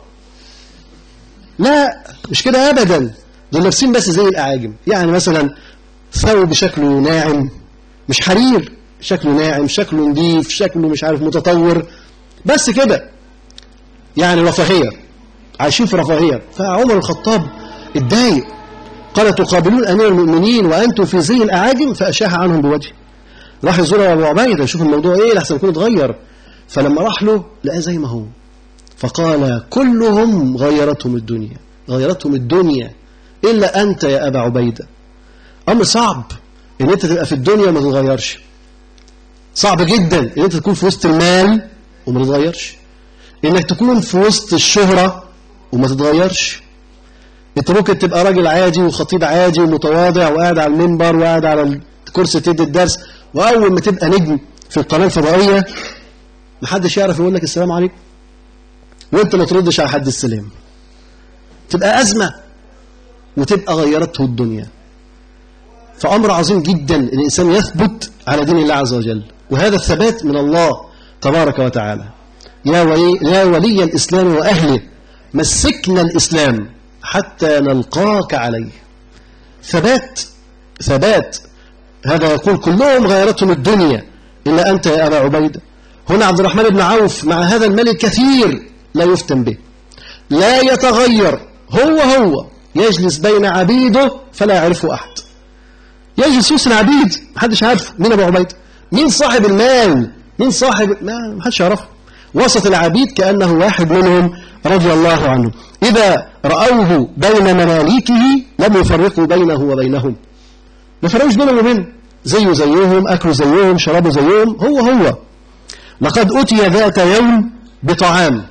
لا مش كده أبدا دول لابسين بس زي الأعاجم يعني مثلا ثوب شكله ناعم مش حرير شكله ناعم شكله نظيف شكله مش عارف متطور بس كده يعني رفاهية عايشين في رفاهية فعمر الخطاب اتضايق قال تقابلون أمير المؤمنين وأنتم في زي الأعاجم فأشاح عنهم بوجهه راح يزور أبو عبيدة يشوف الموضوع إيه لحسن يكون اتغير فلما راح له لقى زي ما هو فقال كلهم غيرتهم الدنيا غيرتهم الدنيا إلا أنت يا أبا عبيدة أمر صعب إن أنت تبقى في الدنيا وما تتغيرش صعب جدا إن أنت تكون في وسط المال وما تتغيرش إنك تكون في وسط الشهرة وما تتغيرش أنت ممكن تبقى راجل عادي وخطيب عادي ومتواضع وقاعد على المنبر وقاعد على الكرسي تدي الدرس وأول ما تبقى نجم في القناة الفضائية محدش يعرف يقول لك السلام عليكم وانت ما تردش على حد السلام تبقى أزمة وتبقى غيرته الدنيا فأمر عظيم جدا الإنسان يثبت على دين الله عز وجل وهذا الثبات من الله تبارك وتعالى يا ولي, يا ولي الإسلام وأهله مسكنا الإسلام حتى نلقاك عليه ثبات ثبات هذا يقول كلهم غيرتهم الدنيا إلا أنت يا أبا عبيدة هنا عبد الرحمن بن عوف مع هذا المال الكثير لا يفتن به لا يتغير هو هو يجلس بين عبيده فلا يعرفه أحد يجلس وسط العبيد محدش عارفه مين أبو عبيدة مين صاحب المال مين صاحب ما محدش يعرفه وسط العبيد كأنه واحد منهم رضي الله عنه إذا رأوه بين مناليكه لم يفرقوا بينه وبينهم ما فرقوش بينه وبينه زيه زيهم أكلوا زيهم شربوا زيهم هو هو لقد أتي ذات يوم بطعام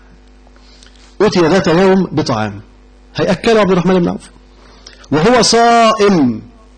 أتي ذات يوم بطعام هيأكل عبد الرحمن بن عوف وهو صائم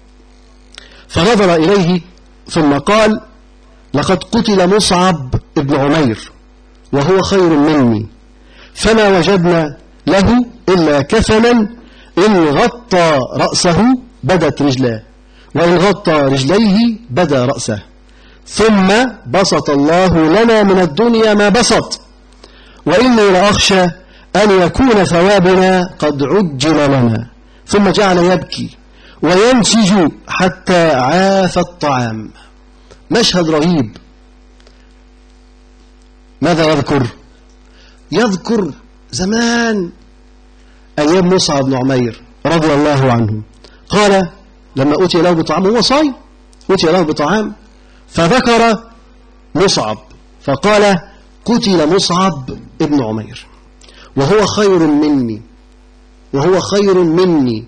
فنظر إليه ثم قال لقد قتل مصعب ابن عمير وهو خير مني فما وجدنا له إلا كفنا إن غطى رأسه بدت رجلاه وإن غطى رجليه بدا رأسه ثم بسط الله لنا من الدنيا ما بسط وإني لأخشى أن يكون ثوابنا قد عجل لنا ثم جعل يبكي وينسج حتى عاف الطعام مشهد رهيب ماذا يذكر يذكر زمان أيام مصعب بن عمير رضي الله عنه قال لما أتي له بطعام هو صايم أتي له بطعام فذكر مصعب فقال قتل مصعب ابن عمير وهو خير مني وهو خير مني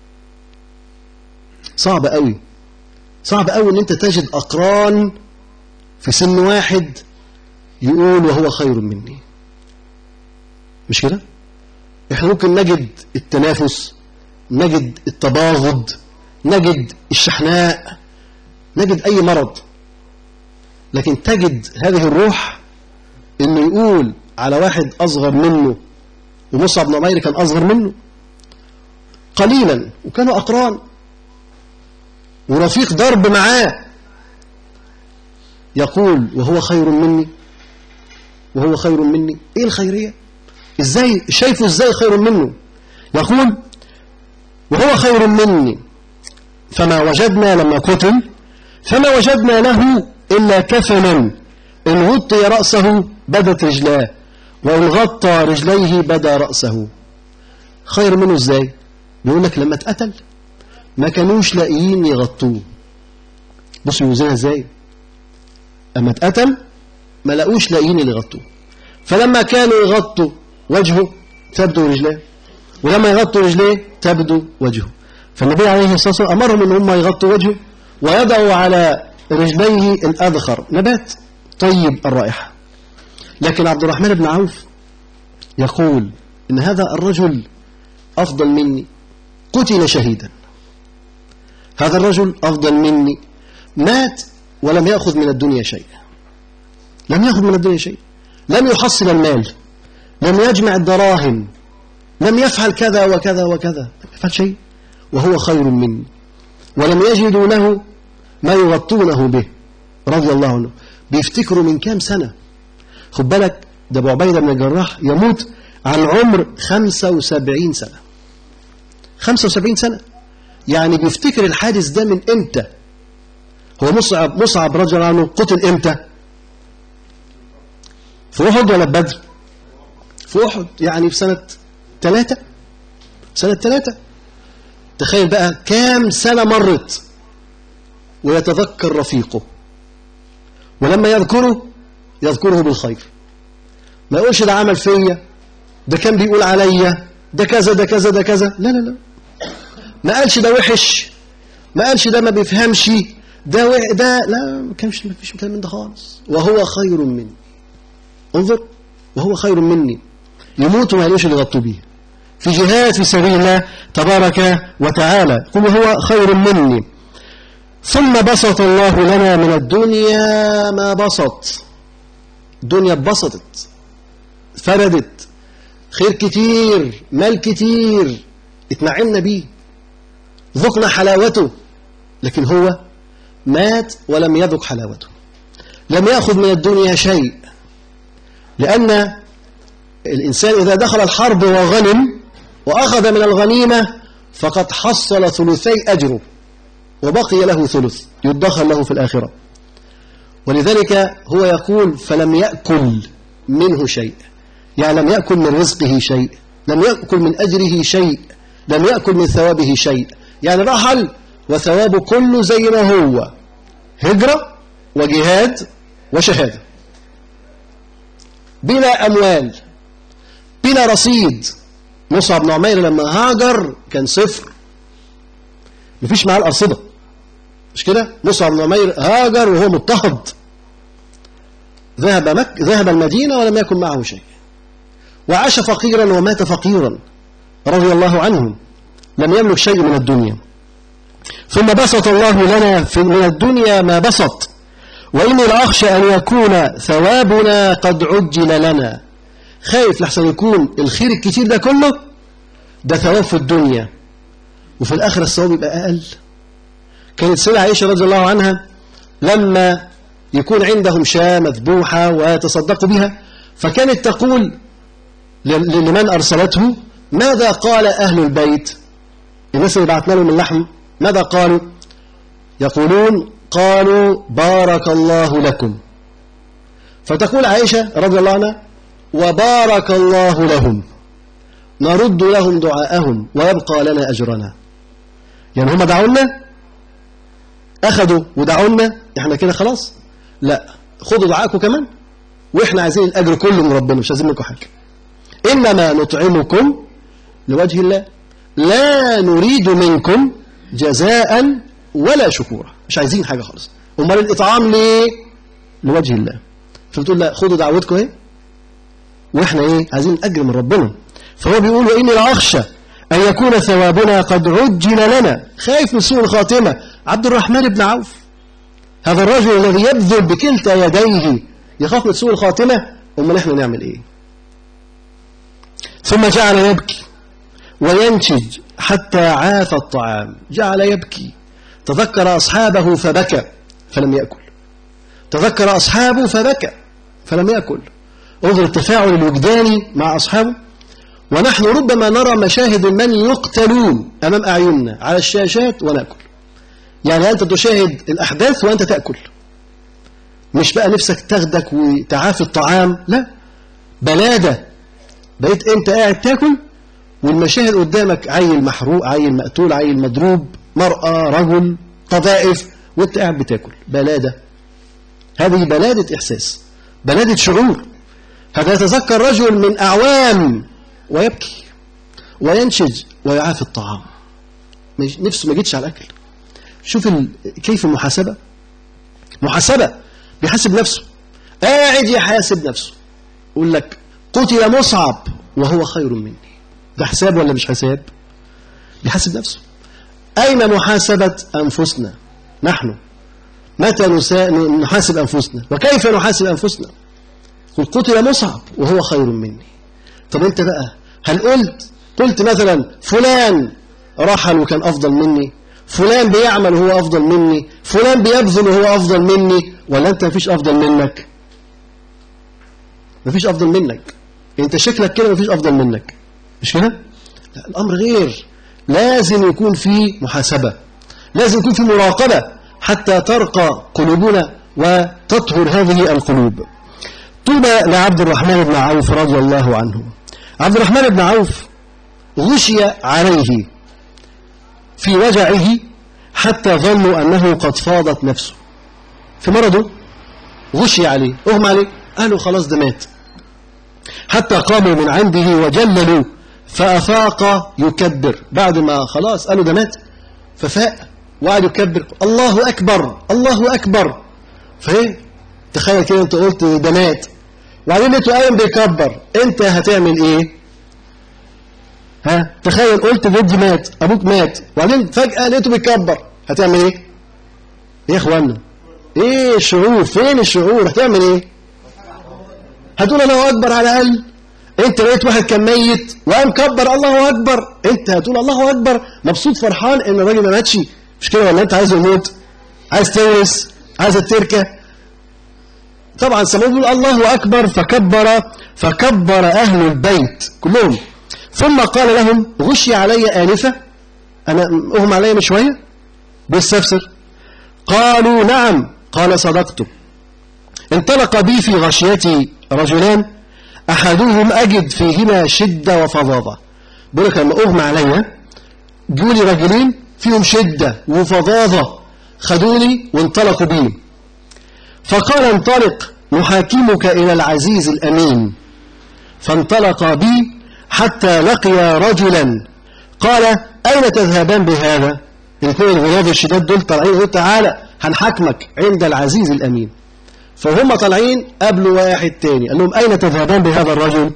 صعب قوي صعب قوي ان انت تجد اقران في سن واحد يقول وهو خير مني مش كده احنا ممكن نجد التنافس نجد التباغض نجد الشحناء نجد اي مرض لكن تجد هذه الروح انه يقول على واحد اصغر منه ومصعب بن عمير كان اصغر منه قليلا وكانوا اقران ورفيق درب معاه يقول وهو خير مني وهو خير مني ايه الخيرية ازاي شايفه ازاي خير منه يقول وهو خير مني فما وجدنا لما قتل فما وجدنا له إلا كفنا إن غطي رأسه بدت رجلاه وإن غطى رجليه بدا رأسه خير منه ازاي بيقول لك لما اتقتل ما كانوش لاقيين يغطوه بصوا يوزنها ازاي اما اتقتل ما لقوش لاقيين اللي يغطوه فلما كانوا يغطوا وجهه تبدو رجليه ولما يغطوا رجليه تبدو وجهه فالنبي عليه الصلاة والسلام أمرهم أن هم يغطوا وجهه ويضعوا على رجليه الأذخر نبات طيب الرائحة لكن عبد الرحمن بن عوف يقول إن هذا الرجل أفضل مني قتل شهيدا هذا الرجل أفضل مني مات ولم يأخذ من الدنيا شيء لم يأخذ من الدنيا شيء لم يحصل المال لم يجمع الدراهم لم يفعل كذا وكذا وكذا لم يفعل شيء وهو خير مني ولم يجدوا له ما يغطونه به رضي الله عنه بيفتكروا من كام سنة خد بالك ده ابو عبيدة بن الجراح يموت عن عمر 75 سنة 75 سنة يعني بيفتكر الحادث ده من امتى هو مصعب مصعب رضي الله عنه قتل امتى في احد ولا بدر في احد يعني في سنة ثلاثة سنة ثلاثة تخيل بقى كام سنة مرت ويتذكر رفيقه ولما يذكره يذكره بالخير ما يقولش ده عمل فيا ده كان بيقول عليا ده كذا ده كذا ده كذا لا لا لا ما قالش ده وحش ما قالش ده ما بيفهمش ده وح ده لا ما كانش ما فيش كلام من ده خالص وهو خير مني انظر وهو خير مني يموت وما يلوش اللي يغطوا بيه في جهاد في سبيل الله تبارك وتعالى يقول هو خير مني ثم بسط الله لنا من الدنيا ما بسط الدنيا اتبسطت فردت خير كتير مال كتير اتنعمنا بيه ذقنا حلاوته لكن هو مات ولم يذق حلاوته لم يأخذ من الدنيا شيء لأن الإنسان إذا دخل الحرب وغنم وأخذ من الغنيمة فقد حصل ثلثي أجره وبقي له ثلث يدخر له في الآخرة ولذلك هو يقول فلم يأكل منه شيء يعني لم يأكل من رزقه شيء لم يأكل من أجره شيء لم يأكل من ثوابه شيء يعني رحل وثوابه كله زي ما هو هجرة وجهاد وشهادة بلا أموال بلا رصيد مصعب بن عمير لما هاجر كان صفر مفيش معاه الأرصدة مش كده مصعب بن عمير هاجر وهو مضطهد ذهب مك ذهب المدينة ولم يكن معه شيء وعاش فقيرا ومات فقيرا رضي الله عنه لم يملك شيء من الدنيا ثم بسط الله لنا في من الدنيا ما بسط وإني لأخشى أن يكون ثوابنا قد عجل لنا خايف لحسن يكون الخير الكتير ده كله ده ثواب في الدنيا وفي الآخرة الثواب يبقى أقل كانت سيدة عائشة رضي الله عنها لما يكون عندهم شاة مذبوحة ويتصدقوا بها فكانت تقول لمن أرسلته ماذا قال أهل البيت الناس اللي بعتنا لهم اللحم ماذا قالوا يقولون قالوا بارك الله لكم فتقول عائشة رضي الله عنها وبارك الله لهم نرد لهم دعاءهم ويبقى لنا أجرنا يعني هم دعونا أخذوا ودعونا احنا كده خلاص لا خدوا دعاءكم كمان واحنا عايزين الأجر كله من ربنا مش عايزين منكم حاجة إنما نطعمكم لوجه الله لا نريد منكم جزاء ولا شكورا مش عايزين حاجة خالص امال الإطعام ليه لوجه الله فبتقول لا خدوا دعوتكم ايه واحنا ايه عايزين أجر من ربنا فهو بيقول وإني لأخشى أن يكون ثوابنا قد عجل لنا خايف من سوء الخاتمة عبد الرحمن بن عوف هذا الرجل الذي يبذل بكلتا يديه يخاف من سوء الخاتمة امال احنا نعمل ايه ثم جعل يبكي وينتج حتى عاف الطعام جعل يبكي تذكر أصحابه فبكى فلم يأكل تذكر أصحابه فبكى فلم يأكل انظر التفاعل الوجداني مع أصحابه ونحن ربما نرى مشاهد من يقتلون أمام أعيننا على الشاشات ونأكل يعني أنت تشاهد الأحداث وأنت تأكل مش بقى نفسك تاخدك وتعافي الطعام لا بلادة بقيت أنت قاعد تاكل والمشاهد قدامك عيل محروق عيل مقتول عيل مضروب مرأة رجل قذائف وانت قاعد بتاكل بلادة هذه بلادة إحساس بلادة شعور هذا يتذكر رجل من أعوام ويبكي وينشج ويعافي الطعام مش- نفسه ما جيتش على الأكل شوف ال... كيف المحاسبة محاسبة بيحاسب نفسه قاعد يحاسب نفسه يقول لك قتل مصعب وهو خير مني ده حساب ولا مش حساب بيحاسب نفسه أين محاسبة أنفسنا نحن متى نسا... نحاسب أنفسنا وكيف نحاسب أنفسنا قل قتل مصعب وهو خير مني طب أنت بقى هل قلت قلت مثلا فلان رحل وكان أفضل مني فلان بيعمل وهو أفضل مني فلان بيبذل وهو أفضل مني ولا أنت مفيش أفضل منك مفيش أفضل منك أنت شكلك كده مفيش أفضل منك مش كده لا الأمر غير لازم يكون في محاسبة لازم يكون في مراقبة حتى ترقى قلوبنا وتطهر هذه القلوب طوبى لعبد الرحمن بن عوف رضي الله عنه عبد الرحمن بن عوف غشي عليه في وجعه حتى ظنوا أنه قد فاضت نفسه في مرضه غشي عليه اغمى عليه قالوا خلاص ده مات حتى قاموا من عنده وجللوا فأفاق يكبر بعد ما خلاص قالوا ده مات ففاق وقعد يكبر الله أكبر الله أكبر فايه تخيل كده انت قلت ده مات وبعدين لقيته قايم بيكبر انت هتعمل ايه ها تخيل قلت جدي مات ابوك مات وبعدين فجأة لقيته بيكبر هتعمل ايه ايه يا اخوانا ايه الشعور فين الشعور هتعمل ايه هتقول الله اكبر على الاقل انت لقيت واحد كان ميت وقام كبر الله اكبر انت هتقول الله اكبر مبسوط فرحان ان الراجل ما ماتش مش كده ولا انت عايزه يموت عايز تورث عايز التركه طبعا سمعوا بيقول الله اكبر فكبر فكبر اهل البيت كلهم ثم قال لهم غشي علي انفه انا اغمى علي من شويه بيستفسر قالوا نعم قال صدقتم انطلق بي في غشيتي رجلان أحدهم أجد فيهما شدة وفظاظة بقول لك لما أغمى عليا جولي رجلين فيهم شدة وفظاظة خدوني وانطلقوا بي فقال انطلق نحاكمك إلى العزيز الأمين فانطلق بي حتى لقي رجلا قال أين تذهبان بهذا الاثنين الغلاظ الشداد دول طالعين يقول تعالى هنحاكمك عند العزيز الأمين فهم طالعين قبلوا واحد تاني قال لهم أين تذهبان بهذا الرجل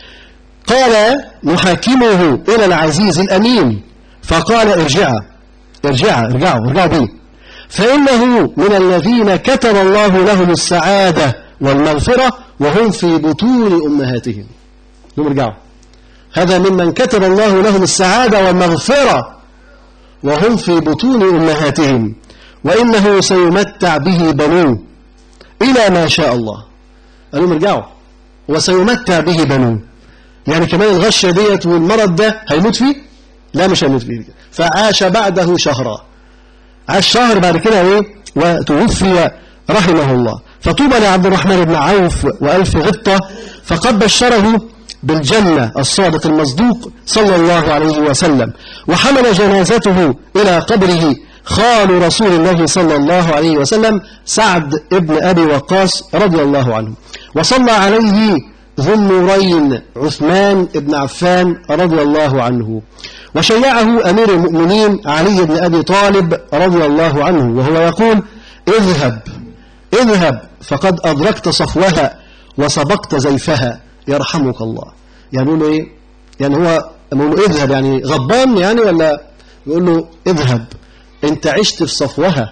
قال نحاكمه إلى العزيز الأمين فقال ارجعا ارجعا ارجعوا ارجعوا بيه فإنه من الذين كتب الله لهم السعادة والمغفرة وهم في بطون أمهاتهم لهم ارجعوا هذا ممن كتب الله لهم السعادة والمغفرة وهم في بطون أمهاتهم وإنه سيمتع به بنوه إلى ما شاء الله قال لهم ارجعوا وسيمتع به بنوه يعني كمان الغشة ديت والمرض ده هيموت فيه لا مش هيموت فيه فعاش بعده شهرا عاش شهر بعد كده ايه وتوفي رحمه الله فطوبى لعبد الرحمن بن عوف وألف غبطة فقد بشره بالجنة الصادق المصدوق صلى الله عليه وسلم وحمل جنازته إلى قبره خال رسول الله صلى الله عليه وسلم سعد ابن أبي وقاص رضي الله عنه وصلى عليه ذو النورين عثمان بن عفان رضي الله عنه وشيعه أمير المؤمنين علي بن أبي طالب رضي الله عنه وهو يقول اذهب اذهب فقد أدركت صفوها وسبقت زيفها يرحمك الله يعني يقول له ايه يعني هو يقول له اذهب يعني غضبان يعني ولا يقول له اذهب انت عشت في صفوها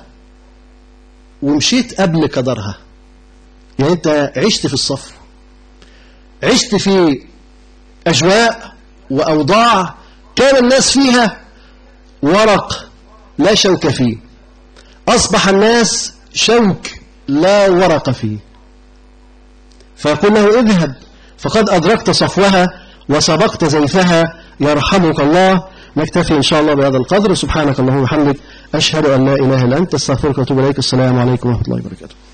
ومشيت قبل قدرها يعني انت عشت في الصف عشت في أجواء وأوضاع كان الناس فيها ورق لا شوك فيه أصبح الناس شوك لا ورق فيه فيقول له اذهب فقد أدركت صفوها وسبقت زيفها يرحمك الله نكتفي إن شاء الله بهذا القدر سبحانك اللهم وبحمدك أشهد أن لا إله إلا أنت استغفرك وأتوب إليك السلام عليكم ورحمة الله وبركاته